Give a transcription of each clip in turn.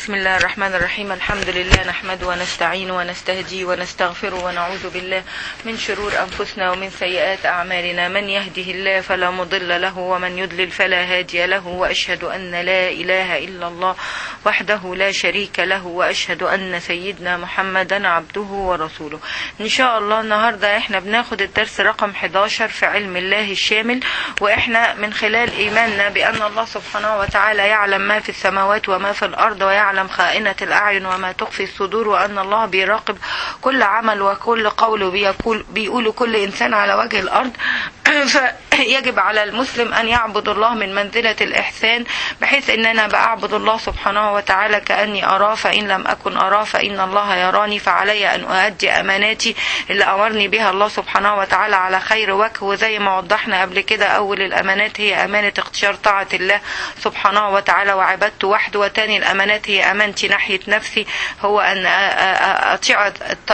بسم الله الرحمن الرحيم الحمد لله نحمده ونستعين ونستهدي ونستغفره ونعوذ بالله من شرور أنفسنا ومن سيئات أعمالنا من يهده الله فلا مضل له ومن يضلل فلا هادي له وأشهد أن لا إله إلا الله وحده لا شريك له وأشهد أن سيدنا محمدا عبده ورسوله إن شاء الله النهاردة إحنا بناخد الدرس رقم 11 في علم الله الشامل وإحنا من خلال إيماننا بأن الله سبحانه وتعالى يعلم ما في السماوات وما في الأرض ويعلم خائنة الأعين وما تخفي الصدور وأن الله بيراقب كل عمل وكل قول بيقول, بيقول كل إنسان على وجه الأرض فيجب على المسلم أن يعبد الله من منزلة الإحسان بحيث أن أنا بأعبد الله سبحانه وتعالى كأني أراه فإن لم أكن أراه فإن الله يراني فعلي أن أؤدي أماناتي اللي أمرني بها الله سبحانه وتعالى على خير وجه وزي ما وضحنا قبل كده أول الأمانات هي أمانة اختيار طاعة الله سبحانه وتعالى وعبادته وحده وتاني الأمانات هي أمانتي ناحية نفسي هو أن أطيع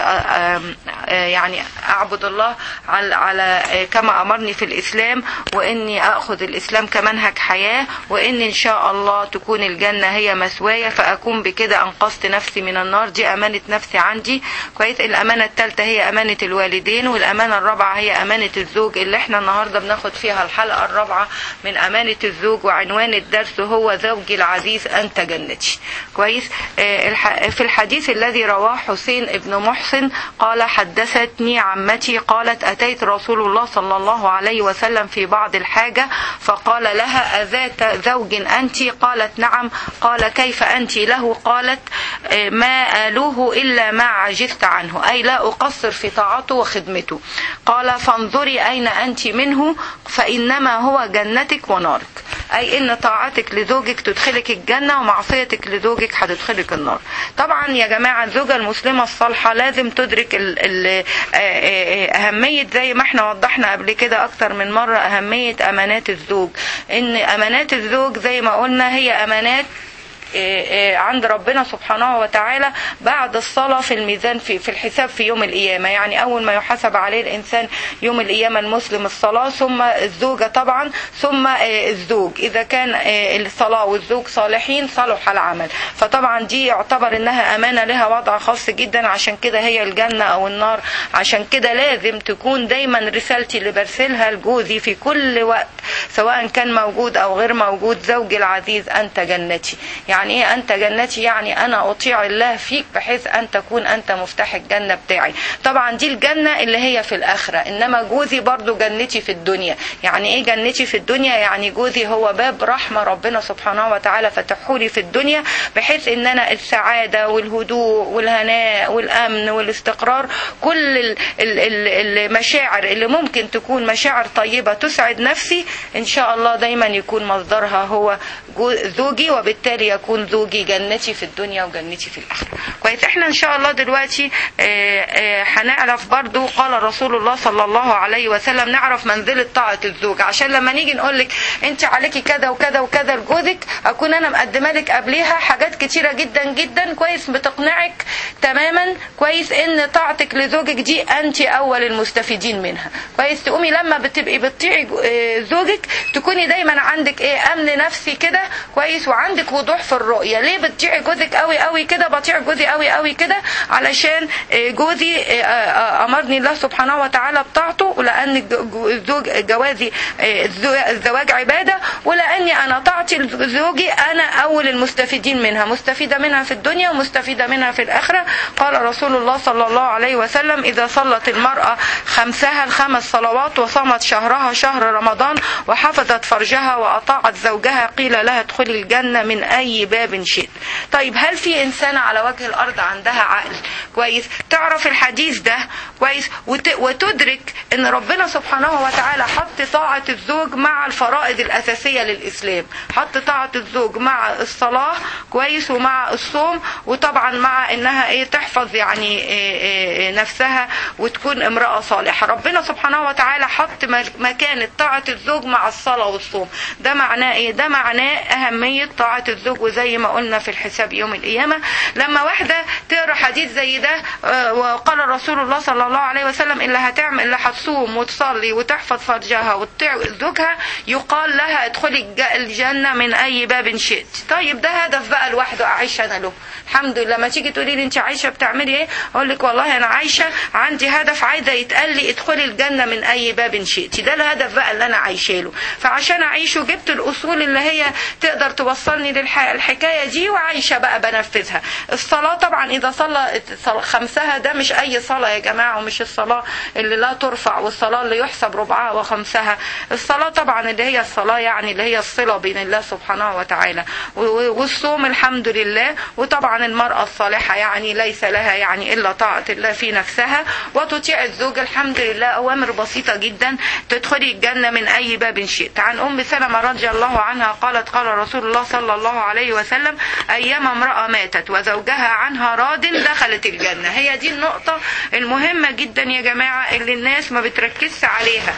يعني أعبد الله على, على كما أمرني في الإسلام وإني أخذ الإسلام كمنهج حياة وإن إن شاء الله تكون الجنة هي مسوايا فأكون بكده أنقذت نفسي من النار دي أمانة نفسي عندي كويس الأمانة الثالثة هي أمانة الوالدين والأمانة الرابعة هي أمانة الزوج اللي احنا النهاردة بناخد فيها الحلقة الرابعة من أمانة الزوج وعنوان الدرس هو زوجي العزيز أنت جنتي كويس في الحديث الذي رواه حسين ابن محسن قال حدثتني عمتي قالت أتيت رسول الله صلى الله عليه وسلم في بعض الحاجة فقال لها أذات زوج أنت قالت نعم قال كيف أنت له قالت ما آلوه إلا ما عجزت عنه أي لا أقصر في طاعته وخدمته قال فانظري أين أنت منه فإنما هو جنتك ونارك أي إن طاعتك لزوجك تدخلك الجنة ومعصيتك لزوجك هتدخلك النار طبعا يا جماعة الزوجة المسلمة الصالحة لازم تدرك ال ال أهمية زي ما احنا وضحنا قبل كده أكتر من مرة أهمية أمانات الزوج إن أمانات الزوج زي ما قلنا هي أمانات عند ربنا سبحانه وتعالى بعد الصلاة في الميزان في, في الحساب في يوم القيامة يعني أول ما يحاسب عليه الإنسان يوم القيامة المسلم الصلاة ثم الزوجة طبعا ثم الزوج إذا كان الصلاة والزوج صالحين صلح العمل فطبعا دي يعتبر إنها أمانة لها وضع خاص جدا عشان كده هي الجنة أو النار عشان كده لازم تكون دايما رسالتي اللي برسلها لجوزي في كل وقت سواء كان موجود أو غير موجود زوجي العزيز أنت جنتي يعني يعني ايه انت جنتي يعني انا اطيع الله فيك بحيث ان تكون انت مفتاح الجنة بتاعي طبعا دي الجنة اللي هي في الاخرة انما جوزي برضو جنتي في الدنيا يعني ايه جنتي في الدنيا يعني جوزي هو باب رحمة ربنا سبحانه وتعالى فتحولي في الدنيا بحيث ان انا السعادة والهدوء والهناء والامن والاستقرار كل المشاعر اللي ممكن تكون مشاعر طيبة تسعد نفسي ان شاء الله دايما يكون مصدرها هو زوجي وبالتالي يكون يكون زوجي جنتي في الدنيا وجنتي في الآخرة كويس احنا ان شاء الله دلوقتي هنعرف برضو قال رسول الله صلى الله عليه وسلم نعرف منزلة طاعة الزوج عشان لما نيجي نقول لك انت عليكي كذا وكذا وكذا لجوزك اكون انا مقدمه لك قبليها حاجات كتيرة جدا جدا كويس بتقنعك تماما كويس ان طاعتك لزوجك دي انت اول المستفيدين منها كويس تقومي لما بتبقي بتطيعي زوجك تكوني دايما عندك ايه امن نفسي كده كويس وعندك وضوح في الرؤيه ليه بتطيعي جوزك قوي قوي كده بطيع جوزي قوي قوي كده علشان جوزي امرني الله سبحانه وتعالى بطاعته ولان الزوج جوازي الزواج عباده ولاني انا طاعتي لزوجي انا اول المستفيدين منها مستفيده منها في الدنيا ومستفيده منها في الاخره قال رسول الله صلى الله عليه وسلم اذا صلت المراه خمسها الخمس صلوات وصامت شهرها شهر رمضان وحفظت فرجها واطاعت زوجها قيل لها ادخلي الجنه من اي باب شئت طيب هل في انسانة على وجه الارض عندها عقل كويس تعرف الحديث ده كويس وت... وتدرك ان ربنا سبحانه وتعالى حط طاعة الزوج مع الفرائض الاساسية للاسلام حط طاعة الزوج مع الصلاة كويس ومع الصوم وطبعا مع انها ايه تحفظ يعني إيه إيه نفسها وتكون امرأة صالحة ربنا سبحانه وتعالى حط مكانة طاعة الزوج مع الصلاة والصوم ده معناه ايه ده معناه اهمية طاعة الزوج وزي ما قلنا في الحساب يوم القيامة لما واحدة تقرا حديث زي ده آه، وقال رسول الله صلى الله عليه وسلم اللي هتعمل اللي هتصوم وتصلي وتحفظ فرجها وتطيع زوجها يقال لها ادخلي الج- الجنة من أي باب شئت طيب ده هدف بقى لوحده أعيش أنا له الحمد لله ما تيجي تقولي لي أنت عايشة بتعملي إيه أقول لك والله أنا عايشة عندي هدف عايزة يتقال لي ادخلي الجنة من أي باب شئت ده الهدف بقى اللي أنا عايشة له فعشان أعيشه جبت الأصول اللي هي تقدر توصلني للحكاية دي وعايشة بقى بنفذها الصلاة طبعا إذا صلى صل- خمسها ده مش أي صلاة يا جماعة ومش الصلاة اللي لا ترفع والصلاة اللي يحسب ربعها وخمسها الصلاة طبعا اللي هي الصلاة يعني اللي هي الصلة بين الله سبحانه وتعالى و- و- والصوم الحمد لله وطبعا المرأة الصالحة يعني ليس لها يعني إلا طاعة الله في نفسها وتطيع الزوج الحمد لله أوامر بسيطة جدا تدخلي الجنة من أي باب شئت عن أم سلمة رضي الله عنها قالت قال رسول الله صلى الله عليه وسلم أيما امرأة ماتت وزوجها عنها راض دخلت الجنة هي دي النقطة المهمة جدا يا جماعة اللي الناس ما بتركزش عليها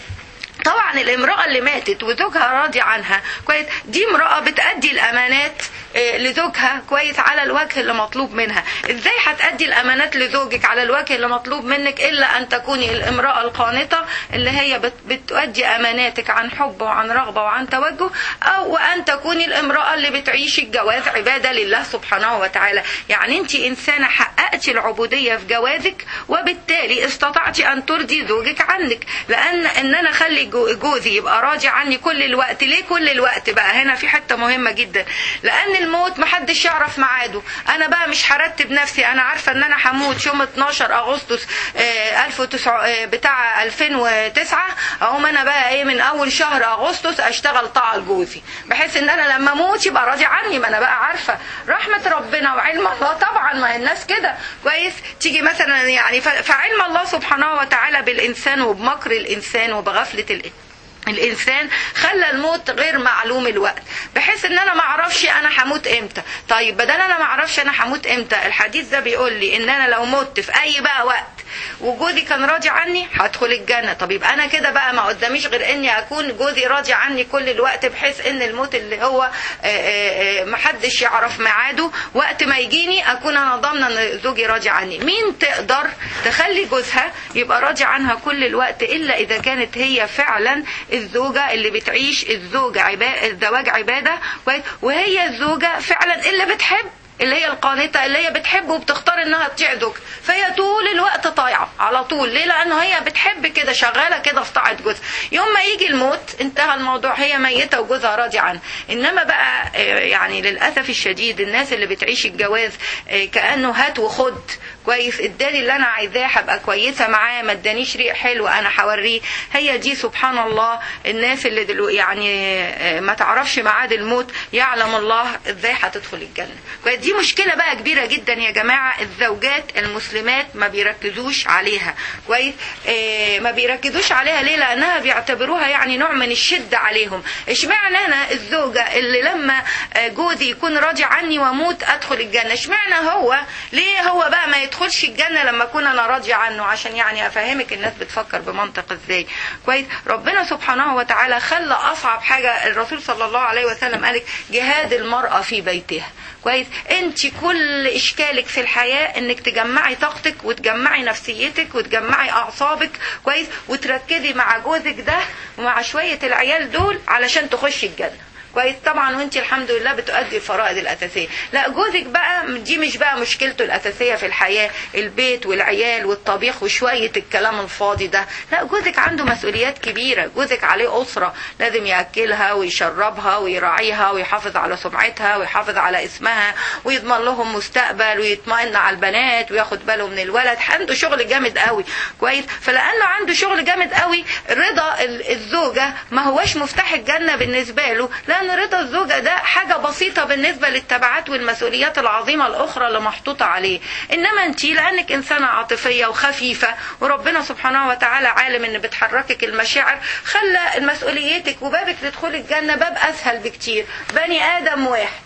طبعا الامرأة اللي ماتت وزوجها راضي عنها كويس دي امرأة بتأدي الأمانات آه، لزوجها كويس على الوجه اللي مطلوب منها ازاي هتأدي الأمانات لزوجك على الوجه اللي مطلوب منك إلا أن تكوني الامرأة القانطة اللي هي بت- بتؤدي أماناتك عن حب وعن رغبة وعن توجه أو وأن تكوني الامرأة اللي بتعيش الجواز عبادة لله سبحانه وتعالى يعني أنت إنسانة حققتي العبودية في جوازك وبالتالي استطعتي أن ترضي زوجك عنك لأن إن أنا أخلي جو- جوزي يبقى راضي عني كل الوقت ليه كل الوقت بقى هنا في حتة مهمة جدا لأن الموت محدش يعرف ميعاده أنا بقى مش هرتب نفسي أنا عارفة إن أنا هموت يوم 12 أغسطس آه، 1900 آه، بتاع 2009 أقوم أنا بقى إيه من أول شهر أغسطس أشتغل طاعة لجوزي بحيث إن أنا لما أموت يبقى راضي عني ما أنا بقى عارفة رحمة ربنا وعلم الله طبعا ما هي الناس كده كويس تيجي مثلا يعني ف- فعلم الله سبحانه وتعالى بالإنسان وبمكر الإنسان وبغفلة الإنسان الانسان خلى الموت غير معلوم الوقت بحيث ان انا ما اعرفش انا هموت امتى طيب بدل انا ما اعرفش انا هموت امتى الحديث ده بيقول لي ان انا لو مت في اي بقى وقت وجوزي كان راضي عني هدخل الجنة طب يبقى انا كده بقى ما قداميش غير اني اكون جوزي راضي عني كل الوقت بحيث ان الموت اللي هو آه، آه، آه، محدش يعرف ميعاده وقت ما يجيني اكون انا ضامنه ان زوجي راضي عني مين تقدر تخلي جوزها يبقى راضي عنها كل الوقت الا اذا كانت هي فعلا الزوجه اللي بتعيش الزوجه عبا... الزواج عباده كويس؟ وهي الزوجه فعلا اللي بتحب اللي هي القانطة اللي هي بتحب وبتختار انها تطيع زوجها فهي طول الوقت طايعة على طول ليه لانه هي بتحب كده شغالة كده في طاعة جوزها يوم ما يجي الموت انتهى الموضوع هي ميتة وجوزها راضي عنها انما بقى آه، يعني للأسف الشديد الناس اللي بتعيش الجواز آه، كأنه هات وخد كويس اداني اللي انا عايزاه هبقى كويسه معاه ما ادانيش ريق حلو انا هوريه هي دي سبحان الله الناس اللي دلو يعني آه، ما تعرفش ميعاد الموت يعلم الله ازاي هتدخل الجنه كويس دي مشكله بقى كبيره جدا يا جماعه الزوجات المسلمات ما بيركزوش عليها كويس آه، ما بيركزوش عليها ليه لانها بيعتبروها يعني نوع من الشده عليهم اشمعنى انا الزوجه اللي لما آه، جوزي يكون راضي عني واموت ادخل الجنه اشمعنى هو ليه هو بقى ما يدخلش الجنه لما اكون انا راضيه عنه عشان يعني افهمك الناس بتفكر بمنطق ازاي كويس ربنا سبحانه وتعالى خلى اصعب حاجه الرسول صلى الله عليه وسلم قالك جهاد المراه في بيتها كويس انت كل اشكالك في الحياه انك تجمعي طاقتك وتجمعي نفسيتك وتجمعي اعصابك كويس وتركزي مع جوزك ده ومع شويه العيال دول علشان تخشي الجنه كويس طبعا وانت الحمد لله بتؤدي الفرائض الاساسيه لا جوزك بقى دي مش بقى مشكلته الاساسيه في الحياه البيت والعيال والطبيخ وشويه الكلام الفاضي ده لا جوزك عنده مسؤوليات كبيره جوزك عليه اسره لازم ياكلها ويشربها ويراعيها ويحافظ على سمعتها ويحافظ على اسمها ويضمن لهم مستقبل ويطمئن على البنات وياخد باله من الولد عنده شغل جامد قوي كويس فلانه عنده شغل جامد قوي رضا ال- الزوجه ما هوش مفتاح الجنه بالنسبه له لان رضا الزوجه ده حاجه بسيطه بالنسبه للتبعات والمسؤوليات العظيمه الاخرى اللي محطوطه عليه انما انت لانك انسانه عاطفيه وخفيفه وربنا سبحانه وتعالى عالم ان بتحركك المشاعر خلى مسؤوليتك وبابك لدخول الجنه باب اسهل بكتير بني ادم واحد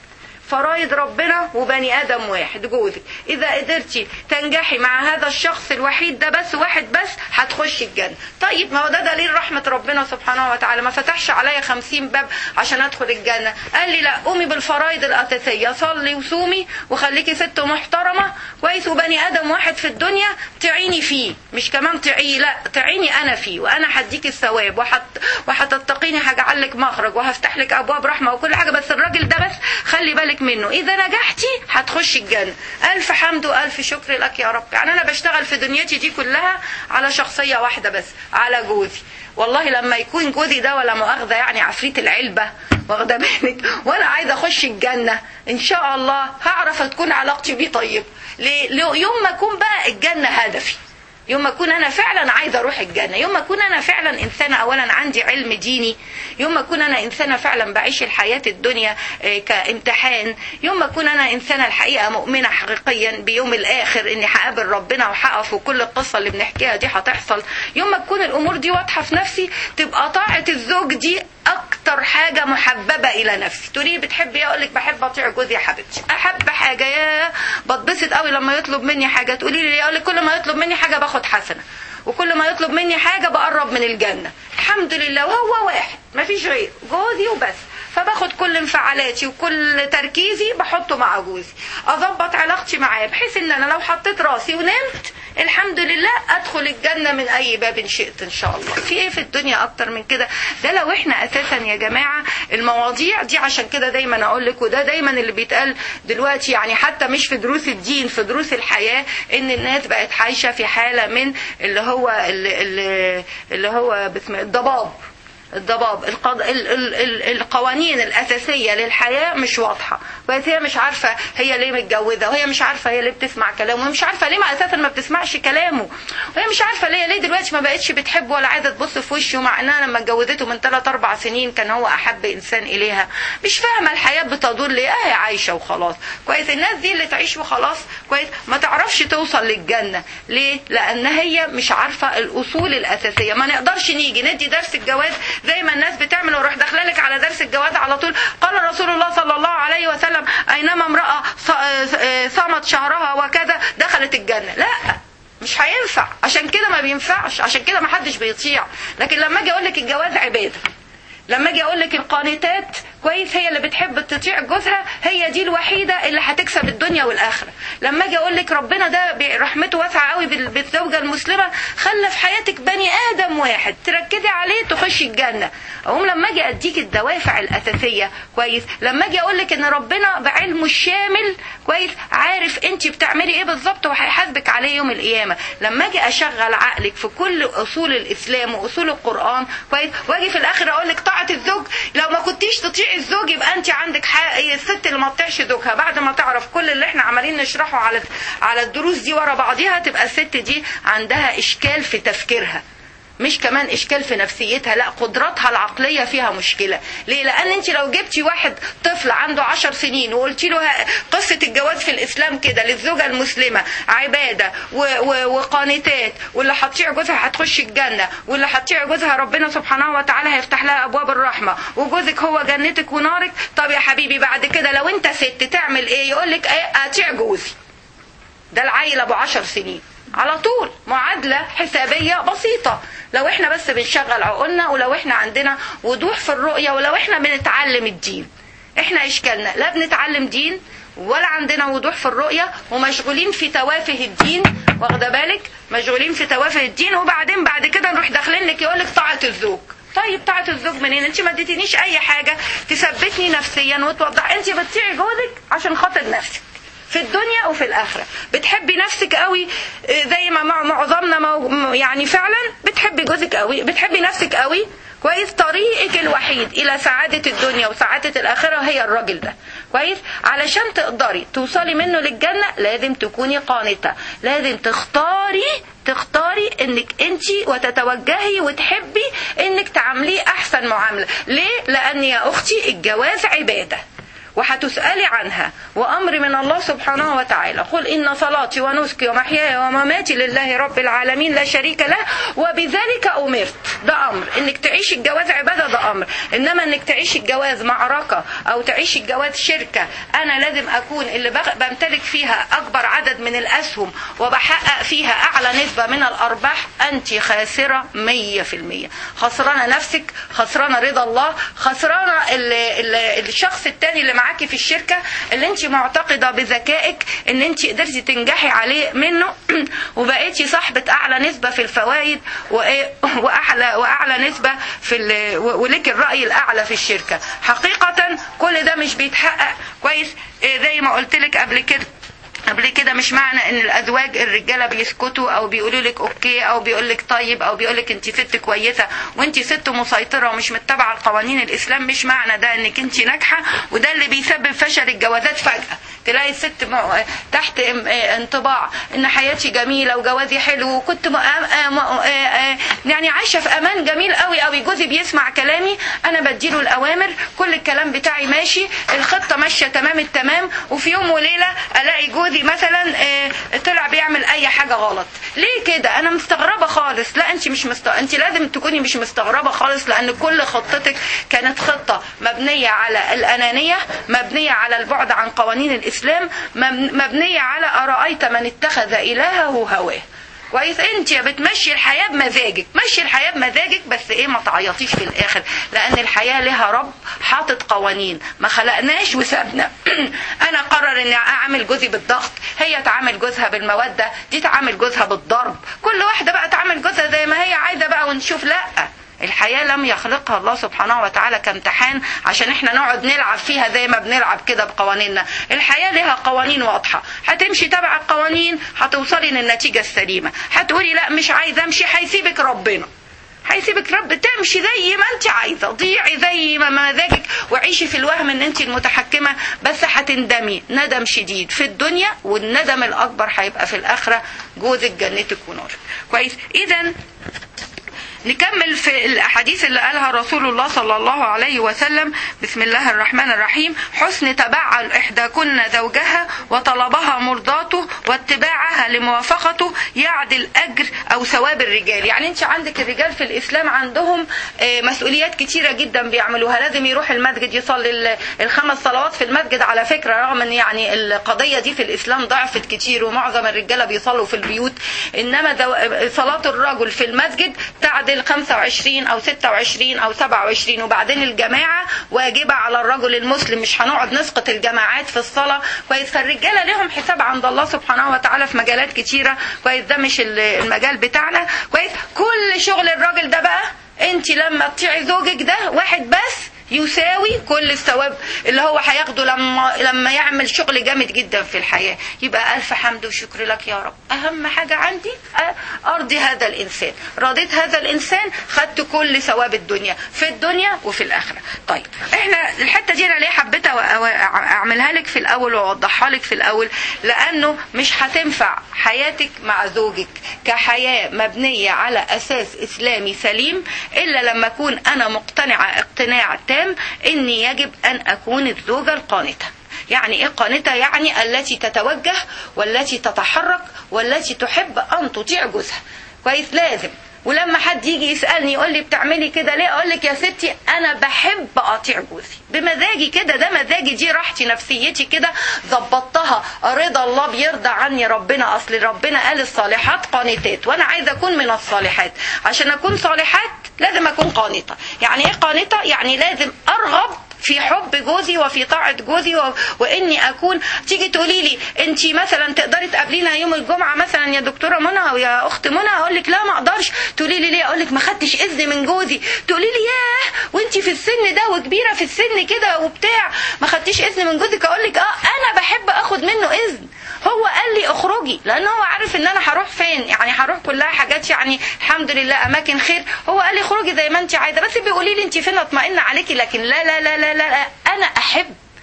فرايد ربنا وبني ادم واحد جوزك اذا قدرتي تنجحي مع هذا الشخص الوحيد ده بس واحد بس هتخشي الجنه طيب ما هو ده دليل رحمه ربنا سبحانه وتعالى ما فتحش عليا خمسين باب عشان ادخل الجنه قال لي لا قومي بالفرايد الاساسيه صلي وصومي وخليكي ست محترمه كويس وبني ادم واحد في الدنيا تعيني فيه مش كمان تعي لا تعيني انا فيه وانا هديك الثواب وحت وهتتقيني هجعل لك مخرج وهفتح لك ابواب رحمه وكل حاجه بس الراجل ده بس خلي بالك منه اذا نجحتي هتخشي الجنه الف حمد والف شكر لك يا رب يعني انا بشتغل في دنيتي دي كلها على شخصيه واحده بس على جوزي والله لما يكون جوزي ده ولا مؤاخذه يعني عفريت العلبه واخده بالك وانا عايزه اخش الجنه ان شاء الله هعرف تكون علاقتي بيه طيب ليه؟ يوم ما اكون بقى الجنه هدفي يوم ما اكون انا فعلا عايزه اروح الجنه يوم ما اكون انا فعلا انسانه اولا عندي علم ديني يوم ما اكون انا انسانه فعلا بعيش الحياه الدنيا كامتحان يوم ما اكون انا انسانه الحقيقه مؤمنه حقيقيا بيوم الاخر اني هقابل ربنا وهقف وكل القصه اللي بنحكيها دي هتحصل يوم ما تكون الامور دي واضحه في نفسي تبقى طاعه الزوج دي اكتر حاجه محببه الى نفسي تقولي بتحبي اقول لك بحب اطيع جوزي يا حبيبتي احب حاجه يا بتبسط قوي لما يطلب مني حاجه تقولي لي اقول لك كل ما يطلب مني حاجه باخد حسنه وكل ما يطلب مني حاجه بقرب من الجنه الحمد لله وهو واحد مفيش غير جوزي وبس فباخد كل انفعالاتي وكل تركيزي بحطه مع جوزي اظبط علاقتي معاه بحيث ان انا لو حطيت راسي ونمت الحمد لله ادخل الجنه من اي باب شئت ان شاء الله في ايه في الدنيا اكتر من كده ده لو احنا اساسا يا جماعه المواضيع دي عشان كده دايما اقول لك وده دايما اللي بيتقال دلوقتي يعني حتى مش في دروس الدين في دروس الحياه ان الناس بقت عايشه في حاله من اللي هو اللي, اللي, اللي هو باسم الضباب الضباب القض... ال... ال... ال... القوانين الأساسية للحياة مش واضحة بس هي مش عارفة هي ليه متجوزة وهي مش عارفة هي ليه بتسمع كلامه وهي مش عارفة ليه ما أساسا ما بتسمعش كلامه وهي مش عارفة ليه ليه دلوقتي ما بقتش بتحبه ولا عايزة تبص في وشه مع إنها لما اتجوزته من 3 4 سنين كان هو أحب إنسان إليها مش فاهمة الحياة بتدور ليه هي عايشة وخلاص كويس الناس دي اللي تعيش وخلاص كويس ما تعرفش توصل للجنة ليه لأن هي مش عارفة الأصول الأساسية ما نقدرش نيجي ندي درس الجواز زي ما الناس بتعمل واروح داخله لك على درس الجواز على طول قال رسول الله صلى الله عليه وسلم اينما امراه صامت شهرها وكذا دخلت الجنه لا مش هينفع عشان كده ما بينفعش عشان كده ما حدش بيطيع لكن لما اجي اقول لك الجواز عباده لما اجي اقول لك القانتات كويس هي اللي بتحب تطيع جوزها هي دي الوحيده اللي هتكسب الدنيا والاخره لما اجي اقول لك ربنا ده رحمته واسعه قوي بالزوجه المسلمه خلى في حياتك بني ادم واحد تركزي عليه تخشي الجنه اقوم لما اجي اديك الدوافع الاساسيه كويس لما اجي اقول لك ان ربنا بعلمه الشامل كويس عارف انت بتعملي ايه بالظبط وهيحاسبك عليه يوم القيامه لما اجي اشغل عقلك في كل اصول الاسلام واصول القران كويس واجي في الاخر اقول لك طاعه الزوج لو ما كنتيش تطيعي الزوج يبقى انت عندك حق الست اللي ما تطيعش زوجها بعد ما تعرف كل اللي احنا عمالين نشرحه على على الدروس دي ورا بعضيها تبقى الست دي عندها اشكال في تفكيرها مش كمان اشكال في نفسيتها لا قدراتها العقليه فيها مشكله ليه لان انت لو جبتي واحد طفل عنده عشر سنين وقلتي له قصه الجواز في الاسلام كده للزوجه المسلمه عباده وقانتات واللي هتطيع جوزها هتخش الجنه واللي هتطيع جوزها ربنا سبحانه وتعالى هيفتح لها ابواب الرحمه وجوزك هو جنتك ونارك طب يا حبيبي بعد كده لو انت ست تعمل ايه يقول لك ايه اطيع جوزي ده العيل ابو عشر سنين على طول معادلة حسابية بسيطة لو احنا بس بنشغل عقولنا ولو احنا عندنا وضوح في الرؤية ولو احنا بنتعلم الدين احنا اشكالنا لا بنتعلم دين ولا عندنا وضوح في الرؤية ومشغولين في توافه الدين واخده بالك مشغولين في توافه الدين وبعدين بعد كده نروح داخلين لك يقول لك طاعة الزوج طيب طاعة الزوج منين انت ما اديتنيش اي حاجة تثبتني نفسيا وتوضح انت بتطيعي جوزك عشان خاطر نفسك في الدنيا وفي الآخرة بتحبي نفسك قوي زي ما معظمنا يعني فعلا بتحبي جوزك قوي بتحبي نفسك قوي كويس طريقك الوحيد إلى سعادة الدنيا وسعادة الآخرة هي الراجل ده كويس علشان تقدري توصلي منه للجنة لازم تكوني قانتة لازم تختاري تختاري انك انت وتتوجهي وتحبي انك تعامليه احسن معاملة ليه لان يا اختي الجواز عباده وهتسألي عنها وأمر من الله سبحانه وتعالى قل إن صلاتي ونسكي ومحياي ومماتي لله رب العالمين لا شريك له وبذلك أمرت ده أمر إنك تعيش الجواز عبادة ده أمر إنما إنك تعيش الجواز معركة أو تعيش الجواز شركة أنا لازم أكون اللي بغ- بمتلك فيها أكبر عدد من الأسهم وبحقق فيها أعلى نسبة من الأرباح أنت خاسرة 100% خسرانة نفسك خسرانة رضا الله خسرانة ال- ال- الشخص التاني اللي معاكي في الشركة اللي انت معتقدة بذكائك ان انت قدرتي تنجحي عليه منه وبقيتي صاحبة اعلى نسبة في الفوائد وإيه- واعلى واعلى نسبة في ال- و- ولك الرأي الاعلى في الشركة حقيقة كل ده مش بيتحقق كويس إيه زي ما قلت لك قبل كده قبل كده مش معنى ان الازواج الرجاله بيسكتوا او بيقولوا لك اوكي او بيقول لك طيب او بيقول لك انت ست كويسه وانت ست مسيطره ومش متبعه القوانين الاسلام مش معنى ده انك انت ناجحه وده اللي بيسبب فشل الجوازات فجاه تلاقي الست م- تحت ام- اه انطباع ان حياتي جميله وجوازي حلو وكنت م- اه م- اه اه يعني عايشه في امان جميل قوي قوي جوزي بيسمع كلامي انا بديله الاوامر كل الكلام بتاعي ماشي الخطه ماشيه تمام التمام وفي يوم وليله الاقي جوزي مثلا اه طلع بيعمل اي حاجه غلط ليه كده انا مستغربه خالص لا انت مش مست... انت لازم تكوني مش مستغربه خالص لان كل خطتك كانت خطه مبنيه على الانانيه مبنيه على البعد عن قوانين الاسلام مب- مبنيه على ارايت من اتخذ الهه هواه كويس انت يا بتمشي الحياه بمزاجك مشي الحياه بمزاجك بس ايه ما تعيطيش في الاخر لان الحياه لها رب حاطط قوانين ما خلقناش وسابنا انا قرر اني اعمل جوزي بالضغط هي تعامل جوزها بالموده دي تعامل جوزها بالضرب كل واحده بقى تعامل جوزها زي ما هي عايزه بقى ونشوف لا الحياة لم يخلقها الله سبحانه وتعالى كامتحان عشان احنا نقعد نلعب فيها زي ما بنلعب كده بقوانيننا الحياة لها قوانين واضحة هتمشي تبع القوانين هتوصلي للنتيجة السليمة هتقولي لا مش عايزة امشي هيسيبك ربنا هيسيبك رب تمشي زي ما انت عايزه ضيعي زي ما مزاجك وعيشي في الوهم ان انت المتحكمه بس هتندمي ندم شديد في الدنيا والندم الاكبر هيبقى في الاخره جوزك جنتك ونارك كويس اذا نكمل في الأحاديث اللي قالها رسول الله صلى الله عليه وسلم بسم الله الرحمن الرحيم حسن تبعل إحداكن زوجها وطلبها مرضاته واتباعها لموافقته يعدل أجر أو ثواب الرجال يعني أنت عندك الرجال في الإسلام عندهم آه، مسؤوليات كتيرة جدا بيعملوها لازم يروح المسجد يصلي ال- الخمس صلوات في المسجد على فكرة رغم أن يعني القضية دي في الإسلام ضعفت كتير ومعظم الرجالة بيصلوا في البيوت إنما دو- صلاة الرجل في المسجد تعدل 25 أو 26 أو 27 وبعدين الجماعة واجبة على الرجل المسلم مش هنقعد نسقط الجماعات في الصلاة كويس فالرجالة لهم حساب عند الله سبحانه وتعالى في مجالات كتيرة كويس ده مش ال- المجال بتاعنا كويس كل شغل الراجل ده بقى انت لما تطيعي زوجك ده واحد بس يساوي كل الثواب اللي هو هياخده لما لما يعمل شغل جامد جدا في الحياه يبقى الف حمد وشكر لك يا رب اهم حاجه عندي أ- ارضي هذا الانسان رضيت هذا الانسان خدت كل ثواب الدنيا في الدنيا وفي الاخره طيب احنا الحته دي انا ليه حبيت أو- أو- اعملها لك في الاول واوضحها لك في الاول لانه مش هتنفع حياتك مع زوجك كحياه مبنيه على اساس اسلامي سليم الا لما اكون انا مقتنعه اقتناع تام اني يجب ان اكون الزوجه القانته يعني ايه قانته يعني التي تتوجه والتي تتحرك والتي تحب ان تطيع جوزها كويس لازم ولما حد يجي يسالني يقول لي بتعملي كده ليه اقول لك يا ستي انا بحب اطيع جوزي بمزاجي كده ده مزاجي دي راحتي نفسيتي كده ظبطتها رضا الله بيرضى عني ربنا اصل ربنا قال الصالحات قانتات وانا عايزه اكون من الصالحات عشان اكون صالحات لازم اكون قانته يعني ايه قانته يعني لازم ارغب في حب جوزي وفي طاعة جوزي و... وإني أكون تيجي تقولي لي أنت مثلا تقدري تقابلينا يوم الجمعة مثلا يا دكتورة منى أو يا أخت منى أقول لك لا ما أقدرش تقولي لي ليه أقول لك ما خدتش إذن من جوزي تقولي لي ياه وأنت في السن ده وكبيرة في السن كده وبتاع ما خدتيش إذن من جوزك أقول لك أه أنا بحب أخد منه إذن هو قال لي اخرجي لان هو عارف ان انا هروح فين يعني هروح كلها حاجات يعني الحمد لله اماكن خير هو قال لي اخرجي زي ما انت عايزه بس بيقولي لي انت فين اطمئن عليكي لكن لا لا لا لا لا, لا انا احب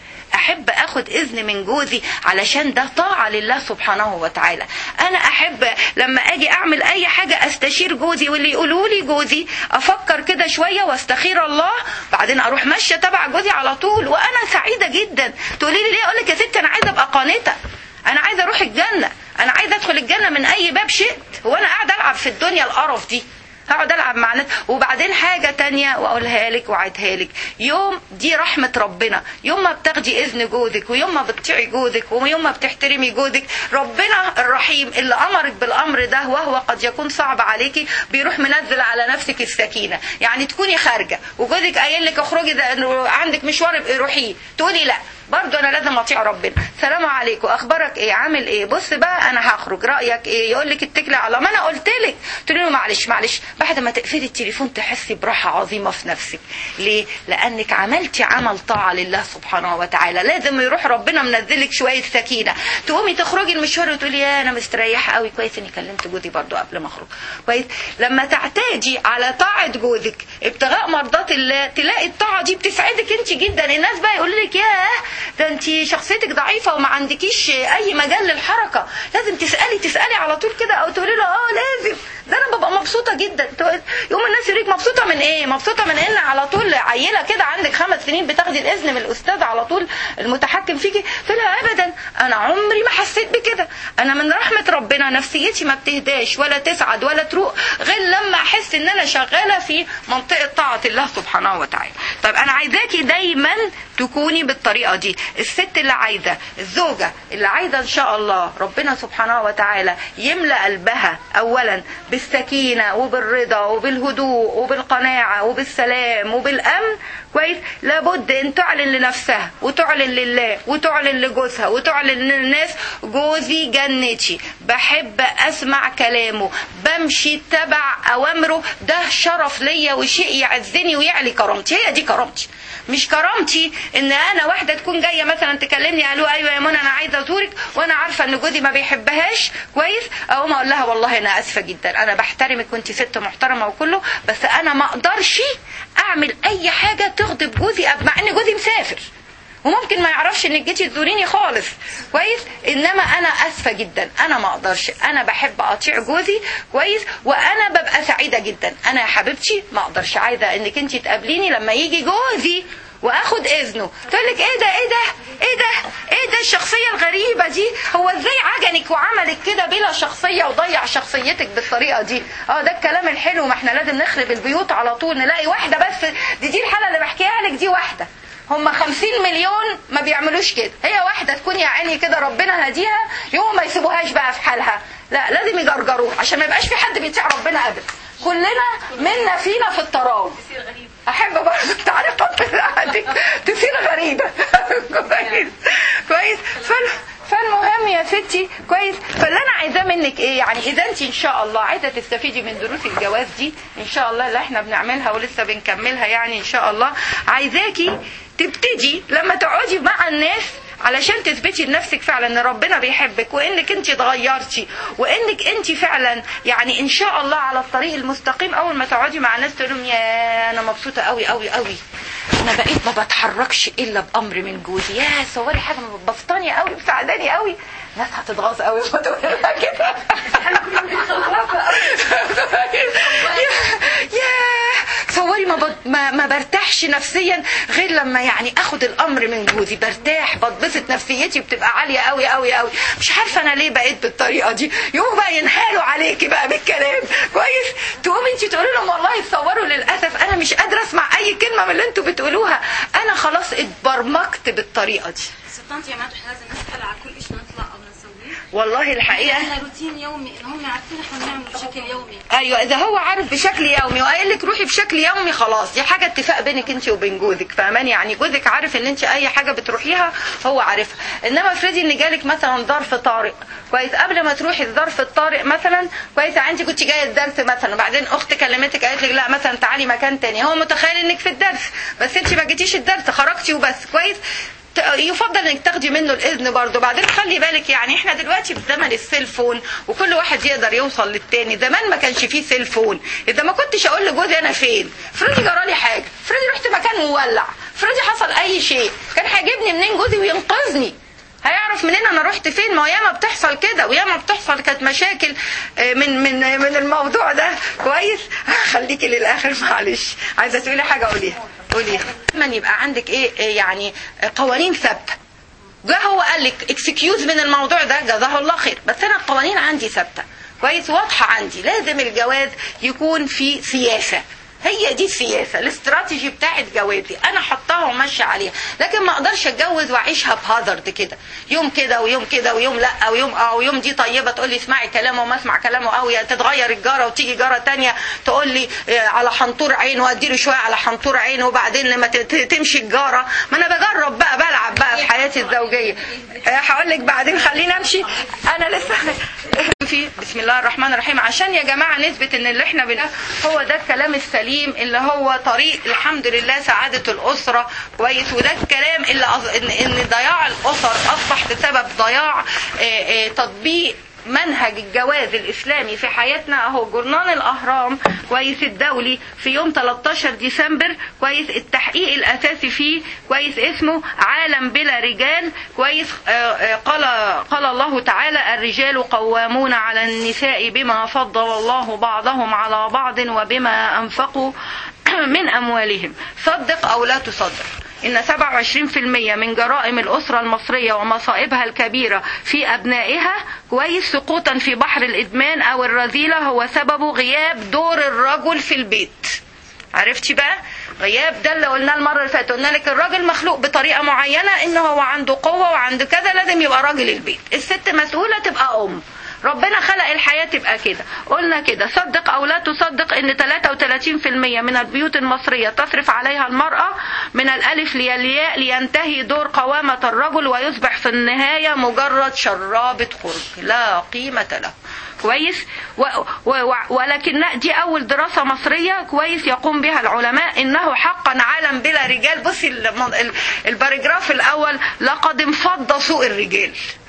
احب اخد اذن من جوزي علشان ده طاعه لله سبحانه وتعالى انا احب لما اجي اعمل اي حاجه استشير جوزي واللي يقولوا لي جوزي افكر كده شويه واستخير الله بعدين اروح ماشيه تبع جوزي على طول وانا سعيده جدا تقولي لي ليه اقول لك يا ستي انا عايزه ابقى قانته انا عايزه اروح الجنه انا عايزه ادخل الجنه من اي باب شئت هو انا قاعده العب في الدنيا القرف دي هقعد العب مع ناس وبعدين حاجه تانية واقولها لك واعدها لك يوم دي رحمه ربنا يوم ما بتاخدي اذن جوزك ويوم ما بتطيعي جوزك ويوم ما بتحترمي جوزك ربنا الرحيم اللي امرك بالامر ده وهو قد يكون صعب عليكي بيروح منزل على نفسك السكينه يعني تكوني خارجه وجوزك قايل لك اخرجي ده عندك مشوار ابقي روحيه تقولي لا برضه انا لازم اطيع ربنا سلام عليكم اخبارك ايه عامل ايه بص بقى انا هخرج رايك ايه يقول لك اتكلي على ما انا قلت لك تقولي له معلش معلش بعد ما تقفلي التليفون تحسي براحه عظيمه في نفسك ليه لانك عملتي عمل طاعه لله سبحانه وتعالى لازم يروح ربنا منزلك شويه سكينه تقومي تخرجي المشوار وتقولي يا انا مستريحه قوي كويس اني كلمت جوزي برضه قبل ما اخرج كويس لما تعتادي على طاعه جوزك ابتغاء مرضات الله تلاقي الطاعه دي بتسعدك انت جدا الناس بقى يقول لك ياه ده انت شخصيتك ضعيفه وما عندكيش اي مجال للحركه لازم تسالي تسالي على طول كده او تقولي له اه لازم ده انا ببقى مبسوطه جدا يقوم الناس يقول لك مبسوطه من ايه مبسوطه من ان على طول عيله كده عندك خمس سنين بتاخدي الاذن من الاستاذ على طول المتحكم فيكي تقول لها ابدا انا عمري ما حسيت بكده انا من رحمه ربنا نفسيتي ما بتهداش ولا تسعد ولا تروق غير لما احس ان انا شغاله في منطقه طاعه الله سبحانه وتعالى طيب انا عايزاكي دايما تكوني بالطريقه دي الست اللي عايزه الزوجه اللي عايزه ان شاء الله ربنا سبحانه وتعالى يملا قلبها اولا بالسكينه وبالرضا وبالهدوء وبالقناعه وبالسلام وبالامن كويس لابد ان تعلن لنفسها وتعلن لله وتعلن لجوزها وتعلن للناس جوزي جنتي بحب اسمع كلامه بمشي تبع اوامره ده شرف ليا وشيء يعزني ويعلي كرامتي هي دي كرامتي مش كرامتي ان انا واحده تكون جايه مثلا تكلمني قالوا ايوه يا منى انا عايزه ازورك وانا عارفه ان جوزي ما بيحبهاش كويس اقوم اقول لها والله انا اسفه جدا انا بحترمك وانت ست محترمه وكله بس انا ما اقدرش اعمل اي حاجه تغضب جوزي مع ان جوزي مسافر وممكن ما يعرفش انك جيتي تزوريني خالص كويس انما انا اسفه جدا انا ما اقدرش انا بحب اطيع جوزي كويس وانا ببقى سعيده جدا انا يا حبيبتي ما اقدرش عايزه انك انت تقابليني لما يجي جوزي واخد اذنه تقول لك ايه ده ايه ده ايه ده ايه ده الشخصيه الغريبه دي هو ازاي عجنك وعملك كده بلا شخصيه وضيع شخصيتك بالطريقه دي اه ده الكلام الحلو ما احنا لازم نخرب البيوت على طول نلاقي واحده بس دي دي الحاله اللي بحكيها لك دي واحده هم خمسين مليون ما بيعملوش كده هي واحدة تكون يا عيني كده ربنا هديها يوم ما يسيبوهاش بقى في حالها لا لازم يجرجروها عشان ما يبقاش في حد بيطيع ربنا ابدا كلنا منا فينا في التراوي احب برضه تعالي طب عندك تصير غريبه كويس كويس فال فالمهم يا ستي كويس فاللي انا عايزاه منك ايه يعني اذا انت ان شاء الله عايزه تستفيدي من دروس الجواز دي ان شاء الله اللي احنا بنعملها ولسه بنكملها يعني ان شاء الله عايزاكي تبتدي لما تقعدي مع الناس علشان تثبتي لنفسك فعلا ان ربنا بيحبك وانك انت اتغيرتي وانك انت فعلا يعني ان شاء الله على الطريق المستقيم اول ما تقعدي مع الناس تقول لهم يا انا مبسوطه قوي قوي قوي انا بقيت ما بتحركش الا بامر من جوزي يا صوري حاجه بسطاني قوي مساعداني قوي ناس هتتغاظ قوي لما تقول لها كده يا صوري ما, بد... ما ما برتاحش نفسيا غير لما يعني اخد الامر من جوزي برتاح بتبسط نفسيتي بتبقى عاليه قوي قوي قوي مش عارفه انا ليه بقيت بالطريقه دي يقوموا بقى ينحالوا عليكي بقى بالكلام كويس تقومي انت تقولي لهم والله تصوروا للاسف انا مش قادره اسمع اي كلمه من اللي انتوا بتقولوها انا خلاص اتبرمجت بالطريقه دي ستانتي يا ماتو احنا لازم نسال على كل شيء نطلع او نسويه والله الحقيقه احنا روتين يومي ان هم عارفين احنا بنعمل بشكل يومي ايوه اذا هو عارف بشكل يومي وقايل لك روحي بشكل يومي خلاص دي حاجه اتفاق بينك انت وبين جوزك فاهماني يعني جوزك عارف ان انت اي حاجه بتروحيها هو عارفها انما افرضي ان جالك مثلا ظرف طارئ كويس قبل ما تروحي الظرف الطارئ مثلا كويس انت كنت جايه الدرس مثلا وبعدين اخت كلمتك قالت لك لا مثلا تعالي مكان تاني هو متخيل انك في الدرس بس انت ما جيتيش الدرس خرجتي وبس كويس يفضل انك تاخدي منه الاذن برضه بعدين خلي بالك يعني احنا دلوقتي في زمن السيلفون وكل واحد يقدر يوصل للتاني زمان ما كانش فيه سيلفون اذا ما كنتش اقول لجوزي انا فين افرضي جرالي حاجه افرضي رحت مكان مولع افرضي حصل اي شيء كان هيجيبني منين جوزي وينقذني هيعرف منين انا رحت فين ما هو ياما بتحصل كده وياما بتحصل كانت مشاكل آه، من من من الموضوع ده كويس خليكي للاخر معلش عايزه تقولي حاجه قوليها قوليها من يبقى عندك ايه إيه يعني آه، قوانين ثابته جه هو قال لك اكسكيوز من الموضوع ده جزاه الله خير بس انا القوانين عندي ثابته كويس واضحه عندي لازم الجواز يكون في سياسه هي دي السياسه الاستراتيجي بتاعت جوازي انا حطاها وماشيه عليها لكن ما اقدرش اتجوز واعيشها بهازارد كده يوم كده ويوم كده ويوم لا ويوم اه ويوم دي طيبه تقول لي اسمعي كلامه وما اسمع كلامه قوي تتغير الجاره وتيجي جاره تانية تقول لي آه، على حنطور عين واديله شويه على حنطور عين وبعدين لما ت- ت- تمشي الجاره ما انا بجرب بقى بلعب بقى في حياتي الزوجيه آه، هقول لك بعدين خليني امشي انا لسه في بسم الله الرحمن الرحيم عشان يا جماعه نثبت ان اللي احنا بنقول هو ده الكلام السليم اللي هو طريق الحمد لله سعاده الاسره كويس وده الكلام اللي أص... ان ان ضياع الاسر اصبح بسبب ضياع آه، آه، تطبيق منهج الجواز الاسلامي في حياتنا اهو جورنال الاهرام كويس الدولي في يوم 13 ديسمبر كويس التحقيق الاساسي فيه كويس اسمه عالم بلا رجال كويس آه، آه، قال قال الله تعالى الرجال قوامون على النساء بما فضل الله بعضهم على بعض وبما انفقوا من اموالهم صدق او لا تصدق إن 27% من جرائم الأسرة المصرية ومصائبها الكبيرة في أبنائها كويس سقوطا في بحر الإدمان أو الرذيلة هو سببه غياب دور الرجل في البيت عرفتي بقى غياب ده اللي قلناه المره اللي فاتت قلنا لك الراجل مخلوق بطريقه معينه ان هو عنده قوه وعنده كذا لازم يبقى راجل البيت الست مسؤوله تبقى ام ربنا خلق الحياة تبقى كده قلنا كده صدق أو لا تصدق إن 33% من البيوت المصرية تصرف عليها المرأة من الألف للياء لينتهي دور قوامة الرجل ويصبح في النهاية مجرد شرابة خرج لا قيمة له كويس و و ولكن دي اول دراسه مصريه كويس يقوم بها العلماء انه حقا عالم بلا رجال بصي الم- ال- الباراجراف الاول لقد انفض سوء الرجال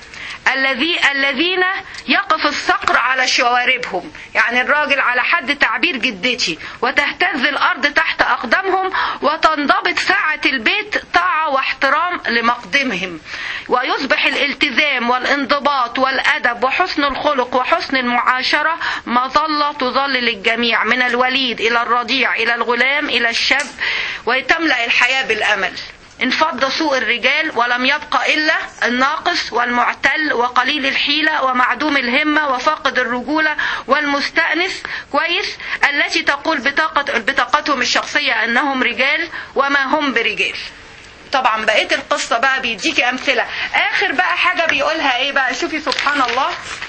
الذي الذين يقف الصقر على شواربهم يعني الراجل على حد تعبير جدتي وتهتز الارض تحت اقدامهم وتنضبط ساعه البيت طاعه واحترام لمقدمهم ويصبح الالتزام والانضباط والادب وحسن الخلق وحسن المعاشره مظله تظل للجميع من الوليد الى الرضيع الى الغلام الى الشاب وتملا الحياه بالامل انفض سوء الرجال ولم يبق إلا الناقص والمعتل وقليل الحيلة ومعدوم الهمة وفاقد الرجولة والمستأنس كويس التي تقول بطاقة بطاقتهم الشخصية أنهم رجال وما هم برجال طبعا بقية القصة بقى بيديكي أمثلة آخر بقى حاجة بيقولها إيه بقى شوفي سبحان الله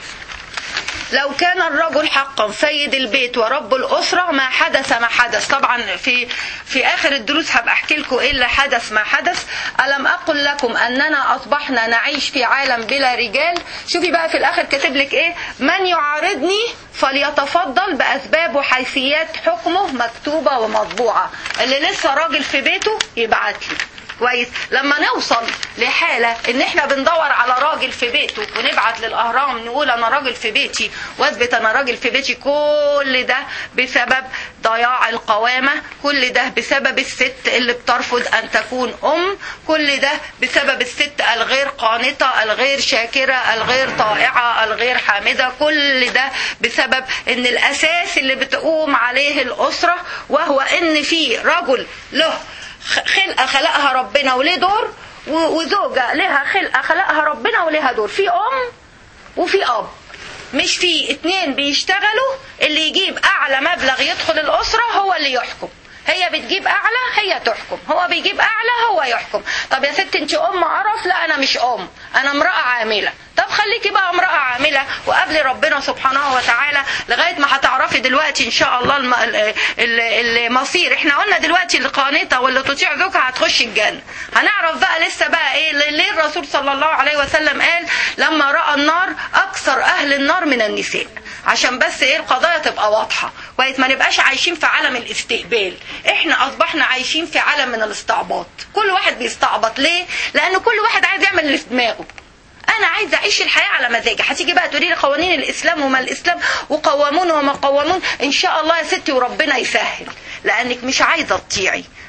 لو كان الرجل حقا سيد البيت ورب الأسرة ما حدث ما حدث طبعا في في آخر الدروس هبقى أحكي لكم إيه اللي حدث ما حدث ألم أقل لكم أننا أصبحنا نعيش في عالم بلا رجال شوفي بقى في الآخر كاتب لك إيه من يعارضني فليتفضل بأسباب وحيثيات حكمه مكتوبة ومطبوعة اللي لسه راجل في بيته يبعت لي كويس لما نوصل لحالة ان احنا بندور على راجل في بيته ونبعت للاهرام نقول انا راجل في بيتي واثبت انا راجل في بيتي كل ده بسبب ضياع القوامة كل ده بسبب الست اللي بترفض ان تكون ام كل ده بسبب الست الغير قانطة الغير شاكرة الغير طائعة الغير حامدة كل ده بسبب ان الاساس اللي بتقوم عليه الاسرة وهو ان في رجل له خلقه خلقها ربنا وليه دور وزوجه لها خلقه خلقها ربنا ولها دور في ام وفي اب مش في اتنين بيشتغلوا اللي يجيب اعلى مبلغ يدخل الاسره هو اللي يحكم هي بتجيب اعلى هي تحكم هو بيجيب اعلى هو يحكم طب يا ست انت ام قرف لا انا مش ام انا امراه عامله طب خليكي بقى امراه عامله وقبل ربنا سبحانه وتعالى لغايه ما هتعرفي دلوقتي ان شاء الله الم... المصير احنا قلنا دلوقتي اللي قانطه واللي تطيع زوجها هتخش الجنه هنعرف بقى لسه بقى ايه ليه الرسول صلى الله عليه وسلم قال لما راى النار اكثر اهل النار من النساء عشان بس ايه القضايا تبقى واضحه كويس ما نبقاش عايشين في عالم الاستقبال احنا اصبحنا عايشين في عالم من الاستعباط كل واحد بيستعبط ليه لان كل واحد عايز يعمل اللي في دماغه انا عايز اعيش الحياه على مزاجي هتيجي بقى تقولي لي قوانين الاسلام وما الاسلام وقوامون وما قوامون ان شاء الله يا ستي وربنا يسهل لانك مش عايزه تطيعي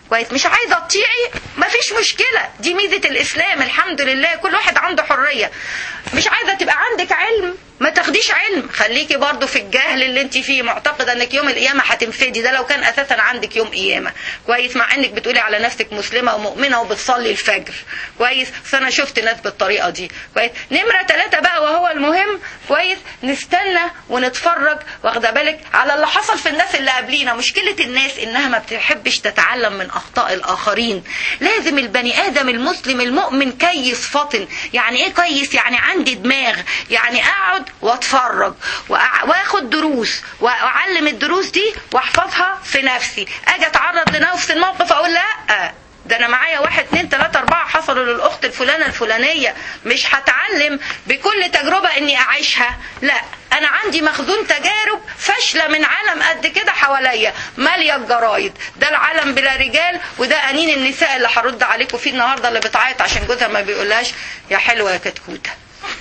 كويس مش عايزه تطيعي مفيش مشكله دي ميزه الاسلام الحمد لله كل واحد عنده حريه مش عايزه تبقى عندك علم ما تاخديش علم خليكي برضو في الجهل اللي انت فيه معتقده انك يوم القيامه هتنفدي ده لو كان اساسا عندك يوم قيامه كويس مع انك بتقولي على نفسك مسلمه ومؤمنه وبتصلي الفجر كويس بس انا شفت ناس بالطريقه دي كويس نمره ثلاثة بقى وهو المهم كويس نستنى ونتفرج واخده بالك على اللي حصل في الناس اللي قبلينا مشكله الناس انها ما بتحبش تتعلم من اخطاء الاخرين لازم البني ادم المسلم المؤمن كيس فطن يعني ايه كيس يعني عندي دماغ يعني اقعد واتفرج وأع- واخد دروس واعلم الدروس دي واحفظها في نفسي اجي اتعرض لنفس الموقف اقول لا ده انا معايا واحد اتنين تلاتة اربعة حصلوا للاخت الفلانة الفلانية مش هتعلم بكل تجربة اني اعيشها لا انا عندي مخزون تجارب فاشلة من عالم قد كده حواليا مالية الجرايد ده العالم بلا رجال وده انين النساء اللي هرد عليكم فيه النهاردة اللي بتعيط عشان جوزها ما بيقولهاش يا حلوة يا كتكوتة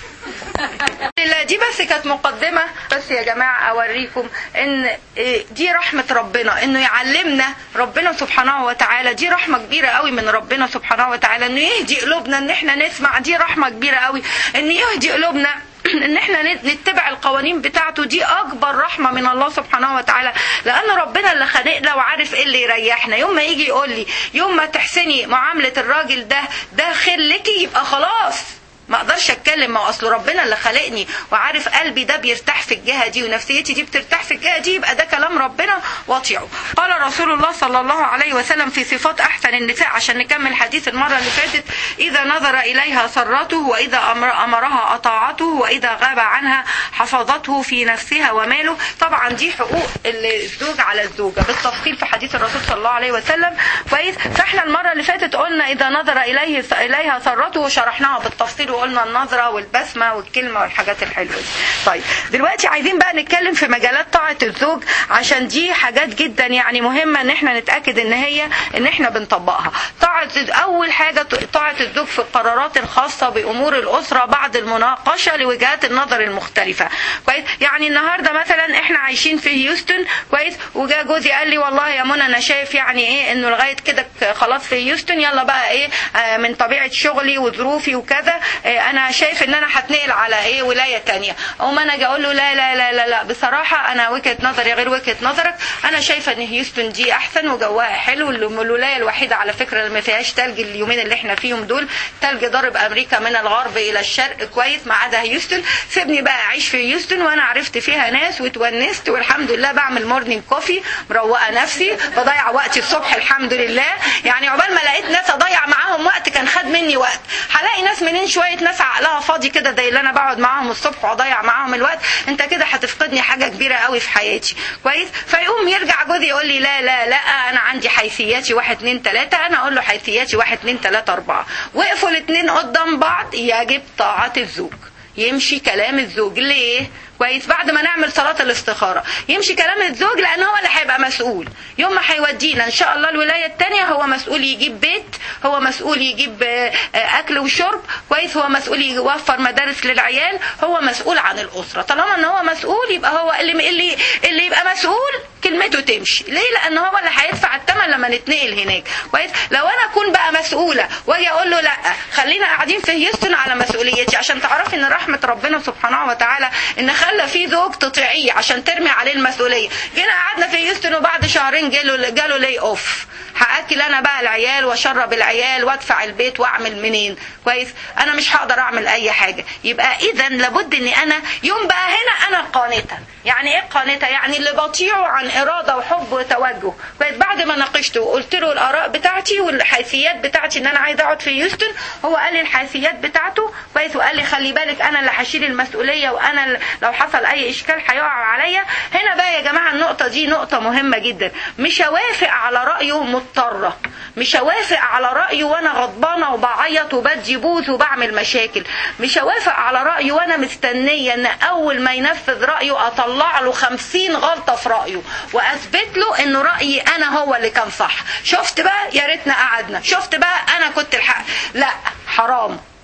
لا دي بس كانت مقدمة بس يا جماعة أوريكم إن إيه، دي رحمة ربنا إنه يعلمنا ربنا سبحانه وتعالى دي رحمة كبيرة قوي من ربنا سبحانه وتعالى إنه يهدي قلوبنا إن إحنا نسمع دي رحمة كبيرة قوي إن يهدي قلوبنا ان احنا نتبع القوانين بتاعته دي اكبر رحمه من الله سبحانه وتعالى لان ربنا اللي خلقنا وعارف ايه اللي يريحنا يوم ما يجي يقول لي يوم ما تحسني معامله الراجل ده ده خير لك يبقى خلاص ما اقدرش اتكلم ما هو اصل ربنا اللي خلقني وعارف قلبي ده بيرتاح في الجهه دي ونفسيتي دي بترتاح في الجهه دي يبقى ده كلام ربنا واطيعه قال رسول الله صلى الله عليه وسلم في صفات احسن النساء عشان نكمل حديث المره اللي فاتت اذا نظر اليها سرته واذا أمر امرها اطاعته واذا غاب عنها حفظته في نفسها وماله طبعا دي حقوق الزوج على الزوجه بالتفصيل في حديث الرسول صلى الله عليه وسلم كويس فاحنا المره اللي فاتت قلنا اذا نظر اليه اليها سرته وشرحناها بالتفصيل وقلنا النظرة والبسمة والكلمة والحاجات الحلوة دي. طيب دلوقتي عايزين بقى نتكلم في مجالات طاعة الزوج عشان دي حاجات جدا يعني مهمة ان احنا نتأكد ان هي ان احنا بنطبقها طاعة اول حاجة طاعة الزوج في القرارات الخاصة بامور الاسرة بعد المناقشة لوجهات النظر المختلفة كويس يعني النهاردة مثلا احنا عايشين في هيوستن كويس وجا جوزي قال لي والله يا منى انا شايف يعني ايه انه لغاية كده خلاص في هيوستن يلا بقى ايه آه من طبيعة شغلي وظروفي وكذا انا شايف ان انا هتنقل على ايه ولايه تانية اقوم انا اجي اقول له لا لا لا لا لا بصراحه انا وجهه نظري غير وجهه نظرك انا شايفه ان هيوستن دي احسن وجوها حلو الولايه الوحيده على فكره اللي ما فيهاش تلج اليومين اللي احنا فيهم دول تلج ضارب امريكا من الغرب الى الشرق كويس ما عدا هيوستن سيبني بقى اعيش في هيوستن وانا عرفت فيها ناس واتونست والحمد لله بعمل مورنينج كوفي مروقه نفسي بضيع وقتي الصبح الحمد لله يعني عقبال ما لقيت ناس اضيع معاهم وقت كان خد مني وقت هلاقي ناس منين شويه ناس عقلها فاضي كده زي اللي انا بقعد معاهم الصبح واضيع معاهم الوقت انت كده هتفقدني حاجه كبيره قوي في حياتي كويس فيقوم يرجع جوزي يقول لي لا لا لا انا عندي حيثياتي واحد اتنين تلاته انا اقول له حيثياتي واحد اتنين تلاته اربعه وقفوا الاتنين قدام بعض يجب طاعه الزوج يمشي كلام الزوج ليه كويس بعد ما نعمل صلاة الاستخارة يمشي كلام الزوج لأن هو اللي هيبقى مسؤول يوم ما هيودينا إن شاء الله الولاية التانية هو مسؤول يجيب بيت هو مسؤول يجيب أكل وشرب كويس هو مسؤول يوفر مدارس للعيال هو مسؤول عن الأسرة طالما إن هو مسؤول يبقى هو اللي اللي اللي يبقى مسؤول كلمته تمشي ليه لأن هو اللي هيدفع الثمن لما نتنقل هناك كويس لو أنا أكون بقى مسؤولة وأجي أقول له لا خلينا قاعدين في هيوستن على مسؤوليتي عشان تعرفي إن رحمة ربنا سبحانه وتعالى إن خلى في زوج تطيعيه عشان ترمي عليه المسؤوليه جينا قعدنا في هيوستن وبعد شهرين جاله جاله لي اوف هاكل انا بقى العيال واشرب العيال وادفع البيت واعمل منين كويس انا مش هقدر اعمل اي حاجه يبقى اذا لابد اني انا يوم بقى هنا انا قانته يعني ايه قانته يعني اللي بطيعه عن اراده وحب وتوجه كويس بعد ما ناقشته وقلت له الاراء بتاعتي والحيثيات بتاعتي ان انا عايزه اقعد في هيوستن هو قال لي الحيثيات بتاعته كويس وقال لي خلي بالك انا اللي هشيل المسؤوليه وانا لو حصل اي اشكال هيقع عليا هنا بقى يا جماعه النقطه دي نقطه مهمه جدا مش هوافق على رايه مضطره مش هوافق على رايه وانا غضبانه وبعيط وبدي بوز وبعمل مشاكل مش هوافق على رايه وانا مستنيه ان اول ما ينفذ رايه اطلع له خمسين غلطه في رايه واثبت له انه رايي انا هو اللي كان صح شفت بقى يا ريتنا قعدنا شفت بقى انا كنت الحق لا حرام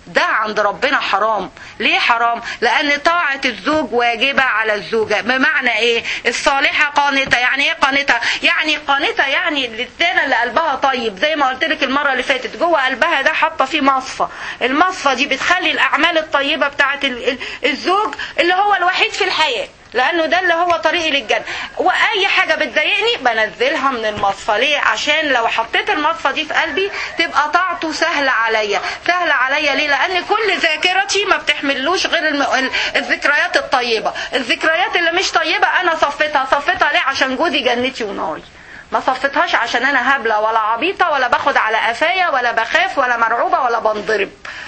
ده عند ربنا حرام ليه حرام لان طاعة الزوج واجبة على الزوجة بمعنى ايه الصالحة قانتة يعني ايه قانتة يعني قانتة يعني الانسانة اللي قلبها طيب زي ما قلت لك المرة اللي فاتت جوه قلبها ده حاطة فيه مصفى المصفى دي بتخلي الاعمال الطيبة بتاعت ال- ال- الزوج اللي هو الوحيد في الحياة لانه ده اللي هو طريقي للجنه واي حاجه بتضايقني بنزلها من المصفى ليه عشان لو حطيت المصفى دي في قلبي تبقى طاعته سهله عليا سهله عليا ليه لان كل ذاكرتي ما بتحملوش غير الم... ال- الذكريات الطيبه الذكريات اللي مش طيبه انا صفيتها صفيتها ليه عشان جوزي جنتي وناري ما صفتهاش عشان انا هبله ولا عبيطه ولا باخد على قفايا ولا بخاف ولا مرعوبه ولا بنضرب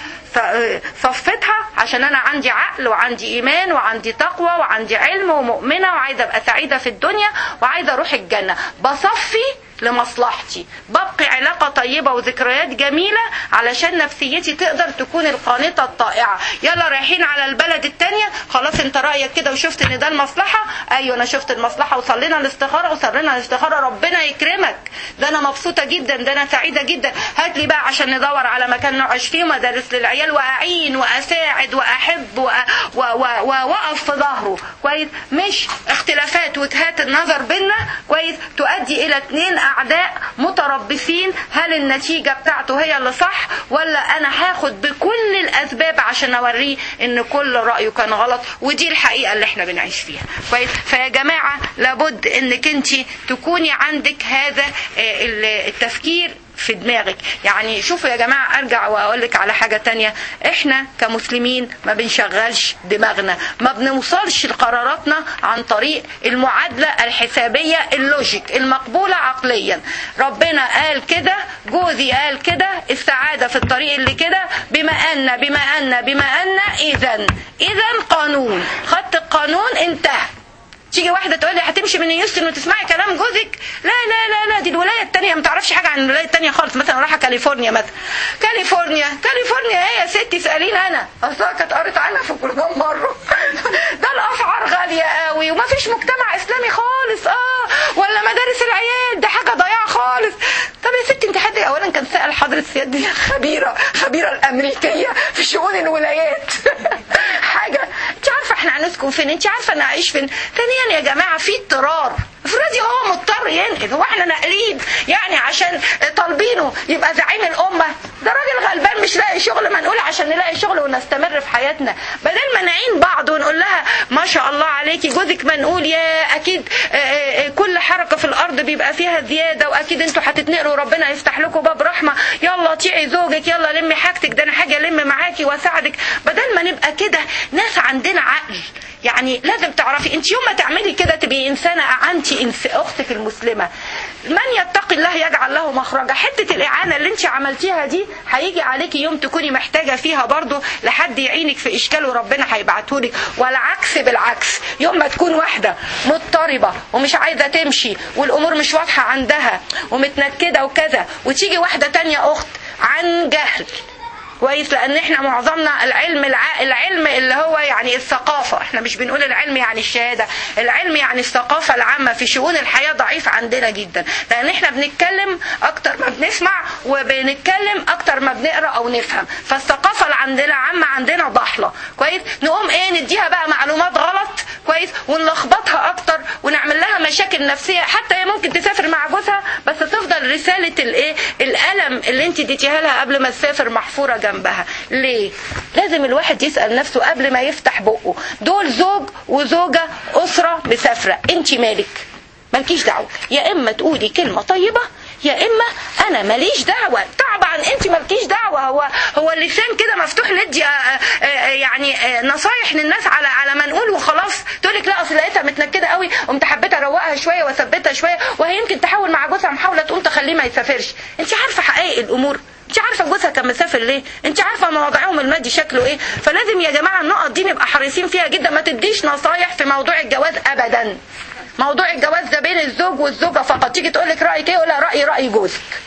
ف- صفتها عشان انا عندي عقل وعندي ايمان وعندي تقوى وعندي علم ومؤمنه وعايزه ابقى سعيده في الدنيا وعايزه اروح الجنه بصفي لمصلحتي ببقي علاقة طيبة وذكريات جميلة علشان نفسيتي تقدر تكون القانطة الطائعة يلا رايحين على البلد التانية خلاص انت رأيك كده وشفت ان ده المصلحة ايوه انا شفت المصلحة وصلينا الاستخارة وصلينا الاستخارة ربنا يكرمك ده انا مبسوطة جدا ده انا سعيدة جدا هات لي بقى عشان ندور على مكان نعيش فيه ومدارس للعيال واعين واساعد واحب وأ- و- و- واقف في ظهره كويس مش اختلافات وجهات النظر بينا كويس تؤدي الى اتنين اعداء متربصين هل النتيجة بتاعته هي اللي صح ولا انا هاخد بكل الاسباب عشان اوريه ان كل رأيه كان غلط ودي الحقيقة اللي احنا بنعيش فيها كويس فيا جماعة لابد انك انت تكوني عندك هذا آه، التفكير في دماغك يعني شوفوا يا جماعة ارجع واقول لك على حاجة تانية احنا كمسلمين ما بنشغلش دماغنا ما بنوصلش لقراراتنا عن طريق المعادلة الحسابية اللوجيك المقبولة عقليا ربنا قال كده جوزي قال كده السعادة في الطريق اللي كده بما ان بما ان بما ان اذا اذا قانون خدت القانون انتهى تيجي واحدة تقول لي هتمشي من يوستن وتسمعي كلام جوزك لا لا لا لا دي الولاية التانية ما تعرفش حاجة عن الولاية التانية خالص مثلا رايحة كاليفورنيا مثلا كاليفورنيا كاليفورنيا ايه يا ستي سأليني انا اصلا كانت قريت عنها في الجورنال مرة ده الاسعار غالية قوي وما فيش مجتمع اسلامي خالص اه ولا مدارس العيال ده حاجة ضياع خالص طب يا ستي انت حد اولا كان سأل حضرة سياد دي خبيرة خبيرة الامريكية في شؤون الولايات حاجة انت عارفة احنا هنسكن فين انت عارفة انا اعيش فين ثانيا يا جماعة في اضطرار افرضي هو مضطر ينقذ هو احنا ناقلين يعني عشان طالبينه يبقى زعيم الامه ده راجل غلبان مش لاقي شغل ما نقول عشان نلاقي شغل ونستمر في حياتنا بدل ما نعين بعض ونقول لها ما شاء الله عليكي جوزك منقول يا اكيد آه، آه، كل حركه في الارض بيبقى فيها زياده واكيد انتوا هتتنقلوا ربنا يفتح لكم باب رحمه يلا طيعي زوجك يلا لمي حاجتك ده انا حاجه الم معاكي واساعدك بدل ما نبقى كده ناس عندنا عقل يعني لازم تعرفي انت يوم ما تعملي كده تبقي انسانه اعنتي إنس اختك المسلمه من يتقي الله يجعل له مخرجا حته الاعانه اللي انت عملتيها دي هيجي عليكي يوم تكوني محتاجه فيها برضو لحد يعينك في اشكال وربنا هيبعتهولك والعكس بالعكس يوم ما تكون واحده مضطربه ومش عايزه تمشي والامور مش واضحه عندها ومتنكده وكذا وتيجي واحده تانية اخت عن جهل كويس لان احنا معظمنا العلم الع... العلم اللي هو يعني الثقافه احنا مش بنقول العلم يعني الشهاده العلم يعني الثقافه العامه في شؤون الحياه ضعيف عندنا جدا لان احنا بنتكلم اكتر ما بنسمع وبنتكلم اكتر ما بنقرا او نفهم فالثقافه اللي عندنا عامه عندنا ضحله كويس نقوم ايه نديها بقى معلومات غلط كويس ونلخبطها اكتر ونعمل لها مشاكل نفسيه حتى هي ممكن تسافر مع جوزها بس تفضل رساله الايه الالم اللي انت اديتيها لها قبل ما تسافر محفوره جنبها ليه لازم الواحد يسال نفسه قبل ما يفتح بقه دول زوج وزوجه اسره مسافره انت مالك مالكيش دعوه يا اما تقولي كلمه طيبه يا اما انا ماليش دعوه طبعا انت مالكيش دعوه هو هو اللسان كده مفتوح ندي آه، آه، آه، يعني آه، نصايح للناس على على ما نقول وخلاص تقول لك لا اصل لقيتها متنكده قوي قمت حبيت اروقها شويه واثبتها شويه وهي يمكن تحاول مع جوزها محاوله تقوم تخليه ما يسافرش انت عارفه حقائق الامور انت عارفه جوزها كان مسافر ليه انت عارفه مواضيعهم المادي شكله ايه فلازم يا جماعه النقط دي نبقى حريصين فيها جدا ما تديش نصايح في موضوع الجواز ابدا موضوع الجواز ده بين الزوج والزوجه فقط تيجي تقول لك رايك ايه ولا رايي راي جوزك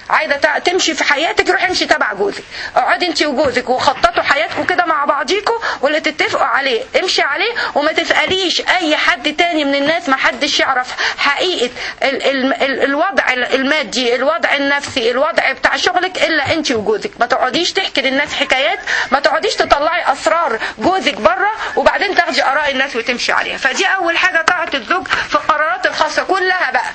عايزه تع- تمشي في حياتك روحي امشي تبع جوزك اقعدي انت وجوزك وخططوا حياتكم كده مع بعضيكوا واللي تتفقوا عليه امشي عليه وما تساليش اي حد تاني من الناس ما حدش يعرف حقيقه ال ال ال الوضع المادي الوضع النفسي الوضع بتاع شغلك الا انت وجوزك ما تقعديش تحكي للناس حكايات ما تقعديش تطلعي اسرار جوزك بره وبعدين تاخدي اراء الناس وتمشي عليها فدي اول حاجه طاعه الزوج في القرارات الخاصه كلها بقى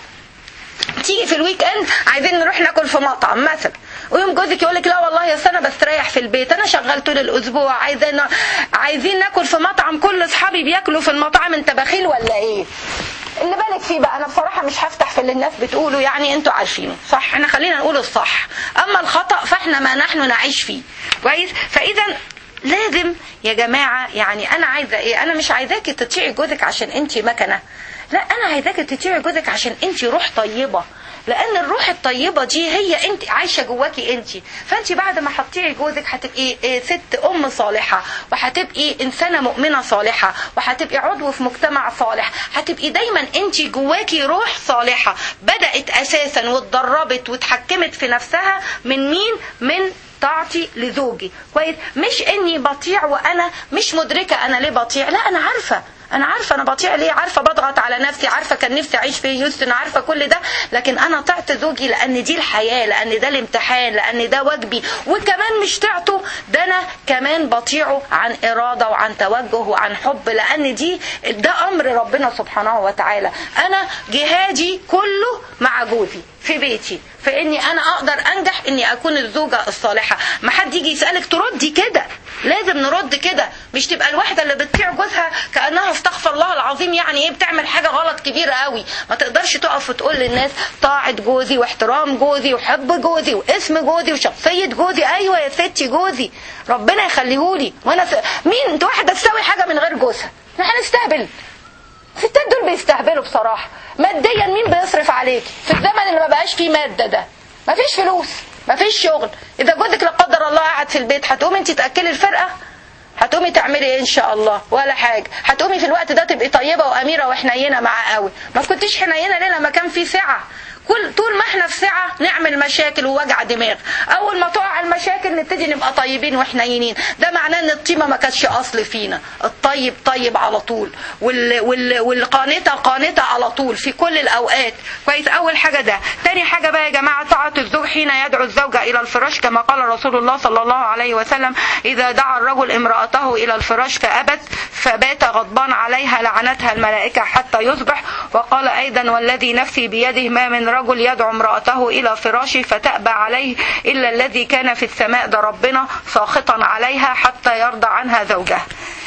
تيجي في الويك اند عايزين نروح ناكل في مطعم مثلا ويوم جوزك يقول لك لا والله يا انا بستريح في البيت انا شغال طول الاسبوع عايزين عايزين ناكل في مطعم كل اصحابي بياكلوا في المطاعم انت بخيل ولا ايه اللي بالك فيه بقى انا بصراحه مش هفتح في اللي الناس بتقوله يعني انتوا عارفينه صح احنا خلينا نقول الصح اما الخطا فاحنا ما نحن نعيش فيه كويس فاذا لازم يا جماعه يعني انا عايزه ايه انا مش عايزاكي تطيعي جوزك عشان انت مكنه لا انا عايزاكي تطيعي جوزك عشان انت روح طيبه لان الروح الطيبه دي هي انت عايشه جواكي انت فانت بعد ما هتطيعي جوزك هتبقي إيه، ست ام صالحه وهتبقي انسانه مؤمنه صالحه وهتبقي عضو في مجتمع صالح هتبقي دايما انت جواكي روح صالحه بدات اساسا واتدربت واتحكمت في نفسها من مين من طاعتي لزوجي كويس مش اني بطيع وانا مش مدركه انا ليه بطيع لا انا عارفه انا عارفه انا بطيع ليه عارفه بضغط على نفسي عارفه كان نفسي اعيش في هيوستن عارفه كل ده لكن انا طعت زوجي لان دي الحياه لان ده الامتحان لان ده واجبي وكمان مش طعته ده انا كمان بطيعه عن اراده وعن توجه وعن حب لان دي ده امر ربنا سبحانه وتعالى انا جهادي كله مع جوزي في بيتي فاني انا اقدر انجح اني اكون الزوجه الصالحه ما حد يجي يسالك تردي كده لازم نرد كده مش تبقى الواحده اللي بتطيع جوزها كانها استغفر الله العظيم يعني ايه بتعمل حاجه غلط كبيره قوي ما تقدرش تقف وتقول للناس طاعه جوزي واحترام جوزي وحب جوزي واسم جوزي وشخصيه جوزي ايوه يا ستي جوزي ربنا يخليهولي وانا س... مين انت واحده تسوي حاجه من غير جوزها احنا هنستهبل الستات دول بيستهبلوا بصراحه ماديا مين بيصرف عليك في الزمن اللي ما بقاش فيه ماده ده مفيش فلوس مفيش شغل اذا جوزك لا قدر الله قاعد في البيت هتقومي انت تاكلي الفرقه هتقومي تعملي ايه ان شاء الله ولا حاجه هتقومي في الوقت ده تبقي طيبه واميره وحنينه معاه قوي ما كنتيش حنينه ليه لما كان في سعه كل طول ما احنا في سعه نعمل مشاكل ووجع دماغ اول ما تقع المشاكل نبتدي نبقى طيبين وحنينين ده معناه ان الطيبه ما كانتش اصل فينا الطيب طيب على طول وال... وال... والقانته قانته على طول في كل الاوقات كويس اول حاجه ده تاني حاجه بقى يا جماعه طاعه الزوج حين يدعو الزوجه الى الفراش كما قال رسول الله صلى الله عليه وسلم اذا دعا الرجل امراته الى الفراش فابت فبات غضبان عليها لعنتها الملائكه حتى يصبح وقال ايضا والذي نفسي بيده ما من رجل يدعو امراته الى فراشه فتأبى عليه الا الذي كان في السماء ده ربنا ساخطا عليها حتى يرضى عنها زوجها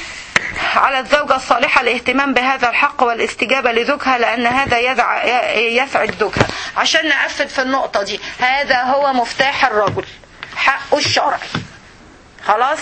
على الزوجة الصالحة الاهتمام بهذا الحق والاستجابة لزوجها لأن هذا يدع يسعد زوجها عشان نقفل في النقطة دي هذا هو مفتاح الرجل حقه الشرعي خلاص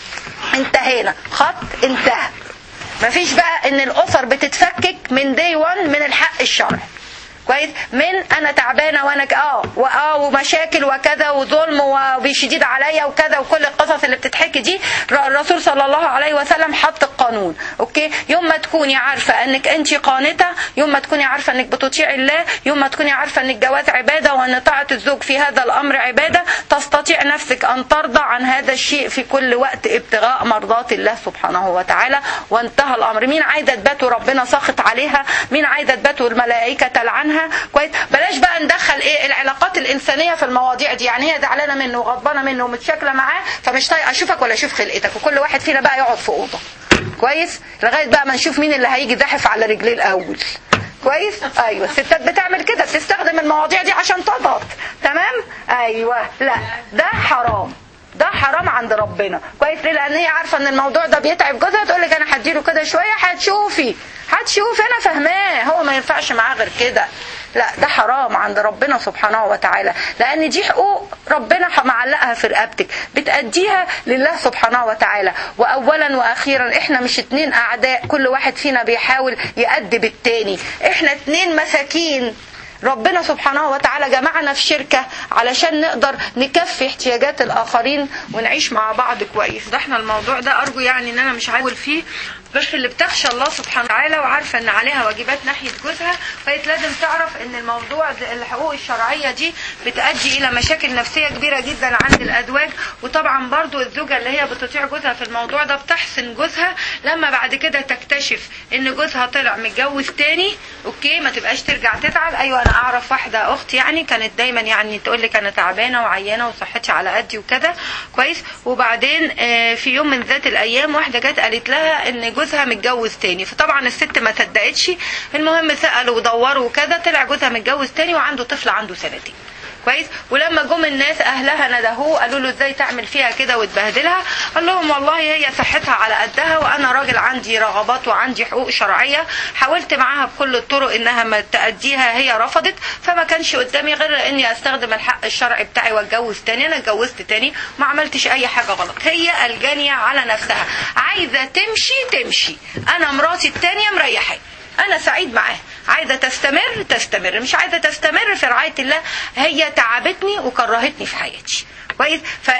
انتهينا خط انتهى مفيش بقى ان الاسر بتتفكك من دي 1 من الحق الشرعي كويس من انا تعبانه وانا ك- اه واه ومشاكل وكذا وظلم وشديد عليا وكذا وكل القصص اللي بتتحكي دي ر- الرسول صلى الله عليه وسلم حط القانون اوكي يوم ما تكوني عارفه انك انت قانته يوم ما تكوني عارفه انك بتطيعي الله يوم ما تكوني عارفه ان الجواز عباده وان طاعه الزوج في هذا الامر عباده تستطيع نفسك ان ترضى عن هذا الشيء في كل وقت ابتغاء مرضات الله سبحانه وتعالى وانتهى الامر مين عايزه تبات وربنا ساخط عليها مين عايزه تبات والملائكه تلعنها كويس بلاش بقى ندخل ايه العلاقات الانسانيه في المواضيع دي يعني هي زعلانه منه وغضبانه منه ومتشاكله معاه فمش طايقه اشوفك ولا اشوف خلقتك وكل واحد فينا بقى يقعد في اوضه كويس لغايه بقى ما نشوف مين اللي هيجي زاحف على رجليه الاول كويس ايوه الستات بتعمل كده بتستخدم المواضيع دي عشان تضغط تمام ايوه لا ده حرام ده حرام عند ربنا كويس ليه لان هي عارفه ان الموضوع ده بيتعب جوزها تقول لك انا هديله كده شويه هتشوفي هتشوفي انا فاهماه هو ما ينفعش معاه غير كده لا ده حرام عند ربنا سبحانه وتعالى لان دي حقوق ربنا معلقها في رقبتك بتأديها لله سبحانه وتعالى واولا واخيرا احنا مش اتنين اعداء كل واحد فينا بيحاول يأدب التاني احنا اتنين مساكين ربنا سبحانه وتعالى جمعنا في شركة علشان نقدر نكفي احتياجات الآخرين ونعيش مع بعض كويس ده احنا الموضوع ده أرجو يعني إن أنا مش عاول فيه بس اللي بتخشى الله سبحانه وتعالى وعارفه ان عليها واجبات ناحيه جوزها فهي لازم تعرف ان الموضوع ده- الحقوق الشرعيه دي بتؤدي الى مشاكل نفسيه كبيره جدا عند الازواج وطبعا برضو الزوجه اللي هي بتطيع جوزها في الموضوع ده بتحسن جوزها لما بعد كده تكتشف ان جوزها طلع متجوز تاني اوكي ما تبقاش ترجع تزعل ايوه انا اعرف واحده اختي يعني كانت دايما يعني تقول لي انا تعبانه وعيانه وصحتي على قدي وكده كويس وبعدين آه، في يوم من ذات الايام واحده جت قالت لها ان جوزها متجوز تاني فطبعا الست ما صدقتش المهم سالوا ودوروا وكذا طلع جوزها متجوز تاني وعنده طفل عنده سنتين كويس ولما جم الناس اهلها ندهوه قالوا له ازاي تعمل فيها كده وتبهدلها قال لهم والله هي صحتها على قدها وانا راجل عندي رغبات وعندي حقوق شرعيه حاولت معاها بكل الطرق انها ما تاديها هي رفضت فما كانش قدامي غير اني استخدم الحق الشرعي بتاعي واتجوز تاني انا اتجوزت تاني ما عملتش اي حاجه غلط هي الجانيه على نفسها عايزه تمشي تمشي انا مراتي التانيه مريحاني انا سعيد معاها عايزه تستمر تستمر مش عايزه تستمر في رعايه الله هي تعبتني وكرهتني في حياتي كويس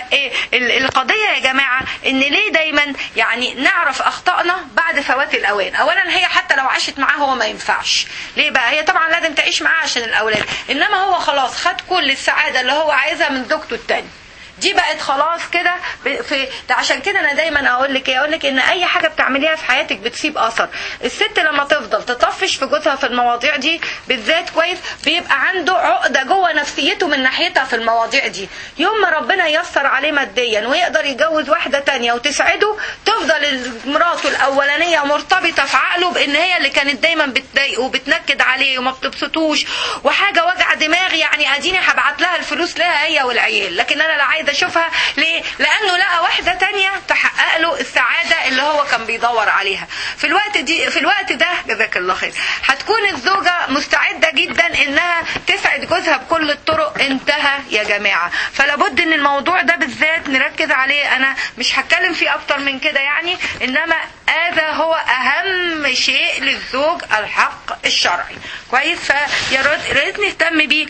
فالقضيه يا جماعه ان ليه دايما يعني نعرف اخطائنا بعد فوات الاوان اولا هي حتى لو عاشت معاه هو ما ينفعش ليه بقى هي طبعا لازم تعيش معاه عشان الاولاد انما هو خلاص خد كل السعاده اللي هو عايزها من زوجته التانيه دي بقت خلاص كده ب- في ده عشان كده انا دايما اقول لك ايه اقول لك ان اي حاجه بتعمليها في حياتك بتسيب اثر الست لما تفضل تطفش في جوزها في المواضيع دي بالذات كويس بيبقى عنده عقده جوه نفسيته من ناحيتها في المواضيع دي يوم ما ربنا ييسر عليه ماديا ويقدر يتجوز واحده تانية وتسعده تفضل مراته الاولانيه مرتبطه في عقله بان هي اللي كانت دايما بتضايقه وبتنكد عليه وما بتبسطوش وحاجه وجع دماغ يعني اديني هبعت لها الفلوس لها هي والعيال لكن انا لا عايزه اشوفها ليه لانه لقى واحده تانية تحقق له السعاده اللي هو كان بيدور عليها في الوقت دي في الوقت ده جزاك الله خير هتكون الزوجه مستعده جدا انها تسعد جوزها بكل الطرق انتهى يا جماعه فلا بد ان الموضوع ده بالذات نركز عليه انا مش هتكلم فيه اكتر من كده يعني انما هذا هو اهم شيء للزوج الحق الشرعي كويس فيا ريت ريت نهتم بيه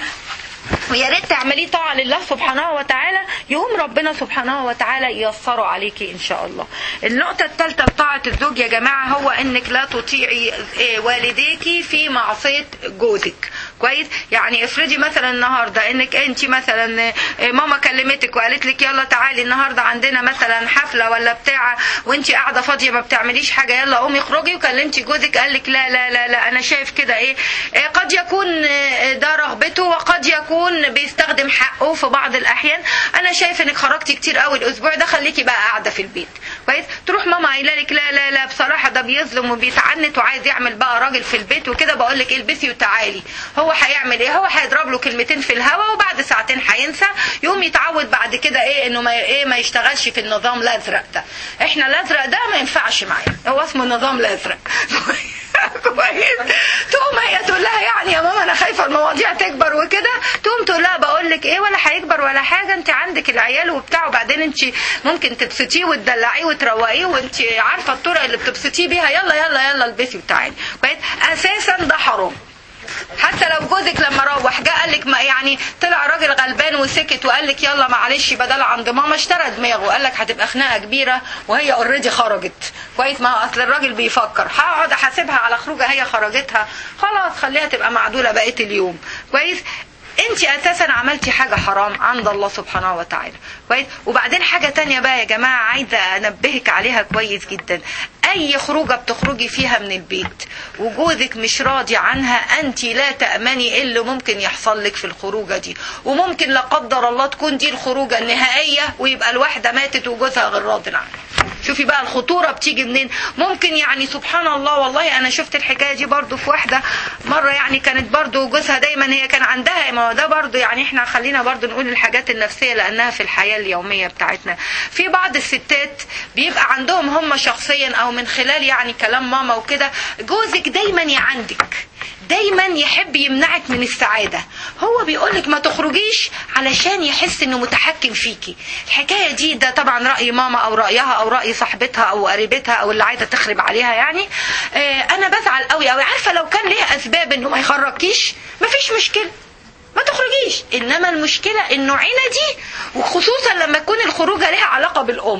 ويا ريت تعمليه طاعه لله سبحانه وتعالى يقوم ربنا سبحانه وتعالى ييسره عليكي ان شاء الله. النقطه الثالثه بطاعه الزوج يا جماعه هو انك لا تطيعي إيه، والديكي في معصيه جوزك. كويس؟ يعني افرضي مثلا النهارده انك انت مثلا إيه، ماما كلمتك وقالت لك يلا تعالي النهارده عندنا مثلا حفله ولا بتاع وانت قاعده فاضيه ما بتعمليش حاجه يلا قومي اخرجي وكلمتي جوزك قال لك لا لا لا لا انا شايف كده ايه إيه، قد يكون إيه، ده رغبته وقد يكون بيستخدم حقه في بعض الاحيان انا شايف انك خرجتي كتير قوي الاسبوع ده خليكي بقى قاعده في البيت كويس تروح ماما قايله لك لا لا لا بصراحه ده بيظلم وبيتعنت وعايز يعمل بقى راجل في البيت وكده بقول لك البسي وتعالي هو هيعمل ايه هو هيضرب له كلمتين في الهوا وبعد ساعتين هينسى يقوم يتعود بعد كده ايه انه ما ايه ما يشتغلش في النظام الازرق ده احنا الازرق ده ما ينفعش معايا هو اسمه النظام الازرق كويس تقوم هي تقول لها يعني يا ماما انا خايفه المواضيع تكبر وكده تقوم تقول لها بقول لك ايه ولا هيكبر ولا حاجه انت عندك العيال وبتاع وبعدين انت ممكن تبسطيه وتدلعيه وتروقيه وانت عارفه الطرق اللي بتبسطيه بيها يلا يلا يلا البسي وتعالي كويس اساسا ده حرام حتى لو جوزك لما روح جه قال لك ما يعني طلع راجل غلبان وسكت وقال لك يلا معلش بدل عند ماما اشترى دماغه قال لك هتبقى خناقه كبيره وهي اوريدي خرجت كويس ما هو اصل الراجل بيفكر هقعد احاسبها على خروجه هي خرجتها خلاص خليها تبقى معدوله بقيه اليوم كويس انت اساسا عملتي حاجه حرام عند الله سبحانه وتعالى كويس وبعدين حاجه تانية بقى يا جماعه عايزه انبهك عليها كويس جدا اي خروجه بتخرجي فيها من البيت وجوزك مش راضي عنها انت لا تامني ايه اللي ممكن يحصل لك في الخروجه دي وممكن لا قدر الله تكون دي الخروجه النهائيه ويبقى الواحده ماتت وجوزها غير راضي عنها شوفي بقى الخطوره بتيجي منين ممكن يعني سبحان الله والله انا شفت الحكايه دي برضو في واحده مره يعني كانت برضو جوزها دايما هي كان عندها ما هو ده برضو يعني احنا خلينا برضو نقول الحاجات النفسيه لانها في الحياه اليوميه بتاعتنا في بعض الستات بيبقى عندهم هم شخصيا او من خلال يعني كلام ماما وكده جوزك دايما يعندك دايما يحب يمنعك من السعاده هو بيقولك ما تخرجيش علشان يحس انه متحكم فيكي الحكايه دي ده طبعا راي ماما او رايها او راي صاحبتها او قريبتها او اللي عايزه تخرب عليها يعني آه انا بزعل قوي قوي عارفه لو كان ليها اسباب انه ما يخرجكيش مفيش مشكله ما تخرجيش انما المشكله انه عينه دي وخصوصا لما تكون الخروجه لها علاقه بالام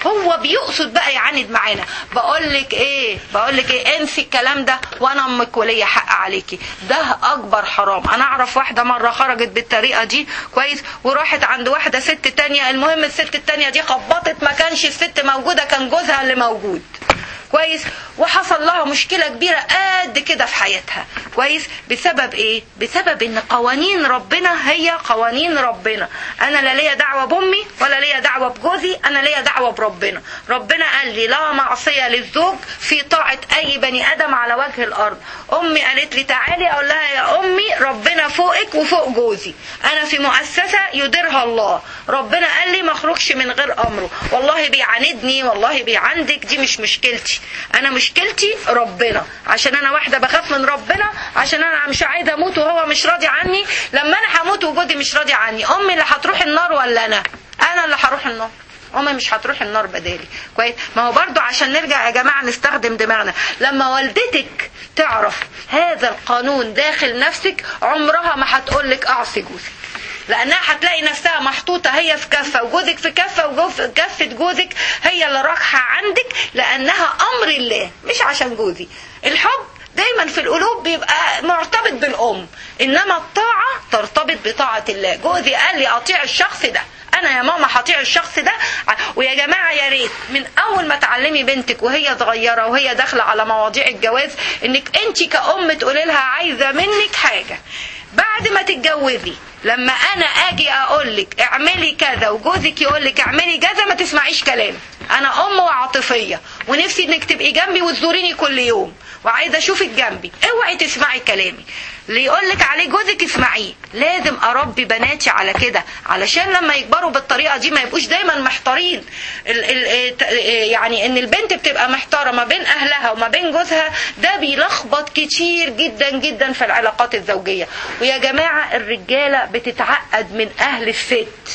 هو بيقصد بقى يعاند معانا بقول لك ايه بقول لك ايه انسي الكلام ده وانا امك وليا حق عليكي ده اكبر حرام انا اعرف واحده مره خرجت بالطريقه دي كويس وراحت عند واحده ست تانية المهم الست التانية دي خبطت ما كانش الست موجوده كان جوزها اللي موجود كويس وحصل لها مشكله كبيره قد كده في حياتها كويس بسبب ايه بسبب ان قوانين ربنا هي قوانين ربنا انا لا ليا دعوه بامي ولا ليا دعوه بجوزي انا ليا دعوه بربنا ربنا قال لي لا معصيه للزوج في طاعه اي بني ادم على وجه الارض امي قالت لي تعالي اقول لها يا امي ربنا فوقك وفوق جوزي انا في مؤسسه يديرها الله ربنا قال لي ما اخرجش من غير امره والله بيعاندني والله بيعندك دي مش مشكلتي انا مشكلتي ربنا عشان انا واحده بخاف من ربنا عشان انا مش عايزه اموت وهو مش راضي عني لما انا هموت وجودي مش راضي عني امي اللي هتروح النار ولا انا انا اللي هروح النار امي مش هتروح النار بدالي كويس ما هو برضو عشان نرجع يا جماعه نستخدم دماغنا لما والدتك تعرف هذا القانون داخل نفسك عمرها ما هتقول لك اعصي جوزك لانها هتلاقي نفسها محطوطه هي في كفه وجوزك في كفه وكفه جوزك هي اللي راكحه عندك لانها امر الله مش عشان جوزي الحب دايما في القلوب بيبقى مرتبط بالام انما الطاعه ترتبط بطاعه الله جوزي قال لي اطيع الشخص ده انا يا ماما هطيع الشخص ده ويا جماعه يا ريت من اول ما تعلمي بنتك وهي صغيره وهي داخله على مواضيع الجواز انك انت كأم تقولي لها عايزه منك حاجه بعد ما تتجوزي لما انا اجي اقول لك اعملي كذا وجوزك يقول لك اعملي كذا ما تسمعيش كلامي انا ام وعاطفيه ونفسي انك تبقي جنبي وتزوريني كل يوم وعايزه اشوفك جنبي اوعي تسمعي كلامي اللي يقول لك عليه جوزك اسمعيه لازم اربي بناتي على كده علشان لما يكبروا بالطريقه دي ما يبقوش دايما محتارين ال ال يعني ان البنت بتبقى محتاره ما بين اهلها وما بين جوزها ده بيلخبط كتير جدا جدا في العلاقات الزوجيه ويا جماعه الرجاله بتتعقد من اهل الست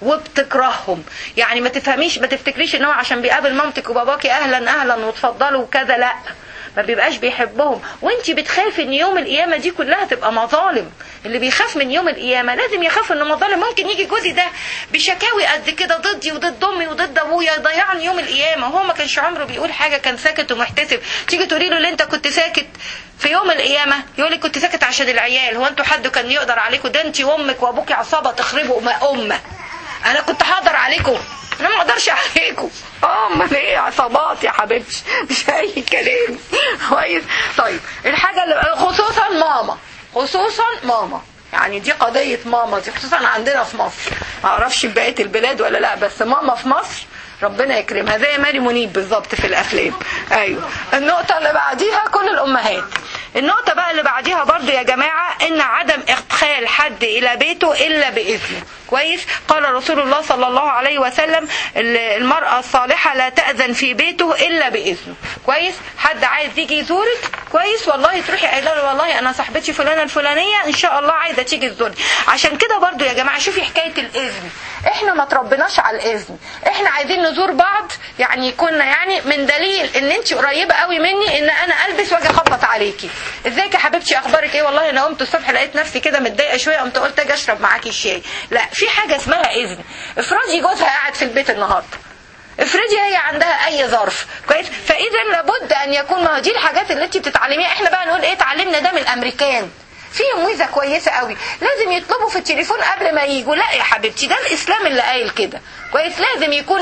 وبتكرههم يعني ما تفهميش ما تفتكريش ان هو عشان بيقابل مامتك وباباكي اهلا اهلا وتفضلوا وكذا لا ما بيبقاش بيحبهم وانت بتخافي ان يوم القيامه دي كلها تبقى مظالم اللي بيخاف من يوم القيامه لازم يخاف ان مظالم ممكن يجي جوزي ده بشكاوي قد كده ضدي وضد امي وضد ابويا يضيعني يوم القيامه وهو ما كانش عمره بيقول حاجه كان ساكت ومحتسب تيجي تقولي له اللي انت كنت ساكت في يوم القيامه يقول لك كنت ساكت عشان العيال هو انتوا حد كان يقدر عليكم ده انت وامك وابوك عصابه تخربوا امه انا كنت هقدر عليكم انا ما اقدرش عليكم اه امال ايه عصابات يا حبيبتي مش اي كلام كويس طيب الحاجه اللي خصوصا ماما خصوصا ماما يعني دي قضيه ماما دي خصوصا عندنا في مصر ما اعرفش في بقيه البلاد ولا لا بس ماما في مصر ربنا يكرمها زي ماري منيب بالظبط في الافلام ايوه النقطه اللي بعديها كل الامهات النقطة بقى اللي بعديها برضو يا جماعة ان عدم ادخال حد الى بيته الا باذنه كويس قال رسول الله صلى الله عليه وسلم المرأة الصالحة لا تأذن في بيته الا باذنه كويس حد عايز يجي يزورك كويس والله تروحي قايله له والله انا صاحبتي فلانة الفلانية ان شاء الله عايزة تيجي تزورني عشان كده برضو يا جماعة شوفي حكاية الاذن احنا ما تربناش على الاذن احنا عايزين نزور بعض يعني يكون يعني من دليل ان انت قريبة قوي مني ان انا البس واجي اخبط عليكي ازيك يا حبيبتي اخبارك ايه والله انا قمت الصبح لقيت نفسي كده متضايقه شويه قمت قلت اجي اشرب معاكي الشاي لا في حاجه اسمها اذن افرضي جوزها قاعد في البيت النهارده افرضي هي عندها اي ظرف كويس فاذا لابد ان يكون ما دي الحاجات اللي انت بتتعلميها احنا بقى نقول ايه اتعلمنا ده من الامريكان فيهم ميزه كويسه قوي لازم يطلبوا في التليفون قبل ما يجوا لا يا حبيبتي ده الاسلام اللي قايل كده كويس لازم يكون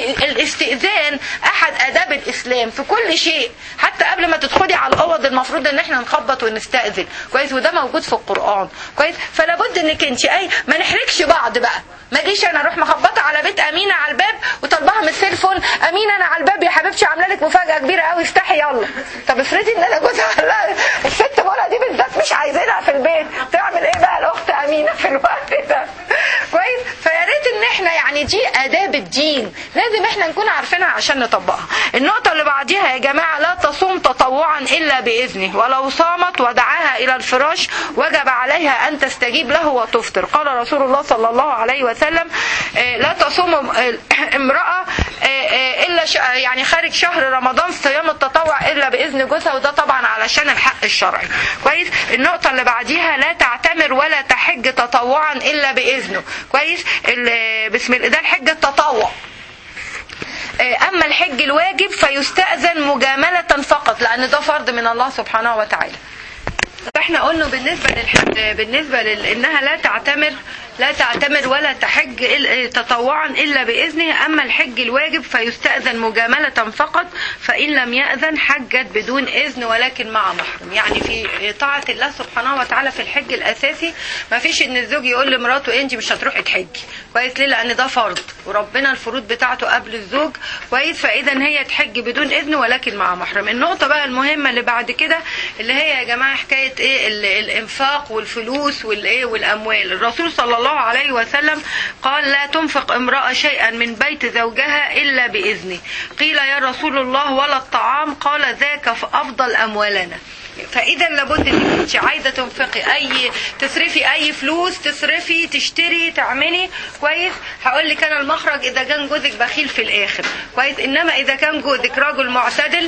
الاستئذان احد اداب الاسلام في كل شيء حتى قبل ما تدخلي على الاوض المفروض ان احنا نخبط ونستاذن كويس وده موجود في القران كويس فلا بد انك انت اي ما نحرجش بعض بقى ما اجيش انا اروح مخبطه على بيت امينه على الباب وطالباها من التليفون امينه انا على الباب يا حبيبتي عامله لك مفاجاه كبيره قوي افتحي يلا طب افرضي ان انا جوزها لا الست بولا دي بالذات مش عايزينها في البيت تعمل ايه بقى الاخت امينه في الوقت ده كويس فيا ريت ان احنا يعني دي اداب الدين لازم احنا نكون عارفينها عشان نطبقها النقطه اللي بعديها يا جماعه لا تصوم تطوعا الا باذنه ولو صامت ودعاها الى الفراش وجب عليها ان تستجيب له وتفطر قال رسول الله صلى الله عليه وسلم لا تصوم امراه الا يعني خارج شهر رمضان صيام التطوع الا باذن جوزها وده طبعا علشان الحق الشرعي كويس النقطه اللي بعديها لا تعتمر ولا تحج تطوعا الا باذنه كويس بسم الله ده الحج التطوع آه، اما الحج الواجب فيستأذن مجاملة فقط لان ده فرض من الله سبحانه وتعالى احنا قلنا بالنسبة للحج بالنسبة لل... انها لا تعتمر لا تعتمر ولا تحج إل- تطوعا الا باذنه اما الحج الواجب فيستأذن مجاملة فقط فان لم يأذن حجت بدون اذن ولكن مع محرم يعني في طاعة الله سبحانه وتعالى في الحج الاساسي ما فيش ان الزوج يقول لمراته انت مش هتروحي تحجي كويس ليه لان ده فرض وربنا الفروض بتاعته قبل الزوج كويس فاذا هي تحج بدون اذن ولكن مع محرم النقطة بقى المهمة اللي بعد كده اللي هي يا جماعة حكاية ايه ال- الانفاق والفلوس والايه والاموال الرسول صلى الله عليه وسلم قال لا تنفق امرأة شيئا من بيت زوجها الا باذنه قيل يا رسول الله ولا الطعام قال ذاك افضل اموالنا فاذا لابد انك انت عايزه تنفقي اي تصرفي اي فلوس تصرفي تشتري تعملي كويس هقول لك انا المخرج اذا كان جوزك بخيل في الاخر كويس انما اذا كان جوزك رجل معتدل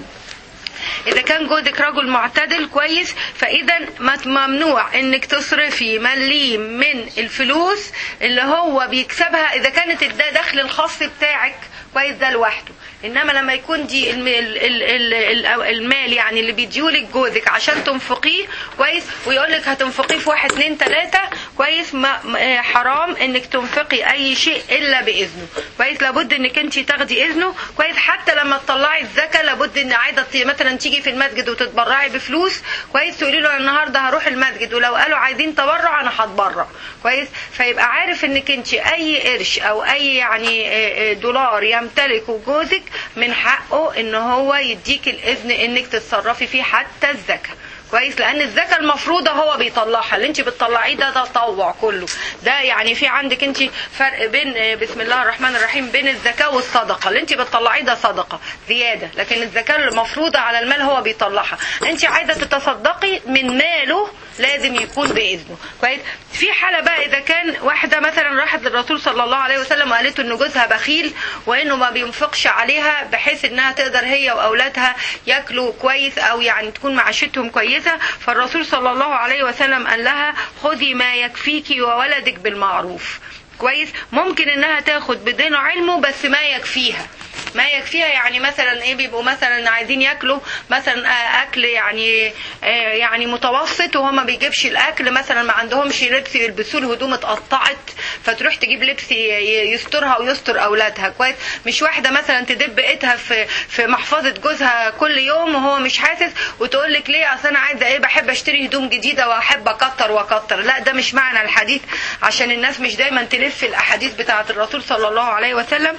اذا كان جوزك رجل معتدل كويس فاذا ما- ممنوع انك تصرفي مليم من الفلوس اللي هو بيكسبها اذا كانت ده دخل الخاص بتاعك كويس ده لوحده انما لما يكون دي الم- ال- ال- ال- ال- المال يعني اللي بيديهولك جوزك عشان تنفقيه كويس ويقول لك هتنفقيه في واحد اتنين تلاته كويس ما ما- آه، حرام انك تنفقي اي شيء الا باذنه كويس لابد انك انت تاخدي اذنه كويس حتى لما تطلعي الزكاه لابد ان عايزه ت- مثلا تيجي في المسجد وتتبرعي بفلوس كويس تقولي له أنا النهارده هروح المسجد ولو قالوا عايزين تبرع انا هتبرع كويس فيبقى عارف انك انت اي قرش او اي يعني آه، آه، دولار يمتلكه جوزك من حقه ان هو يديك الاذن انك تتصرفي فيه حتى الزكاه كويس لان الزكاه المفروضه هو بيطلعها اللي انت بتطلعيه ده ده تطوع كله ده يعني في عندك انت فرق بين آه، بسم الله الرحمن الرحيم بين الزكاه والصدقه اللي انت بتطلعيه ده صدقه زياده لكن الزكاه المفروضه على المال هو بيطلعها انت عايزه تتصدقي من ماله لازم يكون باذنه كويس في حاله بقى اذا كان واحده مثلا راحت للرسول صلى الله عليه وسلم وقالت ان جوزها بخيل وانه ما بينفقش عليها بحيث انها تقدر هي واولادها ياكلوا كويس او يعني تكون معيشتهم كويسه فالرسول صلى الله عليه وسلم قال لها خذي ما يكفيك وولدك بالمعروف كويس ممكن انها تاخد بدون علمه بس ما يكفيها ما يكفيها يعني مثلا ايه بيبقوا مثلا عايزين ياكلوا مثلا آه، اكل يعني آه، يعني متوسط وهو ما بيجيبش الاكل مثلا ما عندهمش لبس يلبسوه الهدوم اتقطعت فتروح تجيب لبس ي- ي- يسترها ويستر اولادها كويس مش واحده مثلا تدب ايدها في في محفظه جوزها كل يوم وهو مش حاسس وتقول لك ليه اصل انا عايزه ايه بحب اشتري هدوم جديده واحب اكتر واكتر لا ده مش معنى الحديث عشان الناس مش دايما تلف الاحاديث بتاعه الرسول صلى الله عليه وسلم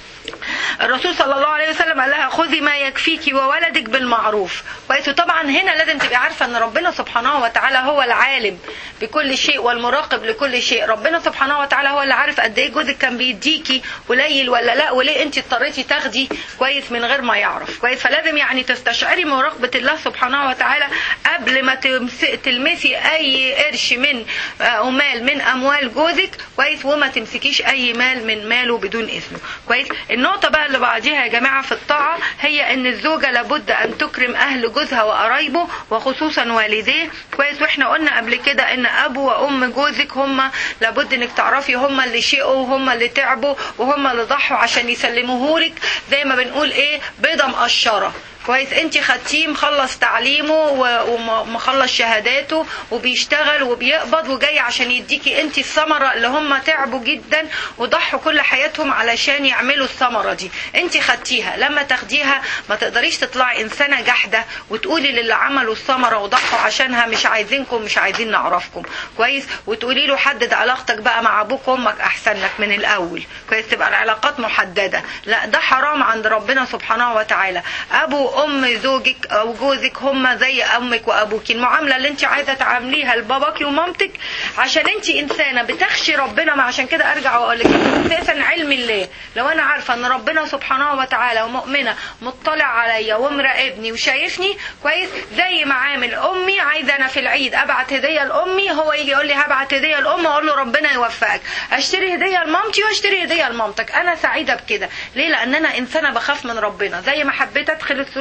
الرسول صلى الله عليه وسلم قال لها خذي ما يكفيك وولدك بالمعروف كويس وطبعا هنا لازم تبقي عارفه ان ربنا سبحانه وتعالى هو العالم بكل شيء والمراقب لكل شيء ربنا سبحانه وتعالى هو اللي عارف قد ايه جوزك كان بيديكي قليل ولا لا وليه انت اضطريتي تاخدي كويس من غير ما يعرف كويس فلازم يعني تستشعري مراقبه الله سبحانه وتعالى قبل ما تمس- تلمسي اي قرش من آه، مال من اموال جوزك كويس وما تمسكيش اي مال من ماله بدون اذنه كويس النقطه بقى اللي بعديها يا جماعه في الطاعه هي ان الزوجه لابد ان تكرم اهل جوزها وقرايبه وخصوصا والديه كويس واحنا قلنا قبل كده ان ابو وام جوزك هم لابد انك تعرفي هم اللي شقوا وهم اللي تعبوا وهم اللي ضحوا عشان يسلموهولك زي ما بنقول ايه بيضه مقشره كويس انت خدتيه مخلص تعليمه و- ومخلص شهاداته وبيشتغل وبيقبض وجاي عشان يديكي انت الثمره اللي هم تعبوا جدا وضحوا كل حياتهم علشان يعملوا الثمره دي انت خدتيها لما تاخديها ما تقدريش تطلعي انسانه جحده وتقولي للي عملوا الثمره وضحوا عشانها مش عايزينكم مش عايزين نعرفكم كويس وتقولي له حدد علاقتك بقى مع ابوك وامك احسن لك من الاول كويس تبقى العلاقات محدده لا ده حرام عند ربنا سبحانه وتعالى ابو وام زوجك او جوزك هم زي امك وابوك المعامله اللي انت عايزه تعامليها لباباكي ومامتك عشان انت انسانه بتخشي ربنا ما عشان كده ارجع واقول لك اساسا علم الله لو انا عارفه ان ربنا سبحانه وتعالى ومؤمنه مطلع عليا ومراقبني وشايفني كويس زي ما عامل امي عايزه انا في العيد ابعت هديه لامي هو يجي يقول لي هبعت هديه لامي اقول له ربنا يوفقك اشتري هديه لمامتي واشتري هديه لمامتك انا سعيده بكده ليه لان انا انسانه بخاف من ربنا زي ما حبيت ادخل السرور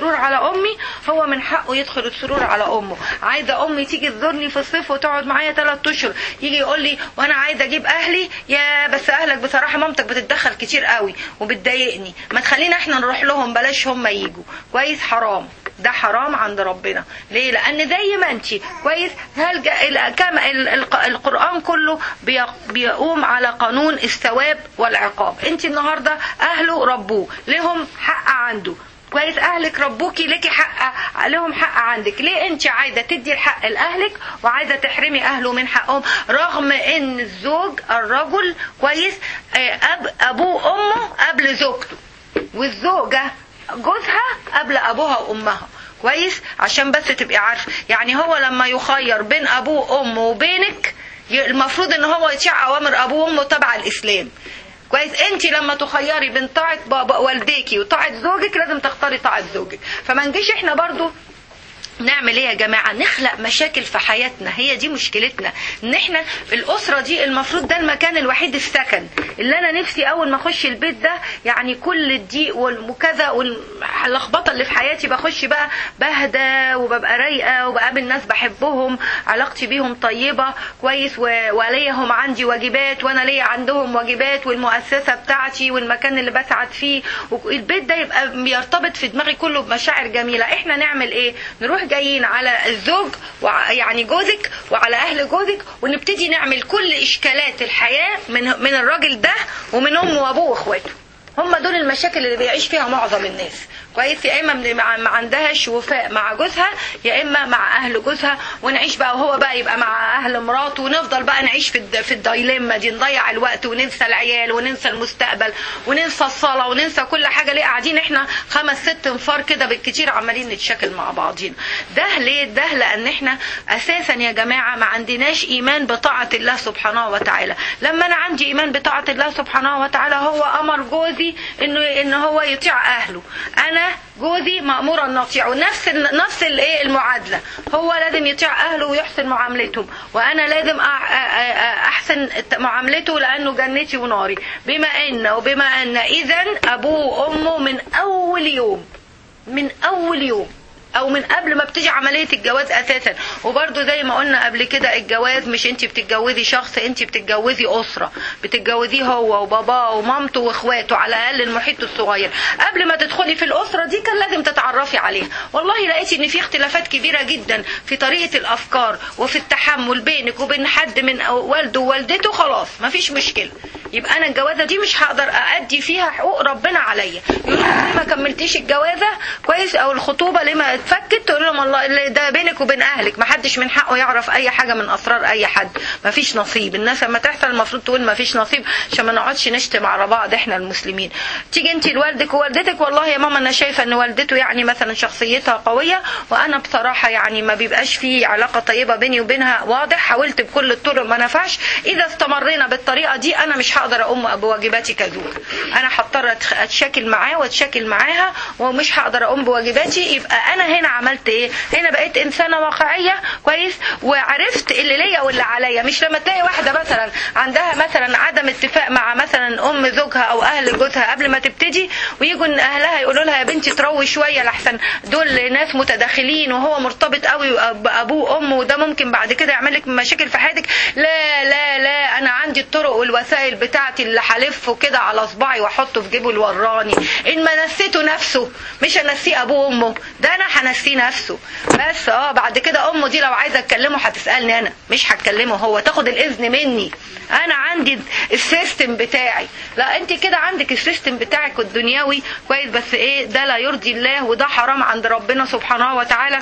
السرور على امي هو من حقه يدخل السرور على امه عايزه امي تيجي تزورني في الصيف وتقعد معايا ثلاث اشهر يجي يقول لي وانا عايزه اجيب اهلي يا بس اهلك بصراحه مامتك بتتدخل كتير قوي وبتضايقني ما تخلينا احنا نروح لهم بلاش هم يجوا كويس حرام ده حرام عند ربنا ليه لان زي ما انت كويس هلجا ال- كما ال- ال- القران كله بي- بيقوم على قانون الثواب والعقاب انت النهارده اهله ربوه لهم حق عنده كويس اهلك ربوكي ليكي حق لهم حق عندك ليه انت عايزه تدي الحق لاهلك وعايزه تحرمي اهله من حقهم رغم ان الزوج الرجل كويس آه، أب ابوه وامه قبل زوجته والزوجه جوزها قبل ابوها وامها كويس عشان بس تبقي عارفه يعني هو لما يخير بين ابوه وامه وبينك ي- المفروض ان هو يطيع اوامر ابوه وامه تبع الاسلام كويس انت لما تخيري بين طاعه بابا والديكي وطاعه زوجك لازم تختاري طاعه زوجك فما نجيش احنا برضو نعمل ايه يا جماعه نخلق مشاكل في حياتنا هي دي مشكلتنا ان احنا الاسره دي المفروض ده المكان الوحيد السكن اللي انا نفسي اول ما اخش البيت ده يعني كل الضيق وكذا واللخبطه اللي في حياتي بخش بقى بهدى وببقى رايقه وبقابل ناس بحبهم علاقتي بيهم طيبه كويس و- وليهم عندي واجبات وانا ليا عندهم واجبات والمؤسسه بتاعتي والمكان اللي بسعد فيه والبيت ده يبقى بيرتبط في دماغي كله بمشاعر جميله احنا نعمل ايه نروح جايين على الزوج وع- يعني جوزك وعلى اهل جوزك ونبتدي نعمل كل اشكالات الحياه من من الراجل ده ومن امه وابوه واخواته هم دول المشاكل اللي بيعيش فيها معظم الناس كويس يا اما من- مع- ما عندهاش وفاء مع جوزها يا اما مع اهل جوزها ونعيش بقى وهو بقى يبقى مع اهل مراته ونفضل بقى نعيش في الد- في الدايليما دي نضيع الوقت وننسى العيال وننسى المستقبل وننسى الصلاه وننسى كل حاجه ليه قاعدين احنا خمس ست انفار كده بالكتير عمالين نتشاكل مع بعضين ده ليه ده لان احنا اساسا يا جماعه ما عندناش ايمان بطاعه الله سبحانه وتعالى لما انا عندي ايمان بطاعه الله سبحانه وتعالى هو امر جوزي انه ان هو يطيع اهله انا جوزي مامور ان اطيعه نفس ال- نفس الايه المعادله هو لازم يطيع اهله ويحسن معاملتهم وانا لازم أع- أ- أ- احسن معاملته لانه جنتي وناري بما ان وبما ان اذا ابوه وامه من اول يوم من اول يوم او من قبل ما بتيجي عمليه الجواز اساسا وبرده زي ما قلنا قبل كده الجواز مش انت بتتجوزي شخص انت بتتجوزي اسره بتتجوزيه هو وباباه ومامته واخواته على الاقل المحيط الصغير قبل ما تدخلي في الاسره دي كان لازم تتعرفي عليها والله لقيتي ان في اختلافات كبيره جدا في طريقه الافكار وفي التحمل بينك وبين حد من والده ووالدته خلاص مفيش مشكله يبقى انا الجوازه دي مش هقدر اادي فيها حقوق ربنا عليا يقول لي ليه ما كملتيش الجوازه كويس او الخطوبه ليه ما اتفكت تقول لهم والله اللي ده بينك وبين اهلك ما حدش من حقه يعرف اي حاجه من اسرار اي حد ما فيش نصيب الناس لما تحصل المفروض تقول ما فيش نصيب عشان ما نقعدش نشتم على بعض احنا المسلمين تيجي انت لوالدك ووالدتك والله يا ماما انا شايفه ان والدته يعني مثلا شخصيتها قويه وانا بصراحه يعني ما بيبقاش في علاقه طيبه بيني وبينها واضح حاولت بكل الطرق ما نفعش اذا استمرينا بالطريقه دي انا مش هقدر اقوم بواجباتي كزوج انا هضطر أتخ- اتشاكل معاه واتشاكل معاها ومش هقدر اقوم بواجباتي يبقى انا هنا عملت ايه هنا بقيت انسانه واقعيه كويس وعرفت اللي ليا واللي عليا مش لما تلاقي واحده مثلا عندها مثلا عدم اتفاق مع مثلا ام زوجها او اهل جوزها قبل ما تبتدي ويجوا ان اهلها يقولوا لها يا بنتي تروي شويه لحسن دول ناس متداخلين وهو مرتبط قوي بابوه وامه وده ممكن بعد كده يعمل لك مشاكل في حياتك لا لا لا انا عندي الطرق والوسائل بتاعتي اللي هلفه كده على صباعي واحطه في جيبه الوراني ان ما نسيته نفسه مش هنسيه ابوه وامه ده انا هنسيه نفسه بس اه بعد كده امه دي لو عايزه اتكلمه هتسالني انا مش هتكلمه هو تاخد الاذن مني انا عندي السيستم بتاعي لا انت كده عندك السيستم بتاعك الدنيوي كويس بس ايه ده لا يرضي الله وده حرام عند ربنا سبحانه وتعالى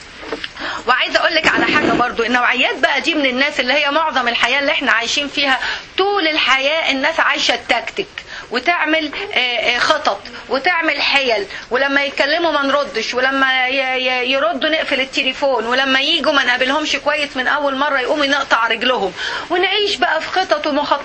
وعايزه اقول لك على حاجه برضو النوعيات بقى دي من الناس اللي هي معظم الحياه اللي احنا عايشين فيها طول الحياه الناس عايشه التكتيك وتعمل آه، آه، خطط وتعمل حيل ولما يتكلموا ما نردش ولما ي- ي- يردوا نقفل التليفون ولما يجوا ما نقابلهمش كويس من اول مره يقوموا نقطع رجلهم ونعيش بقى في خطط ومخططات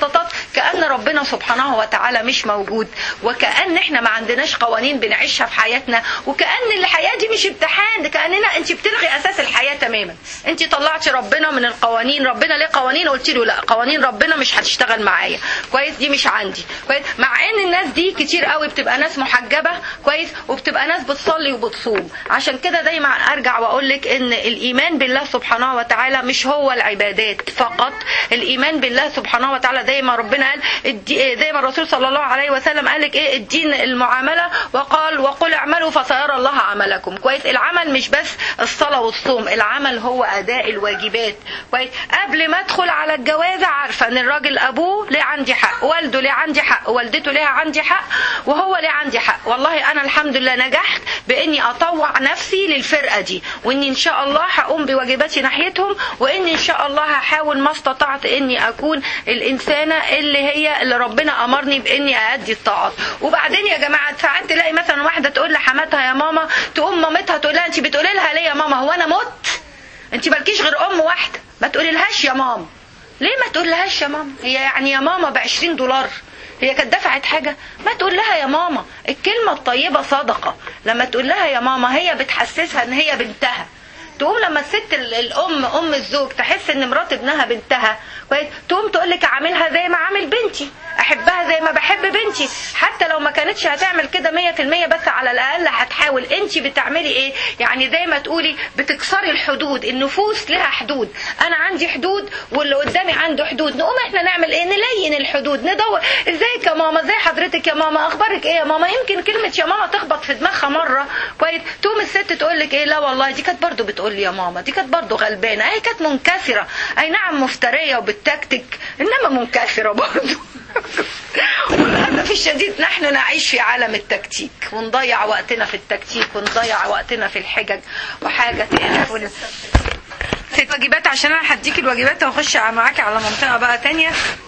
كأن ربنا سبحانه وتعالى مش موجود وكأن احنا ما عندناش قوانين بنعيشها في حياتنا وكأن الحياة دي مش امتحان ده كأننا انت بتلغي اساس الحياة تماما انت طلعتي ربنا من القوانين ربنا ليه قوانين قلت له لا قوانين ربنا مش هتشتغل معايا كويس دي مش عندي كويس مع ان الناس دي كتير قوي بتبقى ناس محجبة كويس وبتبقى ناس بتصلي وبتصوم عشان كده دايما ارجع واقول لك ان الايمان بالله سبحانه وتعالى مش هو العبادات فقط الايمان بالله سبحانه وتعالى زي ما ربنا قال الدي- زي ما الرسول صلى الله عليه وسلم قال لك ايه الدين المعامله وقال وقل اعملوا فسيرى الله عملكم كويس العمل مش بس الصلاه والصوم العمل هو اداء الواجبات كويس قبل ما ادخل على الجوازه عارفه ان الراجل ابوه ليه عندي حق والده ليه عندي حق والدته ليه عندي حق وهو ليه عندي حق والله انا الحمد لله نجحت باني اطوع نفسي للفرقه دي واني ان شاء الله هقوم بواجباتي ناحيتهم واني ان شاء الله هحاول ما استطعت اني اكون الانسانه اللي هي اللي ربنا امرني باني اادي الطاعات وبعدين يا جماعه ساعات تلاقي مثلا واحده تقول لحماتها يا ماما تقوم مامتها تقول لها انت بتقولي لها ليه يا ماما هو انا مت انت مالكيش غير ام واحده ما تقولي لهاش يا ماما ليه ما تقول لهاش يا ماما هي يعني يا ماما ب 20 دولار هي كانت دفعت حاجة ما تقول لها يا ماما الكلمة الطيبة صدقة لما تقول لها يا ماما هي بتحسسها ان هي بنتها تقوم لما الست ال- الام ام الزوج تحس ان مرات ابنها بنتها كويس تقوم تقول لك اعملها زي ما عامل بنتي احبها زي ما بحب بنتي حتى لو ما كانتش هتعمل كده 100% بس على الاقل هتحاول انت بتعملي ايه يعني زي ما تقولي بتكسري الحدود النفوس لها حدود انا عندي حدود واللي قدامي عنده حدود نقوم احنا نعمل ايه نلين الحدود ندور ازيك يا ماما ازي حضرتك يا ماما اخبارك ايه يا ماما يمكن كلمه يا ماما تخبط في دماغها مره كويس تقوم الست تقول لك ايه لا والله دي كانت برضو بتقول لي يا ماما دي كانت برضو غلبانه هي كانت منكسره اي نعم مفتريه وبتكتك انما منكسره برضو وللاسف الشديد نحن نعيش في عالم التكتيك ونضيع وقتنا في التكتيك ونضيع وقتنا في الحجج وحاجه تقرف ون- في الواجبات عشان انا هديك الواجبات واخش معاكي على منطقه بقى تانية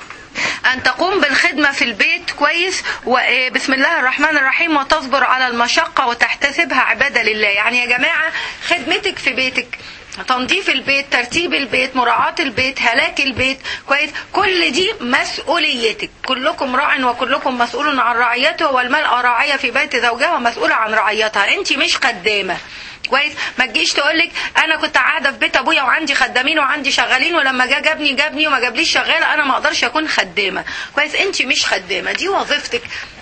أن تقوم بالخدمة في البيت كويس وبسم الله الرحمن الرحيم وتصبر على المشقة وتحتسبها عبادة لله يعني يا جماعة خدمتك في بيتك تنظيف البيت ترتيب البيت مراعاة البيت هلاك البيت كويس كل دي مسؤوليتك كلكم راع وكلكم مسؤول عن رعيته والمرأة راعية في بيت زوجها ومسؤولة عن رعيتها انت مش خدامة كويس ما تجيش تقول لك انا كنت قاعده في بيت ابويا وعندي خدامين وعندي شغالين ولما جه جابني جابني وما جابليش شغاله انا ما اقدرش اكون خدامه كويس انت مش خدامه دي وظيفتك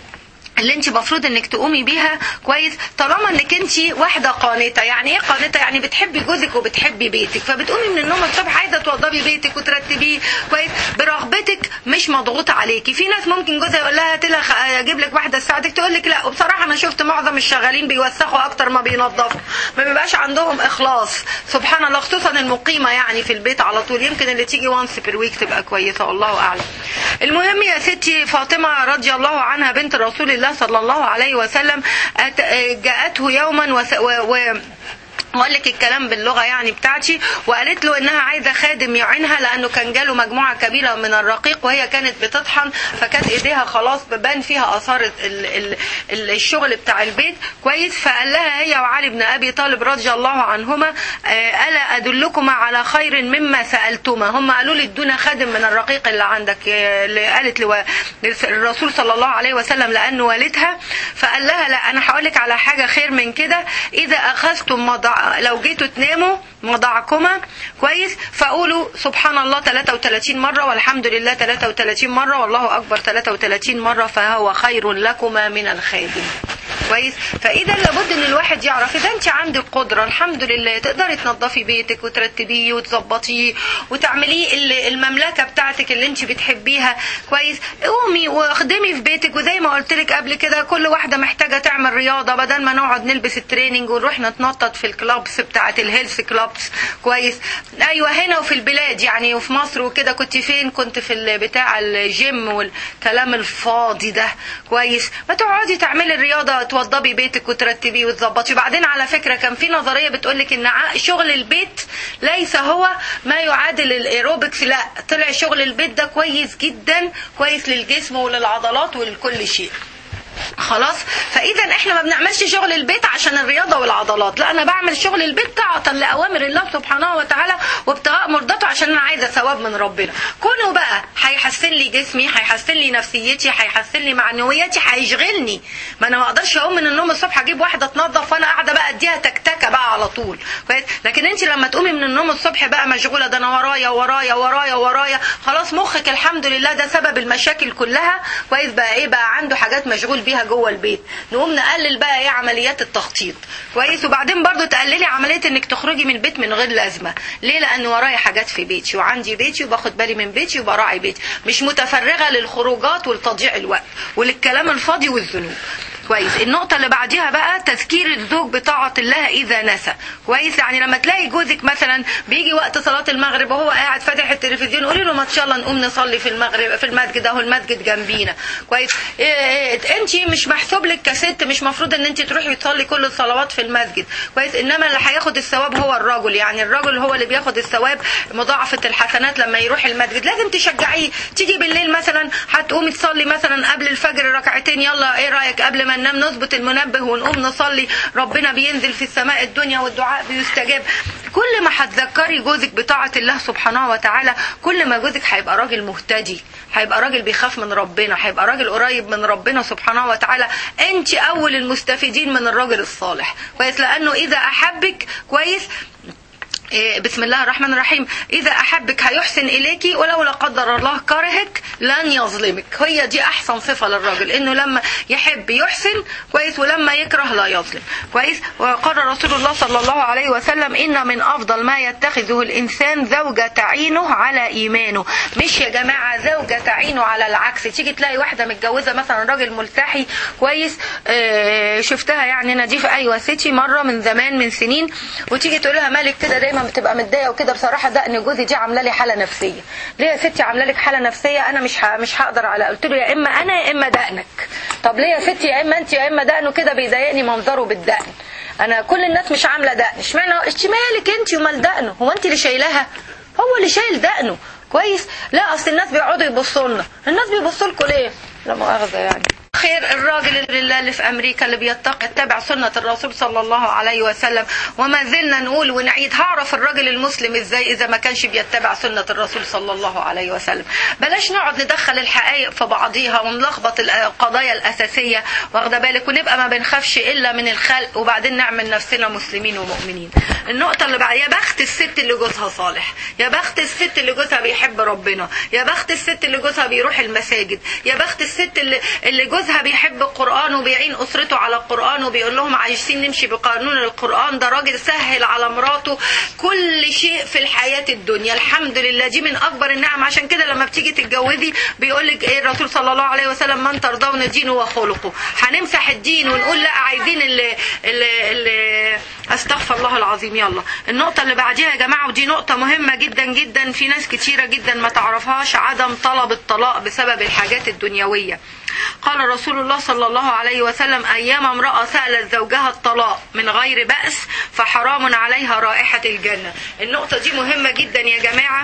اللي انت المفروض انك تقومي بيها كويس طالما انك انت واحده قانته يعني ايه قانته يعني بتحبي جوزك وبتحبي بيتك فبتقومي من النوم الصبح عايزه توضبي بيتك وترتبيه كويس برغبتك مش مضغوطه عليكي في ناس ممكن جوزها يقول لها هات لها خ- اجيب لك واحده تساعدك تقول لك لا وبصراحه انا شفت معظم الشغالين بيوسخوا اكتر ما بينظفوا ما بيبقاش عندهم اخلاص سبحان الله خصوصا المقيمه يعني في البيت على طول يمكن اللي تيجي وانس بير ويك تبقى كويسه والله اعلم المهم يا ستي فاطمه رضي الله عنها بنت رسول الله صلى الله عليه وسلم أت- جاءته يوما وس- و, و وقال لك الكلام باللغه يعني بتاعتي وقالت له انها عايزه خادم يعينها لانه كان جاله مجموعه كبيره من الرقيق وهي كانت بتطحن فكانت ايديها خلاص بان فيها اثار ال- ال- ال- الشغل بتاع البيت كويس فقال لها هي وعلي بن ابي طالب رضي الله عنهما آه، الا ادلكما على خير مما سالتما هم قالوا لي ادونا خادم من الرقيق اللي عندك آه، اللي قالت لو- الرسول صلى الله عليه وسلم لانه والدها فقال لها لا انا هقول لك على حاجه خير من كده اذا اخذتم مضع لو جيتوا تناموا مضاعكما كويس فقولوا سبحان الله 33 مرة والحمد لله 33 مرة والله أكبر 33 مرة فهو خير لكما من الخادم كويس فاذا لابد ان الواحد يعرف اذا انت عندك قدره الحمد لله تقدري تنظفي بيتك وترتبيه وتظبطيه وتعمليه ال- المملكه بتاعتك اللي انت بتحبيها كويس قومي واخدمي في بيتك وزي ما قلت لك قبل كده كل واحده محتاجه تعمل رياضه بدل ما نقعد نلبس التريننج ونروح نتنطط في الكلابس بتاعت الهيلث كلابس كويس ايوه هنا وفي البلاد يعني وفي مصر وكده كنت فين كنت في ال- بتاع الجيم والكلام الفاضي ده كويس ما تقعدي تعملي الرياضه توضبي بيتك وترتبيه وتظبطي وبعدين على فكره كان في نظريه بتقول لك ان ع- شغل البيت ليس هو ما يعادل الايروبكس لا طلع شغل البيت ده كويس جدا كويس للجسم وللعضلات ولكل شيء خلاص فاذا احنا ما بنعملش شغل البيت عشان الرياضه والعضلات لا انا بعمل شغل البيت طاعه لاوامر الله سبحانه وتعالى وابتغاء مرضاته عشان انا عايزه ثواب من ربنا كونه بقى هيحسن لي جسمي هيحسن لي نفسيتي هيحسن لي معنوياتي هيشغلني ما انا ما اقدرش اقوم من النوم الصبح اجيب واحده تنظف وانا قاعده بقى اديها تكتكه بقى على طول كويس لكن انت لما تقومي من النوم الصبح بقى مشغوله ده انا ورايا ورايا ورايا ورايا خلاص مخك الحمد لله ده سبب المشاكل كلها كويس بقى ايه بقى عنده حاجات مشغول بيها جوه البيت نقوم نقلل بقى ايه عمليات التخطيط كويس وبعدين برضو تقللي عمليه انك تخرجي من البيت من غير لازمه ليه لان ورايا حاجات في بيتي وعندي بيتي وباخد بالي من بيتي وبراعي بيتي مش متفرغه للخروجات ولتضييع الوقت وللكلام الفاضي والذنوب كويس النقطة اللي بعديها بقى تذكير الزوج بطاعة الله إذا نسى كويس يعني لما تلاقي جوزك مثلا بيجي وقت صلاة المغرب وهو قاعد فاتح التلفزيون قولي له ما شاء الله نقوم نصلي في المغرب في المسجد اهو المسجد جنبينا كويس انت مش محسوب لك كست مش مفروض ان انت تروحي تصلي كل الصلوات في المسجد كويس انما اللي هياخد الثواب هو الرجل يعني الرجل هو اللي بياخد الثواب مضاعفة الحسنات لما يروح المسجد لازم تشجعيه تيجي بالليل مثلا هتقومي تصلي مثلا قبل الفجر ركعتين يلا ايه رايك قبل ما ننام نظبط المنبه ونقوم نصلي ربنا بينزل في السماء الدنيا والدعاء بيستجاب كل ما هتذكري جوزك بطاعة الله سبحانه وتعالى كل ما جوزك هيبقى راجل مهتدي هيبقى راجل بيخاف من ربنا هيبقى راجل قريب من ربنا سبحانه وتعالى انت اول المستفيدين من الراجل الصالح كويس لانه اذا احبك كويس بسم الله الرحمن الرحيم إذا أحبك هيحسن إليك ولو لا قدر الله كرهك لن يظلمك هي دي أحسن صفة للرجل إنه لما يحب يحسن كويس ولما يكره لا يظلم كويس وقال رسول الله صلى الله عليه وسلم إن من أفضل ما يتخذه الإنسان زوجة تعينه على إيمانه مش يا جماعة زوجة تعينه على العكس تيجي تلاقي واحدة متجوزة مثلا راجل ملتحي كويس آه شفتها يعني أنا دي في أيوة سيتي مرة من زمان من سنين وتيجي تقول لها مالك كده دايما بتبقى متضايقه وكده بصراحه دقن جوزي دي عامله لي حاله نفسيه ليه يا ستي عامله لك حاله نفسيه انا مش ه... مش هقدر على قلت له يا اما انا يا اما دقنك طب ليه يا ستي يا اما انت يا اما دقنه كده بيضايقني منظره بالدقن انا كل الناس مش عامله دقن اشمعنى مالك انت ومال دقنه هو انت اللي شايلاها هو اللي شايل دقنه كويس لا اصل الناس بيقعدوا يبصوا لنا الناس بيبصوا لكم ليه لا مؤاخذه يعني خير الراجل اللي في امريكا اللي بيتقي يتبع سنه الرسول صلى الله عليه وسلم وما زلنا نقول ونعيد هعرف الراجل المسلم ازاي اذا ما كانش بيتبع سنه الرسول صلى الله عليه وسلم بلاش نقعد ندخل الحقائق في بعضيها ونلخبط القضايا الاساسيه واخده بالك ونبقى ما بنخافش الا من الخلق وبعدين نعمل نفسنا مسلمين ومؤمنين النقطه اللي بعد يا بخت الست اللي جوزها صالح يا بخت الست اللي جوزها بيحب ربنا يا بخت الست اللي جوزها بيروح المساجد يا بخت الست اللي اللي جوزها بيحب القرآن وبيعين أسرته على القرآن وبيقول لهم عايزين نمشي بقانون القرآن ده راجل سهل على مراته كل شيء في الحياة الدنيا الحمد لله دي من أكبر النعم عشان كده لما بتيجي تتجوزي بيقول لك إيه الرسول صلى الله عليه وسلم من ترضون دينه وخلقه هنمسح الدين ونقول لا عايزين اللي, اللي, اللي استغفر الله العظيم يلا النقطة اللي بعديها يا جماعة ودي نقطة مهمة جدا جدا في ناس كتيرة جدا ما تعرفهاش عدم طلب الطلاق بسبب الحاجات الدنيوية قال رسول الله صلى الله عليه وسلم أيام امرأة سألت زوجها الطلاق من غير بأس فحرام عليها رائحة الجنة النقطة دي مهمة جدا يا جماعة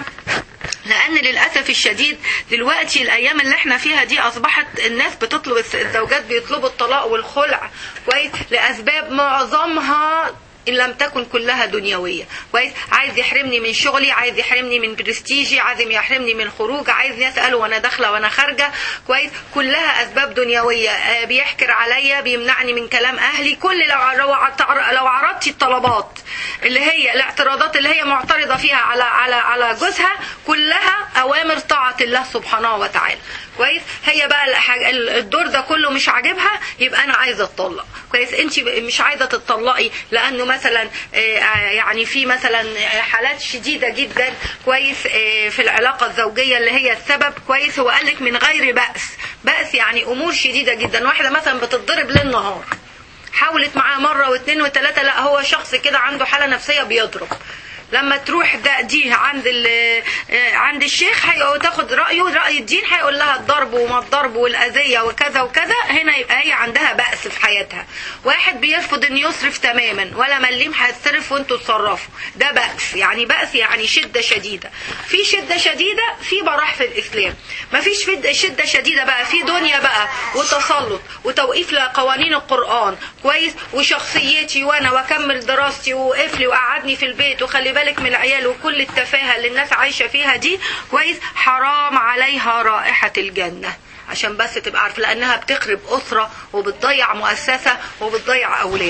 لان للاسف الشديد دلوقتي الايام اللي احنا فيها دي اصبحت الناس بتطلب الزوجات بيطلبوا الطلاق والخلع كويس لاسباب معظمها ان لم تكن كلها دنيويه كويس عايز يحرمني من شغلي عايز يحرمني من برستيجي عايز يحرمني من خروج عايز يساله وانا داخله وانا خارجه كويس كلها اسباب دنيويه آه بيحكر عليا بيمنعني من كلام اهلي كل لو لو عرضتي الطلبات اللي هي الاعتراضات اللي هي معترضه فيها على على على جوزها كلها اوامر طاعه الله سبحانه وتعالى كويس هي بقى الدور ده كله مش عاجبها يبقى انا عايزه اتطلق كويس انت مش عايزه تتطلقي لانه مثلا يعني في مثلا حالات شديده جدا كويس في العلاقه الزوجيه اللي هي السبب كويس هو قال لك من غير باس باس يعني امور شديده جدا واحده مثلا بتتضرب ليل نهار حاولت معاه مره واثنين وثلاثه لا هو شخص كده عنده حاله نفسيه بيضرب لما تروح ده دي عند ال- آه، عند الشيخ هي- تاخد رايه راي الدين هيقول لها الضرب وما الضرب والاذيه وكذا وكذا هنا يبقى هي عندها بأس في حياتها واحد بيرفض ان يصرف تماما ولا مليم هيتصرف وانتوا تصرفوا ده بأس يعني بأس يعني شده شديده في شده شديده في براح في الاسلام ما فيش فد- شده شديده بقى في دنيا بقى وتسلط وتوقيف لقوانين القران كويس وشخصيتي وانا واكمل دراستي وقفلي وقعدني في البيت وخلي بالك من العيال وكل التفاهه اللي الناس عايشه فيها دي كويس حرام عليها رائحه الجنه عشان بس تبقى عارف لانها بتخرب اسره وبتضيع مؤسسه وبتضيع اولاد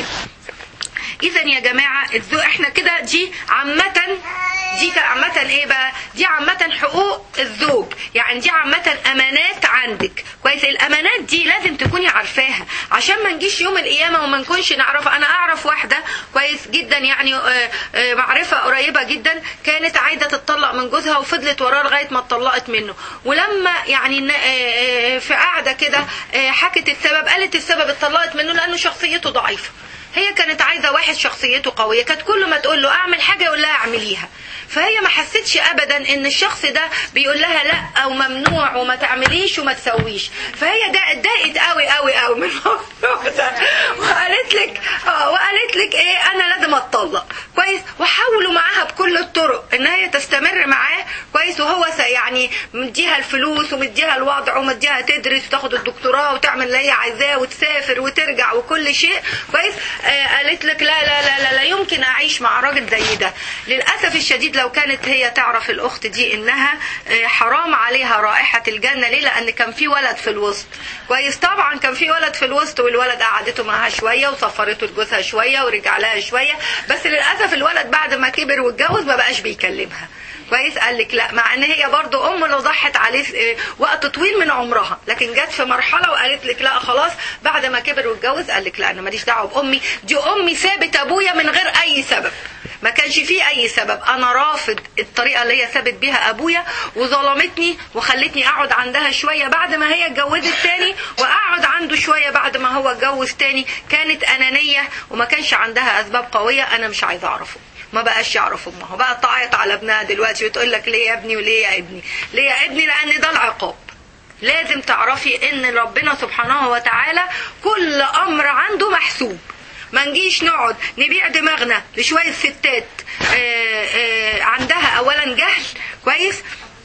اذا يا جماعه الذوق احنا كده دي عامه دي عامة ايه بقى؟ دي عامة حقوق الزوج، يعني دي عامة امانات عندك، كويس؟ الامانات دي لازم تكوني عارفاها، عشان ما نجيش يوم القيامة وما نكونش نعرفها، انا اعرف واحدة كويس جدا يعني آه، آه، معرفة قريبة جدا كانت عايزة تتطلق من جوزها وفضلت وراه لغاية ما اتطلقت منه، ولما يعني ن- آه، آه، في قعدة كده آه، حكت السبب، قالت السبب اتطلقت منه لانه شخصيته ضعيفة. هي كانت عايزه واحد شخصيته قويه كانت كل ما تقول له اعمل حاجه يقول لها اعمليها فهي ما حستش ابدا ان الشخص ده بيقول لها لا او ممنوع وما تعمليش وما تسويش فهي ده اتضايقت قوي قوي قوي من الموضوع ده وقالت لك اه وقالت لك ايه انا لازم اتطلق كويس وحاولوا معاها بكل الطرق ان هي تستمر معاه كويس وهو س- يعني مديها الفلوس ومديها الوضع ومديها تدرس وتاخد الدكتوراه وتعمل اللي هي عايزاه وتسافر وترجع وكل شيء كويس آه قالت لك لا لا لا لا, لا يمكن اعيش مع راجل زي ده للاسف الشديد لو كانت هي تعرف الاخت دي انها آه حرام عليها رائحه الجنه ليه لان كان في ولد في الوسط كويس طبعا كان في ولد في الوسط والولد قعدته معاها شويه وسفرته لجوزها شويه ورجع لها شويه بس للاسف الولد بعد ما كبر واتجوز ما بقاش بيكلمها كويس قال لك لا مع ان هي برضو ام لو ضحت عليه آه، وقت طويل من عمرها لكن جت في مرحله وقالت لك لا خلاص بعد ما كبر واتجوز قال لك لا انا ماليش دعوه بامي دي امي سابت ابويا من غير اي سبب ما كانش فيه اي سبب انا رافض الطريقه اللي هي سابت بيها ابويا وظلمتني وخلتني اقعد عندها شويه بعد ما هي اتجوزت تاني واقعد عنده شويه بعد ما هو اتجوز تاني كانت انانيه وما كانش عندها اسباب قويه انا مش عايزه اعرفه ما بقاش يعرف امها بقى تعيط على ابنها دلوقتي وتقول لك ليه يا ابني وليه يا ابني ليه يا ابني لان ده العقاب لازم تعرفي ان ربنا سبحانه وتعالى كل امر عنده محسوب ما نجيش نقعد نبيع دماغنا لشويه ستات آه، آه، عندها اولا جهل كويس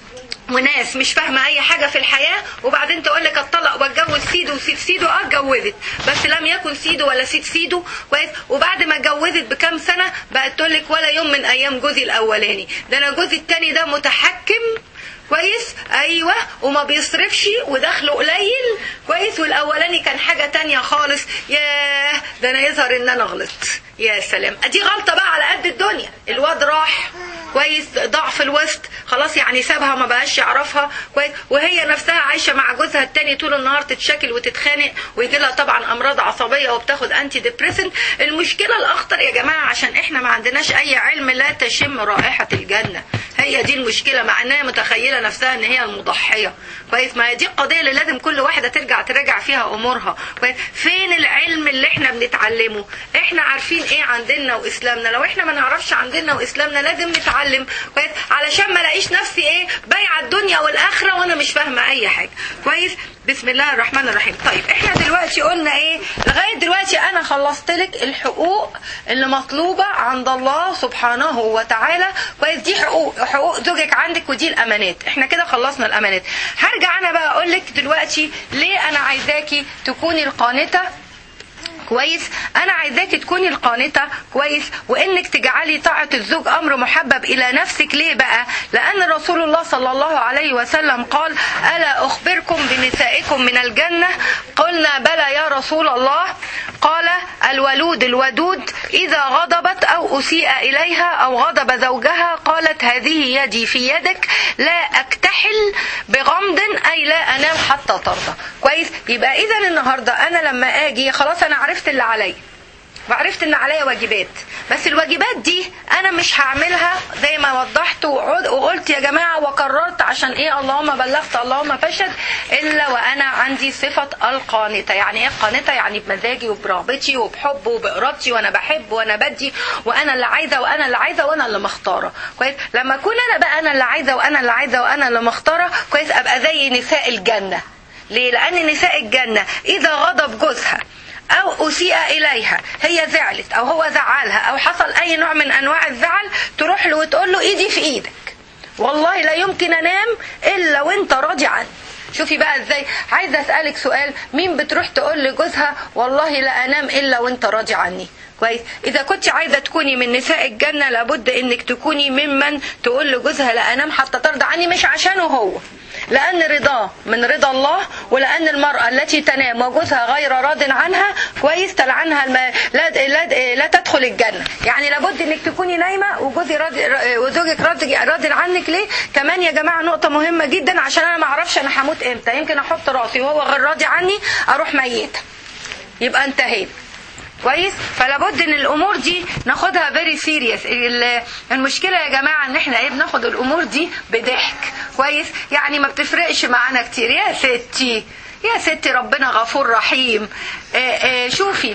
وناس مش فاهمه اي حاجه في الحياه وبعدين تقول لك اتطلق واتجوز سيدو وسيد سيدو اه اتجوزت بس لم يكن سيدو ولا سيد سيدو كويس وبعد ما اتجوزت بكام سنه بقت تقول لك ولا يوم من ايام جوزي الاولاني ده انا جوزي التاني ده متحكم كويس ايوه وما بيصرفش ودخله قليل كويس والاولاني كان حاجه تانية خالص ياه ده انا يظهر ان انا غلطت يا سلام دي غلطه بقى على قد الدنيا الواد راح كويس ضاع في الوسط خلاص يعني سابها ما بقاش يعرفها كويس وهي نفسها عايشه مع جوزها التاني طول النهار تتشكل وتتخانق ويجي لها طبعا امراض عصبيه وبتاخد انتي ديبريسنت المشكله الاخطر يا جماعه عشان احنا ما عندناش اي علم لا تشم رائحه الجنه هي دي المشكله مع انها متخيله نفسها ان هي المضحيه كويس ما هي دي القضيه اللي لازم كل واحده ترجع تراجع فيها امورها كويس فين العلم اللي احنا بنتعلمه احنا عارفين ايه عن ديننا واسلامنا لو احنا ما نعرفش عن ديننا واسلامنا لازم نتعلم كويس علشان ما الاقيش نفسي ايه بايعه الدنيا والاخره وانا مش فاهمه اي حاجه كويس بسم الله الرحمن الرحيم طيب احنا دلوقتي قلنا ايه لغايه دلوقتي انا خلصت لك الحقوق اللي مطلوبه عند الله سبحانه وتعالى كويس دي حقوق حقوق زوجك عندك ودي الامانات احنا كده خلصنا الامانات هرجع انا بقى اقول لك دلوقتي ليه انا عايزاكي تكوني القانته كويس انا عايزاكي تكوني القانته كويس وانك تجعلي طاعه الزوج امر محبب الى نفسك ليه بقى لان رسول الله صلى الله عليه وسلم قال الا اخبركم بنسائكم من الجنه قلنا بلى يا رسول الله قال الولود الودود اذا غضبت او اسيء اليها او غضب زوجها قالت هذه يدي في يدك لا اكتحل بغمض اي لا انام حتى ترضى كويس يبقى اذا النهارده انا لما اجي خلاص انا عرفت اللي عليا وعرفت ان عليا واجبات بس الواجبات دي انا مش هعملها زي ما وضحت وعد- وقلت يا جماعه وكررت عشان ايه اللهم بلغت اللهم فشد الا وانا عندي صفه القانته يعني ايه القانته يعني بمزاجي وبرغبتي وبحب وبارادتي وانا بحب وانا بدي وانا اللي عايزه وانا اللي عايزه وانا اللي مختاره كويس لما اكون انا بقى انا اللي عايزه وانا اللي عايزه وانا اللي مختاره كويس ابقى زي نساء الجنه ليه لان نساء الجنه اذا غضب جوزها او اسيء اليها هي زعلت او هو زعلها او حصل اي نوع من انواع الزعل تروح له وتقول له ايدي في ايدك والله لا يمكن انام الا وانت راضي عني شوفي بقى ازاي عايزه اسالك سؤال مين بتروح تقول لجوزها والله لا انام الا وانت راضي عني كويس اذا كنت عايزه تكوني من نساء الجنه لابد انك تكوني ممن تقول لجوزها لا انام حتى ترضى عني مش عشانه هو لأن رضاه من رضا الله ولأن المرأة التي تنام وجوزها غير راض عنها كويس تلعنها الم... لا... لا... لا تدخل الجنة يعني لابد انك تكوني نايمة وجوزي راضي وزوجك راضي راضي عنك ليه كمان يا جماعة نقطة مهمة جدا عشان انا ما اعرفش انا هموت امتى يمكن احط راسي وهو غير راضي عني اروح ميتة يبقى انتهينا كويس فلابد ان الامور دي ناخدها فيري سيريس المشكله يا جماعه ان احنا ايه بناخد الامور دي بضحك كويس يعني ما بتفرقش معانا كتير يا ستي يا ستي ربنا غفور رحيم آه آه شوفي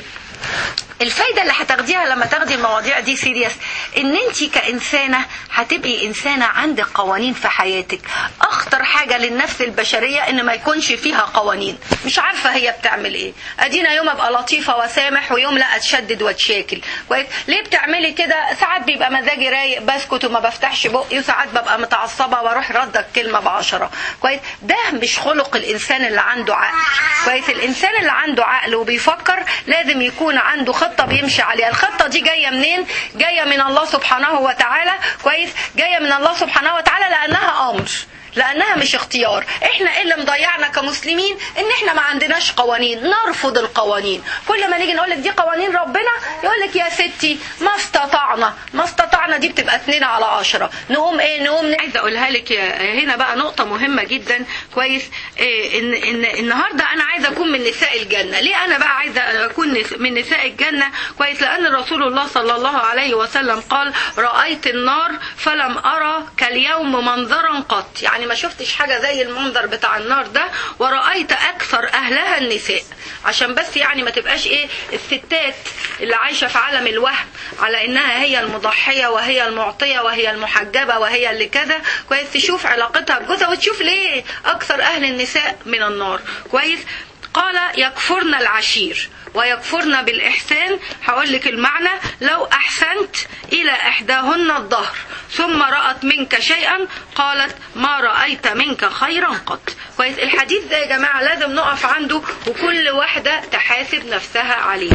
الفايده اللي هتاخديها لما تاخدي المواضيع دي سيريس ان انت كانسانه هتبقي انسانه عندك قوانين في حياتك اخطر حاجه للنفس البشريه ان ما يكونش فيها قوانين مش عارفه هي بتعمل ايه ادينا يوم ابقى لطيفه وسامح ويوم لا اتشدد واتشاكل كويس ليه بتعملي كده ساعات بيبقى مزاجي رايق بسكت وما بفتحش بقي وساعات ببقى متعصبه واروح رده الكلمه بعشرة كويس ده مش خلق الانسان اللي عنده عقل كويس الانسان اللي عنده عقل وبيفكر لازم يكون عنده خطه بيمشي عليها الخطه دي جايه منين جايه من الله سبحانه وتعالى كويس جايه من الله سبحانه وتعالى لانها امر لانها مش اختيار احنا ايه اللي مضيعنا كمسلمين ان احنا ما عندناش قوانين نرفض القوانين كل ما نيجي نقول لك دي قوانين ربنا يقول لك يا ستي ما استطعنا ما استطعنا دي بتبقى اتنين على عشرة نقوم ايه نقوم عايزه اقولها لك هنا بقى نقطه مهمه جدا كويس إيه ان ان النهارده انا عايزه اكون من نساء الجنه ليه انا بقى عايزه اكون من نساء الجنه كويس لان رسول الله صلى الله عليه وسلم قال رايت النار فلم ارى كاليوم منظرا قط يعني ما شفتش حاجة زي المنظر بتاع النار ده ورأيت أكثر أهلها النساء عشان بس يعني ما تبقاش إيه الستات اللي عايشة في عالم الوهم على إنها هي المضحية وهي المعطية وهي المحجبة وهي اللي كذا كويس تشوف علاقتها بجوزها وتشوف ليه أكثر أهل النساء من النار كويس قال يكفرن العشير ويكفرن بالإحسان هقول لك المعنى لو أحسنت إلى إحداهن الظهر ثم رأت منك شيئا قالت ما رأيت منك خيرا قط كويس الحديث ده يا جماعة لازم نقف عنده وكل واحدة تحاسب نفسها عليه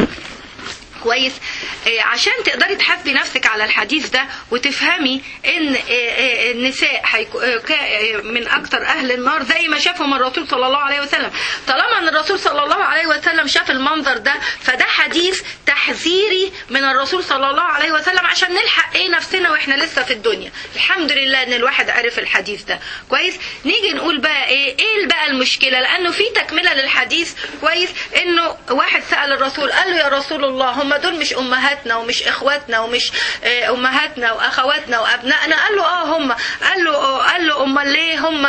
كويس آه عشان تقدري تحاسبي نفسك على الحديث ده وتفهمي ان آه النساء من اكتر اهل النار زي ما شافهم الرسول صلى الله عليه وسلم طالما ان الرسول صلى الله عليه وسلم شاف المنظر ده فده حديث تحذيري من الرسول صلى الله عليه وسلم عشان نلحق ايه نفسنا واحنا لسه في الدنيا الحمد لله ان الواحد عرف الحديث ده كويس نيجي نقول بقى ايه ايه بقى المشكله لانه في تكمله للحديث كويس انه واحد سال الرسول قال له يا رسول الله هم دول مش امهاتنا ومش اخواتنا ومش امهاتنا واخواتنا وابنائنا قال له اه هم قال له قال له امال ليه هم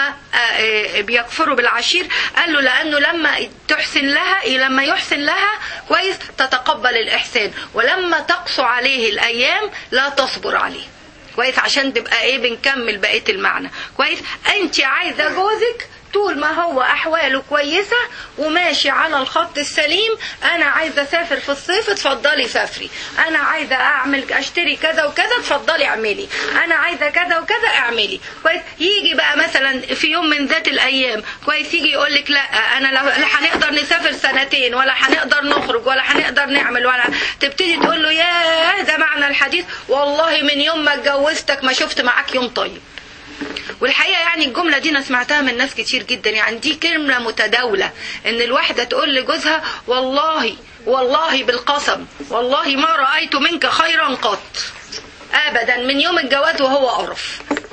بيكفروا بالعشير قال له لانه لما تحسن لها لما يحسن لها كويس تتقبل الاحسان ولما تقسو عليه الايام لا تصبر عليه كويس عشان تبقى ايه بنكمل بقيه المعنى كويس انت عايزه جوزك طول ما هو احواله كويسه وماشي على الخط السليم انا عايزه اسافر في الصيف اتفضلي سافري انا عايزه اعمل اشتري كذا وكذا اتفضلي اعملي انا عايزه كذا وكذا اعملي كويس يجي بقى مثلا في يوم من ذات الايام كويس يجي يقول لك لا انا لا هنقدر نسافر سنتين ولا هنقدر نخرج ولا هنقدر نعمل ولا تبتدي تقول له يا ده معنى الحديث والله من يوم ما اتجوزتك ما شفت معاك يوم طيب والحقيقه يعني الجمله دي انا سمعتها من ناس كتير جدا يعني دي كلمه متداوله ان الواحده تقول لجوزها والله والله بالقسم والله ما رايت منك خيرا قط ابدا من يوم الجواز وهو قرف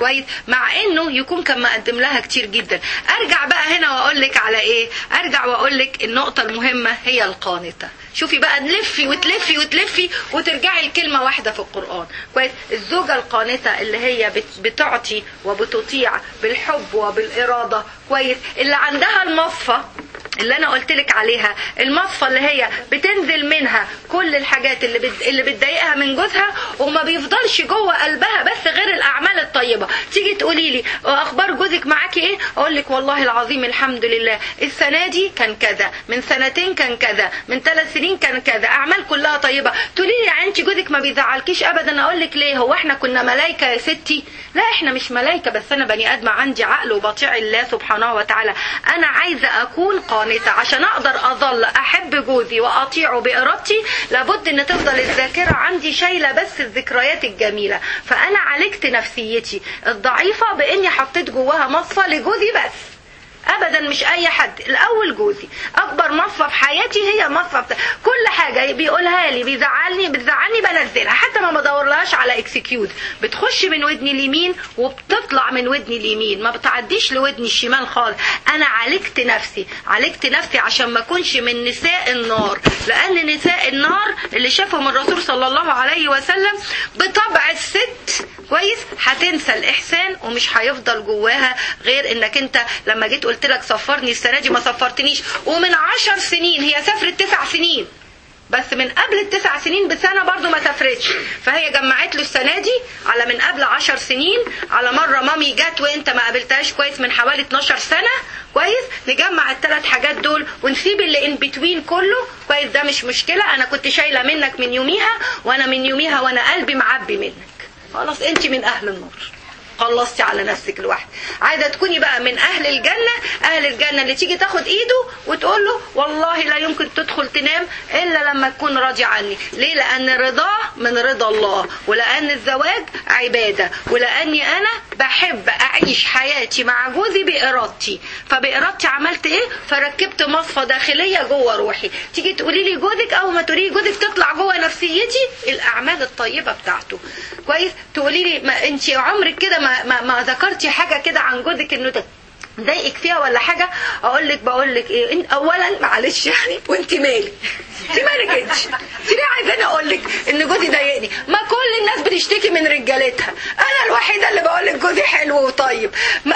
كويس مع انه يكون كان مقدم لها كتير جدا ارجع بقى هنا واقول لك على ايه ارجع واقول لك النقطه المهمه هي القانته شوفي بقى تلفي وتلفي وتلفي وترجعي لكلمه واحده في القران كويس الزوجه القانته اللي هي بت- بتعطي وبتطيع بالحب وبالاراده كويس اللي عندها المصفى اللي انا قلت لك عليها المصفى اللي هي بتنزل منها كل الحاجات اللي بت... اللي بتضايقها من جوزها وما بيفضلش جوه قلبها بس غير الاعمال الطيبه تيجي تقولي لي اخبار جوزك معاكي ايه اقول لك والله العظيم الحمد لله السنه دي كان كذا من سنتين كان كذا من ثلاث سنين كان كذا اعمال كلها طيبه تقولي لي يعني انت جوزك ما بيزعلكيش ابدا اقول لك ليه هو احنا كنا ملايكه يا ستي لا احنا مش ملايكه بس انا بني ادم عندي عقل وبطيع الله سبحانه وتعالى انا عايزه اكون قانته عشان اقدر اظل احب جوزي واطيعه بارادتي لابد ان تفضل الذاكره عندي شايله بس الذكريات الجميله فانا عالجت نفسيتي الضعيفه باني حطيت جواها مصفى لجوزي بس ابدا مش اي حد الاول جوزي اكبر مصفى في حياتي هي مصفى بتا... كل حاجه بيقولها لي بيزعلني بتزعلني بنزلها حتى ما بدورلهاش على اكسكيوت بتخش من ودني اليمين وبتطلع من ودني اليمين ما بتعديش لودني الشمال خالص انا عالجت نفسي عالجت نفسي عشان ما اكونش من نساء النار لان نساء النار اللي شافهم الرسول صلى الله عليه وسلم بطبع الست كويس هتنسى الاحسان ومش هيفضل جواها غير انك انت لما جيت قلت لك صفرني السنه دي ما صفرتنيش ومن عشر سنين هي سافرت تسع سنين بس من قبل التسع سنين بسنة برضو ما سافرتش فهي جمعت له السنة دي على من قبل عشر سنين على مرة مامي جت وانت ما قابلتهاش كويس من حوالي 12 سنة كويس نجمع الثلاث حاجات دول ونسيب اللي ان بتوين كله كويس ده مش مشكلة انا كنت شايلة منك من يوميها وانا من يوميها وانا قلبي معبي منك خلاص انت من اهل النار خلصتي على نفسك لوحدك عايزه تكوني بقى من اهل الجنه اهل الجنه اللي تيجي تاخد ايده وتقول له والله لا يمكن تدخل تنام الا لما تكون راضي عني ليه لان رضاه من رضا الله ولان الزواج عباده ولاني انا بحب اعيش حياتي مع جوزي بارادتي فبارادتي عملت ايه فركبت مصفى داخليه جوه روحي تيجي تقولي لي جوزك او ما تقولي لي جوزك تطلع جوه نفسيتي الاعمال الطيبه بتاعته كويس تقولي لي ما انت عمرك كده ما ما, ما ذكرتي حاجه كده عن جوزك انه ده ضايقك فيها ولا حاجه اقول لك بقول لك ايه إن اولا معلش يعني وانت مالك انت مالك انت انت ليه عايزاني اقول لك ان جوزي ضايقني ما كل الناس بتشتكي من رجالتها انا الوحيده اللي بقول لك جوزي حلو وطيب ما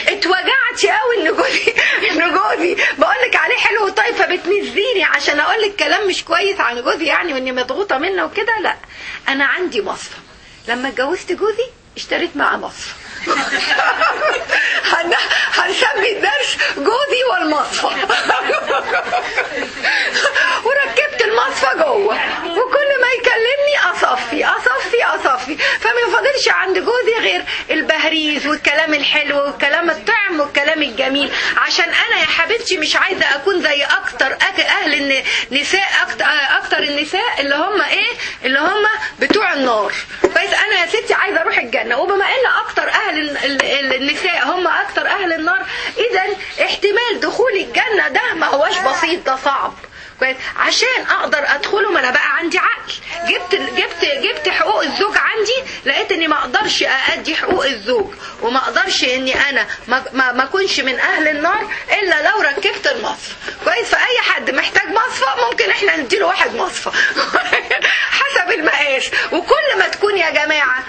اتوجعتي قوي ان جوزي ان جوزي بقول لك عليه حلو وطيب فبتنزيني عشان اقول لك كلام مش كويس عن جوزي يعني واني مضغوطه منه وكده لا انا عندي مصفى لما اتجوزت جوزي اشتريت معاه مصفى هن... هنسمي الدرس جوزي والمصفى وركبت المصفى جوه وكل ما يكلمني اصفي اصفي اصفي فما يفضلش عند جوزي غير البهريز والكلام الحلو والكلام الطعم والكلام الجميل عشان انا يا حبيبتي مش عايزه اكون زي اكتر أك- اهل النساء اكتر, أكتر النساء اللي هم ايه اللي هم بتوع النار بس انا يا ستي عايزه اروح الجنه وبما ان اكتر اهل ال- ال- النساء هم اكتر اهل النار اذا احتمال دخول الجنه ده ما هوش بسيط ده صعب كويس عشان اقدر ادخله ما انا بقى عندي عقل جبت جبت جبت حقوق الزوج عندي لقيت اني ما اقدرش اادي حقوق الزوج وما اقدرش اني انا ما ما ما اكونش من اهل النار الا لو ركبت المصفى كويس فاي حد محتاج مصفى ممكن احنا نديله واحد مصفى حسب المقاس وكل ما تكون يا جماعه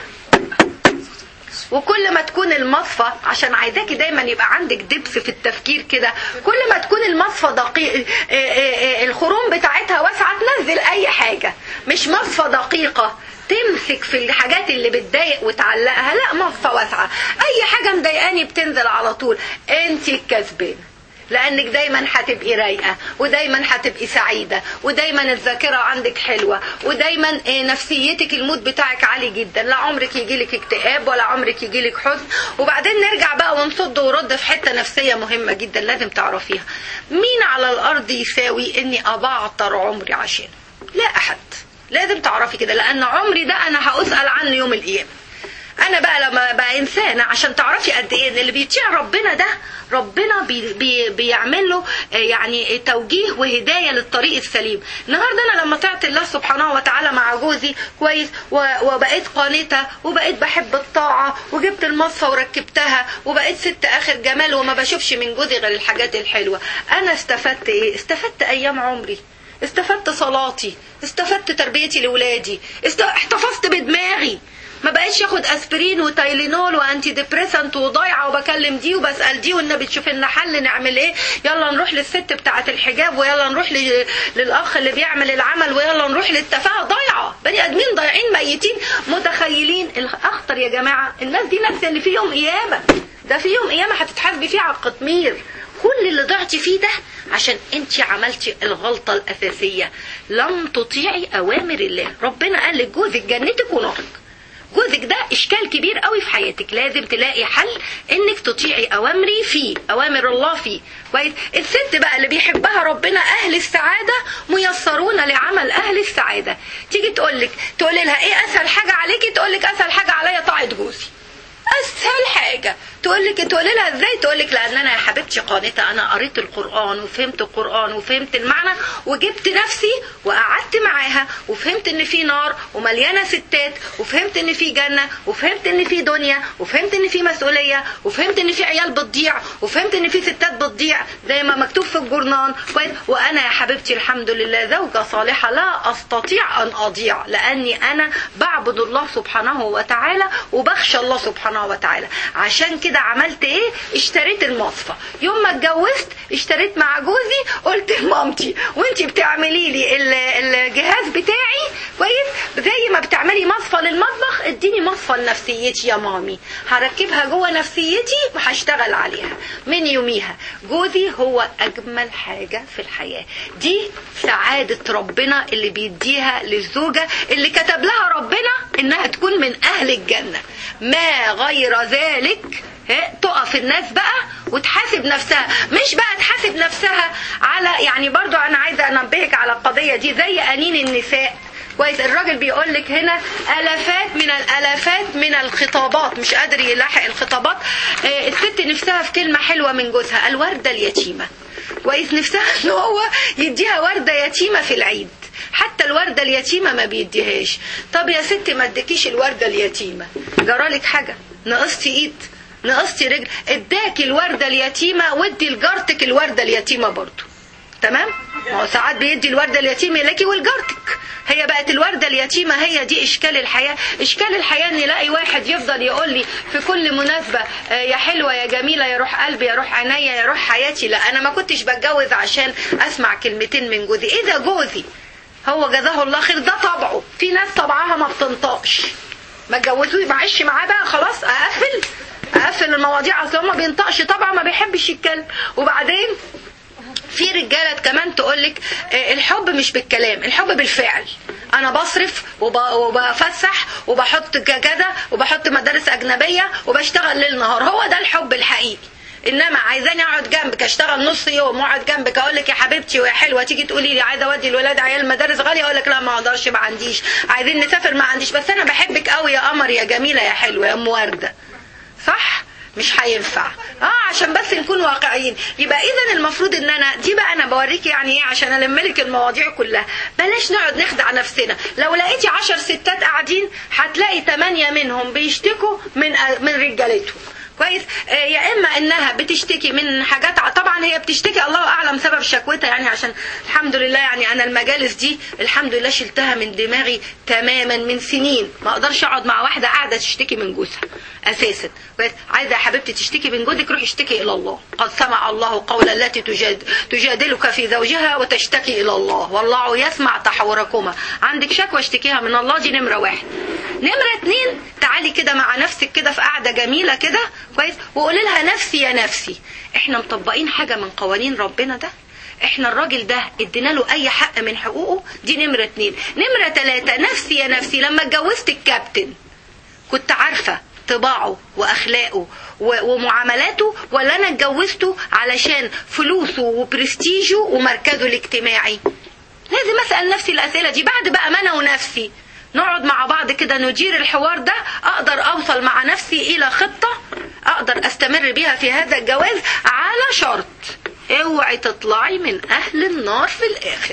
وكل ما تكون المصفى عشان عايزاكي دايما يبقى عندك دبس في التفكير كده كل ما تكون المصفى دقيق آه، آه، آه، الخروم بتاعتها واسعه تنزل اي حاجه مش مصفى دقيقه تمسك في الحاجات اللي بتضايق وتعلقها لا مصفى واسعه اي حاجه مضايقاني بتنزل على طول انت الكسبانه لانك دايما هتبقي رايقه ودايما هتبقي سعيده ودايما الذاكره عندك حلوه ودايما آه، نفسيتك المود بتاعك عالي جدا لا عمرك يجيلك اكتئاب ولا عمرك يجيلك حزن وبعدين نرجع بقى ونصد ورد في حته نفسيه مهمه جدا لازم تعرفيها مين على الارض يساوي اني ابعتر عمري عشان لا احد لازم تعرفي كده لان عمري ده انا هاسال عنه يوم القيامه انا بقى لما بقى انسانه عشان تعرفي قد ايه ان اللي بيطيع ربنا ده ربنا بي بي بيعمل له آه، يعني توجيه وهدايه للطريق السليم النهارده انا لما طعت الله سبحانه وتعالى مع جوزي كويس و- وبقيت قانته وبقيت بحب الطاعه وجبت المصفى وركبتها وبقيت ست اخر جمال وما بشوفش من جوزي غير الحاجات الحلوه انا استفدت ايه استفدت ايام عمري استفدت صلاتي استفدت تربيتي لاولادي است... احتفظت بدماغي ما بقاش ياخد اسبرين وتايلينول وانتي ديبريسنت وضايعه وبكلم دي وبسال دي والنبي تشوف لنا حل نعمل ايه يلا نروح للست بتاعه الحجاب ويلا نروح ل... للاخ اللي بيعمل العمل ويلا نروح للتفاهه ضايعه بني ادمين ضايعين ميتين متخيلين الاخطر يا جماعه الناس دي ناس اللي في يوم قيامه ده في يوم قيامه هتتحاسبي فيه على القطمير كل اللي ضعتي فيه ده عشان انت عملتي الغلطة الأساسية لم تطيعي أوامر الله ربنا قال لك جوزك جنتك ونارك جوزك ده إشكال كبير قوي في حياتك لازم تلاقي حل إنك تطيعي أوامري فيه أوامر الله فيه كويس الست بقى اللي بيحبها ربنا أهل السعادة ميسرون لعمل أهل السعادة تيجي تقول لك تقولي لها إيه أسهل حاجة عليكي تقول لك أسهل حاجة عليا طاعة جوزي اسهل حاجه تقول لك تقول لها ازاي تقول لك لان انا يا حبيبتي قانته انا قريت القران وفهمت القران وفهمت المعنى وجبت نفسي وقعدت معاها وفهمت ان في نار ومليانه ستات وفهمت ان في جنه وفهمت ان في دنيا وفهمت ان في مسؤوليه وفهمت ان في عيال بتضيع وفهمت ان في ستات بتضيع زي ما مكتوب في الجورنان كويس وانا يا حبيبتي الحمد لله زوجه صالحه لا استطيع ان اضيع لاني انا بعبد الله سبحانه وتعالى وبخشى الله سبحانه وتعالى عشان كده عملت ايه اشتريت المصفى يوم ما اتجوزت اشتريت مع جوزي قلت لمامتي وانتي بتعملي لي ال- الجهاز بتاعي كويس زي ما بتعملي مصفى للمطبخ اديني مصفى لنفسيتي يا مامي هركبها جوه نفسيتي وهشتغل عليها من يوميها جوزي هو اجمل حاجه في الحياه دي سعاده ربنا اللي بيديها للزوجه اللي كتب لها ربنا انها تكون من اهل الجنه ما غير ذلك ها، تقف الناس بقى وتحاسب نفسها مش بقى تحاسب نفسها على يعني برضو انا عايزه انبهك على القضيه دي زي انين النساء كويس الراجل بيقول لك هنا الافات من الالافات من الخطابات مش قادر يلاحق الخطابات آه، الست نفسها في كلمه حلوه من جوزها الورده اليتيمه كويس نفسها ان هو يديها ورده يتيمه في العيد حتى الوردة اليتيمة ما بيديهاش طب يا ستي ما اديكيش الوردة اليتيمة جرالك حاجة نقصتي ايد نقصتي رجل اداكي الوردة اليتيمة وادي لجارتك الوردة اليتيمة برضو تمام ما هو ساعات بيدي الوردة اليتيمة لك ولجارتك هي بقت الوردة اليتيمة هي دي إشكال الحياة إشكال الحياة إن يلاقي واحد يفضل يقول لي في كل مناسبة آه، يا حلوة يا جميلة يا روح قلبي يا روح عينيا يا روح حياتي لا أنا ما كنتش بتجوز عشان أسمع كلمتين من جوزي إيه ده جوزي هو جزاه الله خير ده طبعه في ناس طبعها ما بتنطقش ما اتجوزوش معيش معاه بقى خلاص اقفل اقفل المواضيع اصل هو ما بينطقش طبعا ما بيحبش يتكلم وبعدين في رجاله كمان تقولك آه، الحب مش بالكلام الحب بالفعل انا بصرف وب- وبفسح وبحط ك- كذا وبحط مدارس اجنبيه وبشتغل ليل نهار هو ده الحب الحقيقي انما عايزاني اقعد جنبك اشتغل نص يوم واقعد جنبك اقول لك يا حبيبتي ويا حلوه تيجي تقولي لي عايزه اودي الولاد عيال مدارس غاليه اقول لك لا ما اقدرش ما عنديش عايزين نسافر ما عنديش بس انا بحبك قوي يا قمر يا جميله يا حلوه يا ام ورده صح مش هينفع اه عشان بس نكون واقعيين يبقى اذا المفروض ان انا دي بقى انا بوريك يعني ايه عشان الم لك المواضيع كلها بلاش نقعد نخدع نفسنا لو لقيتي عشر ستات قاعدين هتلاقي ثمانية منهم بيشتكوا من من رجالتهم كويس آه، يا اما انها بتشتكي من حاجات ع- طبعا هي بتشتكي الله اعلم سبب شكوتها يعني عشان الحمد لله يعني انا المجالس دي الحمد لله شلتها من دماغي تماما من سنين ما اقدرش اقعد مع واحده قاعده تشتكي من جوزها اساسا كويس عايزه يا حبيبتي تشتكي من جوزك روحي اشتكي الى الله قد سمع الله قول التي تجاد تجادلك في زوجها وتشتكي الى الله والله يسمع تحوركما عندك شكوى اشتكيها من الله دي نمره واحد نمرة اتنين تعالي كده مع نفسك كده في قعدة جميلة كده كويس وقولي لها نفسي يا نفسي احنا مطبقين حاجة من قوانين ربنا ده احنا الراجل ده ادينا له اي حق من حقوقه دي نمرة اتنين نمرة تلاتة نفسي يا نفسي لما اتجوزت الكابتن كنت عارفة طباعه واخلاقه و- ومعاملاته ولا انا اتجوزته علشان فلوسه وبرستيجه ومركزه الاجتماعي لازم اسال نفسي الاسئله دي بعد بقى ما انا ونفسي نقعد مع بعض كده ندير الحوار ده اقدر اوصل مع نفسي الى خطة اقدر استمر بيها في هذا الجواز على شرط اوعي تطلعي من اهل النار في الاخر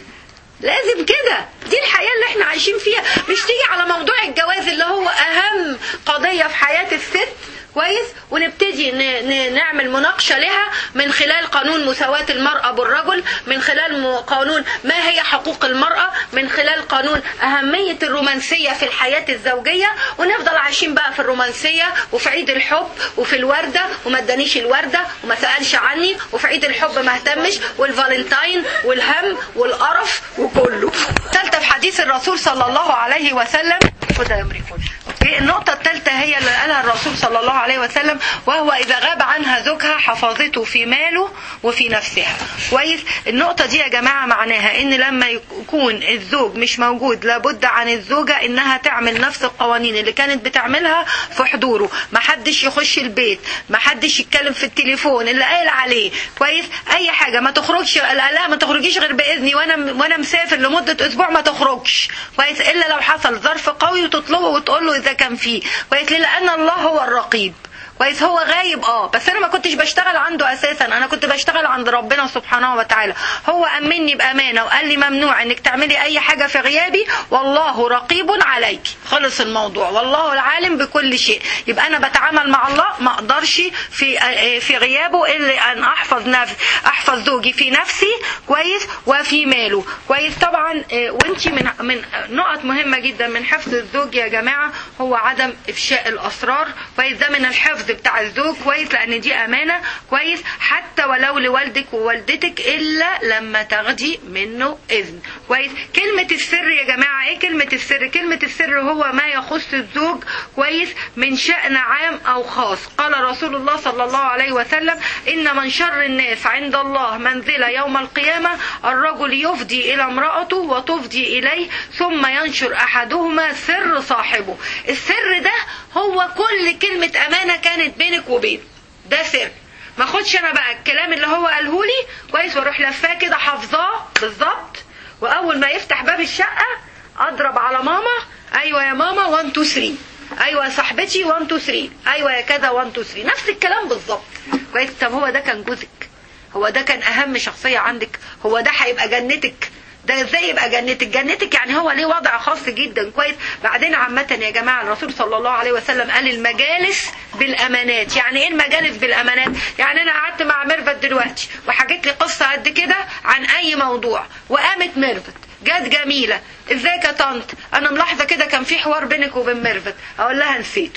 لازم كده دي الحياة اللي احنا عايشين فيها مش تيجي على موضوع الجواز اللي هو اهم قضية في حياة الست كويس ونبتدي ن- ن- نعمل مناقشة لها من خلال قانون مساواة المرأة بالرجل من خلال م- قانون ما هي حقوق المرأة من خلال قانون أهمية الرومانسية في الحياة الزوجية ونفضل عايشين بقى في الرومانسية وفي عيد الحب وفي الوردة وما ادانيش الوردة وما سألش عني وفي عيد الحب ما اهتمش والفالنتاين والهم والقرف وكله ثالثة في حديث الرسول صلى الله عليه وسلم خدها يا مريم خدها. اوكي النقطة الثالثة هي اللي قالها الرسول صلى الله عليه وسلم وهو إذا غاب عنها زوجها حفظته في ماله وفي نفسها كويس النقطة دي يا جماعة معناها إن لما يكون الزوج مش موجود لابد عن الزوجة إنها تعمل نفس القوانين اللي كانت بتعملها في حضوره ما حدش يخش البيت ما حدش يتكلم في التليفون اللي قايل عليه كويس أي حاجة ما تخرجش لا لا ما تخرجيش غير بإذني وأنا وأنا مسافر لمدة أسبوع ما تخرجش كويس إلا لو حصل ظرف قوي وتطلبه وتقول له إذا كان فيه كويس ليه؟ لأن الله هو الرقيب كويس هو غايب اه بس انا ما كنتش بشتغل عنده اساسا انا كنت بشتغل عند ربنا سبحانه وتعالى هو امني بامانه وقال لي ممنوع انك تعملي اي حاجه في غيابي والله رقيب عليك خلص الموضوع والله العالم بكل شيء يبقى انا بتعامل مع الله ما اقدرش في آه، في غيابه الا ان احفظ نفسي احفظ زوجي في نفسي كويس وفي ماله كويس طبعا وانت من من نقط مهمه جدا من حفظ الزوج يا جماعه هو عدم افشاء الاسرار كويس ده من الحفظ بتاع الزوج كويس لان دي امانه كويس حتى ولو لوالدك ووالدتك الا لما تاخدي منه اذن كويس كلمه السر يا جماعه ايه كلمه السر كلمه السر هو ما يخص الزوج كويس من شان عام او خاص قال رسول الله صلى الله عليه وسلم ان من شر الناس عند الله منزله يوم القيامه الرجل يفضي الى امراته وتفضي اليه ثم ينشر احدهما سر صاحبه السر ده هو كل كلمه امانه كانت بينك وبينه ده سر ما اخدش انا بقى الكلام اللي هو قاله لي كويس واروح لفاه كده حافظاه بالظبط واول ما يفتح باب الشقه اضرب على ماما ايوه يا ماما 1 2 3 ايوه يا صاحبتي 1 2 3 ايوه يا كذا 1 2 3 نفس الكلام بالظبط كويس طب هو ده كان جوزك هو ده كان اهم شخصيه عندك هو ده هيبقى جنتك ده ازاي يبقى جنتك جنتك يعني هو ليه وضع خاص جدا كويس بعدين عامة يا جماعة الرسول صلى الله عليه وسلم قال المجالس بالامانات يعني ايه المجالس بالامانات يعني انا قعدت مع ميرفت دلوقتي وحكيت لي قصة قد كده عن اي موضوع وقامت ميرفت جت جميلة ازيك يا طنط انا ملاحظة كده كان في حوار بينك وبين ميرفت اقول لها نسيته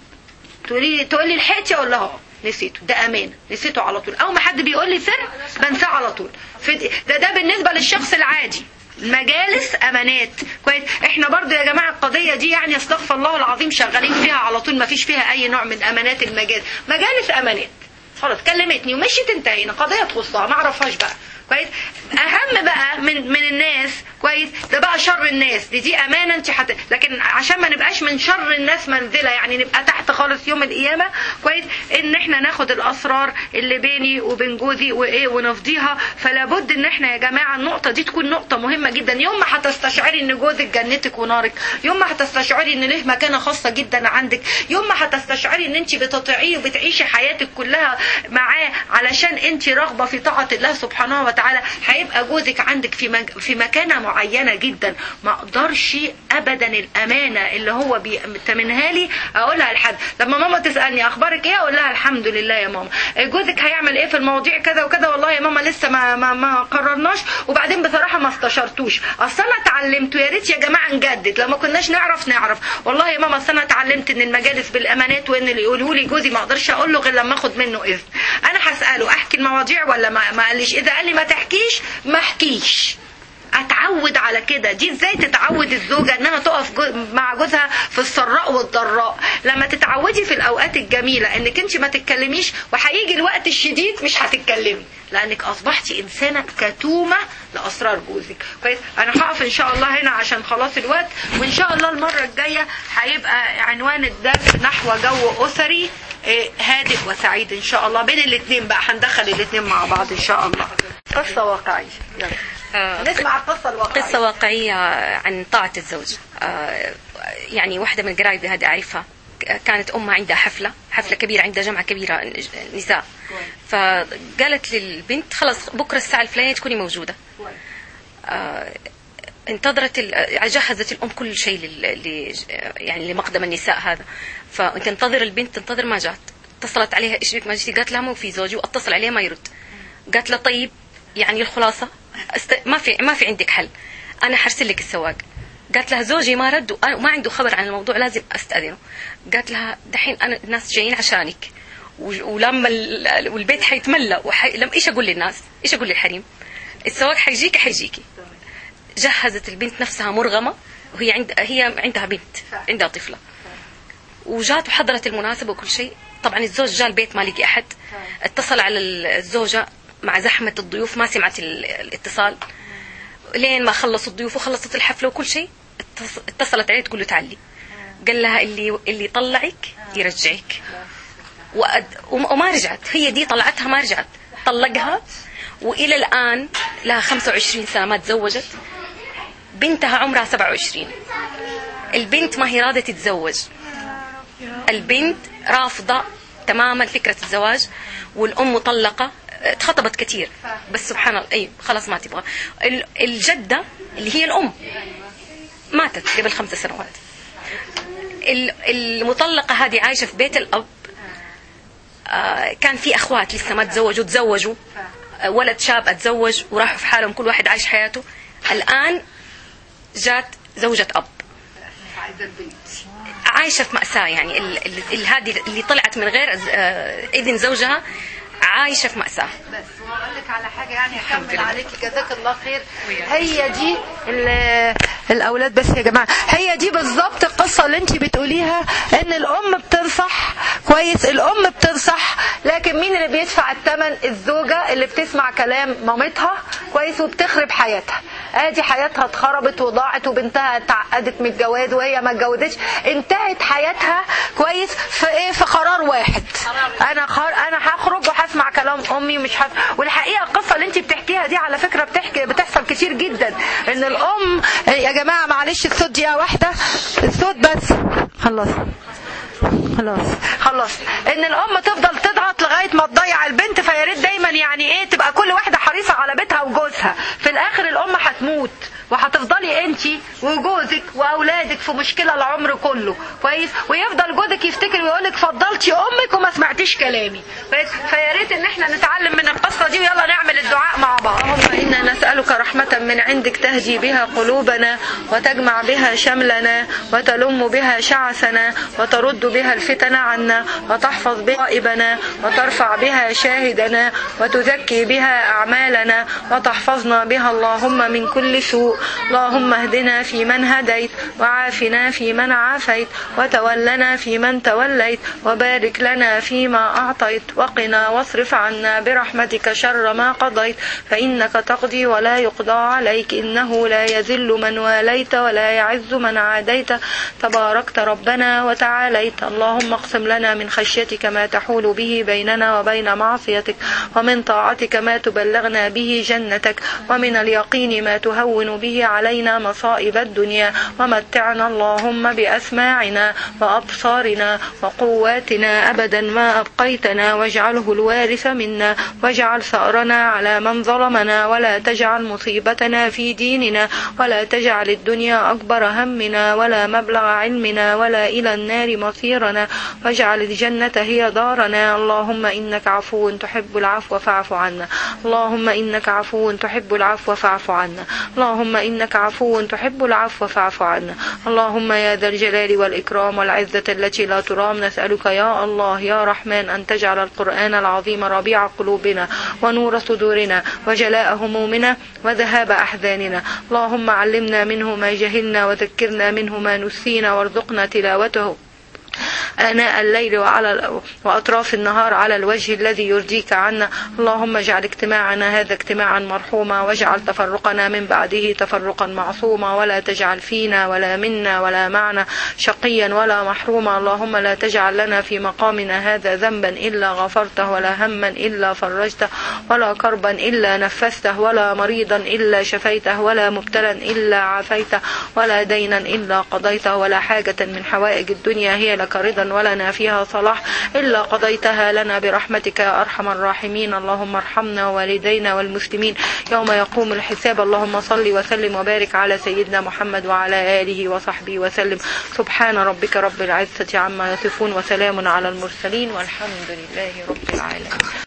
تقولي تقول لي لحقتي اقول لها اه نسيته ده امانه نسيته على طول اول ما حد بيقول لي سر بنساه على طول في- ده ده بالنسبه للشخص العادي مجالس امانات كويس احنا برضو يا جماعه القضيه دي يعني استغفر الله العظيم شغالين فيها على طول ما فيش فيها اي نوع من امانات المجال مجالس امانات خلاص كلمتني ومشيت انتهينا قضيه تخصها ما اعرفهاش بقى كويس اهم بقى من من الناس كويس ده بقى شر الناس دي دي امانه انت حت... لكن عشان ما نبقاش من شر الناس منزله يعني نبقى تحت خالص يوم القيامه كويس ان احنا ناخد الاسرار اللي بيني وبين جوزي وايه ونفضيها فلا بد ان احنا يا جماعه النقطه دي تكون نقطه مهمه جدا يوم ما هتستشعري ان جوزك جنتك ونارك يوم ما هتستشعري ان له مكانه خاصه جدا عندك يوم ما هتستشعري ان انت بتطيعيه وبتعيشي حياتك كلها معاه علشان انت راغبه في طاعه الله سبحانه وتعالى هيبقى جوزك عندك في مج... في مكانه معينه جدا ما اقدرش ابدا الامانه اللي هو بيتمنها لي اقولها لحد لما ماما تسالني اخبارك ايه اقول لها الحمد لله يا ماما جوزك هيعمل ايه في المواضيع كذا وكذا والله يا ماما لسه ما ما, ما قررناش وبعدين بصراحه ما استشرتوش اصل انا اتعلمت يا ريت يا جماعه نجدد لما كناش نعرف نعرف والله يا ماما اصل انا اتعلمت ان المجالس بالامانات وان اللي يقوله لي جوزي ما اقدرش اقول له غير لما اخد منه اذن انا هساله احكي المواضيع ولا ما, ما قاليش اذا قال لي ما تحكيش ما احكيش اتعود على كده دي ازاي تتعود الزوجه انها تقف جو مع جوزها في السراء والضراء لما تتعودي في الاوقات الجميله انك انت ما تتكلميش وهيجي الوقت الشديد مش هتتكلمي لانك اصبحتي انسانه كتومه لاسرار جوزك كويس انا هقف ان شاء الله هنا عشان خلاص الوقت وان شاء الله المره الجايه هيبقى عنوان الدرس نحو جو اسري إيه، هادئ وسعيد ان شاء الله بين الاثنين بقى هندخل الاثنين مع بعض ان شاء الله قصه واقعيه يلا آه، نسمع القصة الواقعية قصة واقعية عن طاعة الزوج آه، يعني واحدة من قرايبي هذه أعرفها كانت أمها عندها حفلة حفلة كبيرة عندها جمعة كبيرة نساء فقالت للبنت خلاص بكرة الساعة الفلانية تكوني موجودة آه، انتظرت ال- جهزت الام كل شيء لل... ل... يعني لمقدم النساء هذا فتنتظر البنت تنتظر ما جات اتصلت عليها ايش بك ما جيتي قالت لها مو في زوجي واتصل عليه ما يرد قالت لها طيب يعني الخلاصه است... ما في ما في عندك حل انا حرسل لك السواق قالت لها زوجي ما رد وأنا- وما عنده خبر عن الموضوع لازم استاذنه قالت لها دحين انا الناس جايين عشانك و- ولما ال- والبيت حيتملى وحي... لما ايش اقول للناس ايش اقول للحريم السواق حيجيك حيجيكي جهزت البنت نفسها مرغمه وهي عند هي عندها بنت عندها طفله وجات وحضرت المناسبه وكل شيء طبعا الزوج جاء البيت ما لقي احد اتصل على الزوجه مع زحمه الضيوف ما سمعت ال- الاتصال لين ما خلصوا الضيوف وخلصت الحفله وكل شيء اتص- اتصلت عليه تقول له تعلي قال لها اللي اللي يطلعك يرجعك وأد- وما وما رجعت هي دي طلعتها ما رجعت طلقها والى الان لها 25 سنه ما تزوجت بنتها عمرها 27 البنت ما هي راضيه تتزوج البنت رافضه تماما فكره الزواج والام مطلقه اتخطبت كثير بس سبحان الله اي خلاص ما تبغى ال- الجده اللي هي الام ماتت قبل خمس سنوات ال- المطلقه هذه عايشه في بيت الاب آه، كان في اخوات لسه ما تزوجوا تزوجوا آه، ولد شاب اتزوج وراحوا في حالهم كل واحد عايش حياته الان جات زوجة اب عايشه في ماساه يعني ال- ال- ال- هذه اللي طلعت من غير آه، اذن زوجها عايشه في ماساه بس واقول لك على حاجه يعني اكمل عليكي جزاك الله خير هي دي ال- الاولاد بس يا جماعه هي دي بالظبط القصه اللي انت بتقوليها ان الام بتنصح كويس الام بتنصح لكن مين اللي بيدفع الثمن الزوجه اللي بتسمع كلام مامتها كويس وبتخرب حياتها ادي حياتها اتخربت وضاعت وبنتها اتعقدت من الجواز وهي ما اتجوزتش انتهت حياتها كويس في ايه في قرار واحد انا خار انا هخرج وهسمع كلام امي مش هس... والحقيقه القصه اللي انت بتحكيها دي على فكره بتحكي بتحصل كتير جدا ان الام يا جماعه معلش الصوت دقيقه واحده الصوت بس خلاص خلاص خلاص ان الام تفضل تضغط لغايه ما تضيع البنت فيا ريت دايما يعني ايه تبقى كل واحده حريصه على بيتها وجوزها في الاخر الام هتموت وهتفضلي انت وجوزك واولادك في مشكله العمر كله كويس ويفضل جوزك يفتكر ويقول لك فضلتي امك وما سمعتيش كلامي كويس؟ فيا ريت ان احنا نتعلم من القصه دي ويلا نعمل الدعاء مع بعض اللهم انا نسالك رحمه من عندك تهدي بها قلوبنا وتجمع بها شملنا وتلم بها شعثنا وترد بها الفتن عنا وتحفظ بها غائبنا وترفع بها شاهدنا وتزكي بها أعمالنا وتحفظنا بها اللهم من كل سوء اللهم اهدنا في من هديت وعافنا في من عافيت وتولنا في من توليت وبارك لنا فيما أعطيت وقنا واصرف عنا برحمتك شر ما قضيت فإنك تقضي ولا يقضى عليك إنه لا يذل من واليت ولا يعز من عاديت تباركت ربنا وتعاليت اللهم اقسم لنا من خشيتك ما تحول به بيننا وبين معصيتك ومن طاعتك ما تبلغنا به جنتك ومن اليقين ما تهون به علينا مصائب الدنيا ومتعنا اللهم بأسماعنا وأبصارنا وقواتنا أبدا ما أبقيتنا واجعله الوارث منا واجعل ثأرنا على من ظلمنا ولا تجعل مصيبتنا في ديننا ولا تجعل الدنيا أكبر همنا ولا مبلغ علمنا ولا إلى النار مصيرنا واجعل الجنة هي دارنا اللهم إنك عفو تحب العفو فاعف عنا اللهم إنك عفو تحب العفو فاعف عنا اللهم إنك عفو تحب العفو فاعف عنا اللهم يا ذا الجلال والإكرام والعزة التي لا ترام نسألك يا الله يا رحمن أن تجعل القرآن العظيم ربيع قلوبنا ونور صدورنا وجلاء همومنا وذهاب أحزاننا اللهم علمنا منه ما جهلنا وذكرنا منه ما نسينا وارزقنا تلاوته آناء الليل وعلى وأطراف النهار على الوجه الذي يرضيك عنا اللهم اجعل اجتماعنا هذا اجتماعا مرحوما واجعل تفرقنا من بعده تفرقا معصوما ولا تجعل فينا ولا منا ولا معنا شقيا ولا محروما اللهم لا تجعل لنا في مقامنا هذا ذنبا إلا غفرته ولا هما إلا فرجته ولا كربا إلا نفسته ولا مريضا إلا شفيته ولا مبتلا إلا عافيته ولا دينا إلا قضيته ولا حاجة من حوائج الدنيا هي لك رضا ولنا فيها صلاح إلا قضيتها لنا برحمتك يا أرحم الراحمين اللهم ارحمنا ووالدينا والمسلمين يوم يقوم الحساب اللهم صل وسلم وبارك على سيدنا محمد وعلى آله وصحبه وسلم سبحان ربك رب العزة عما يصفون وسلام على المرسلين والحمد لله رب العالمين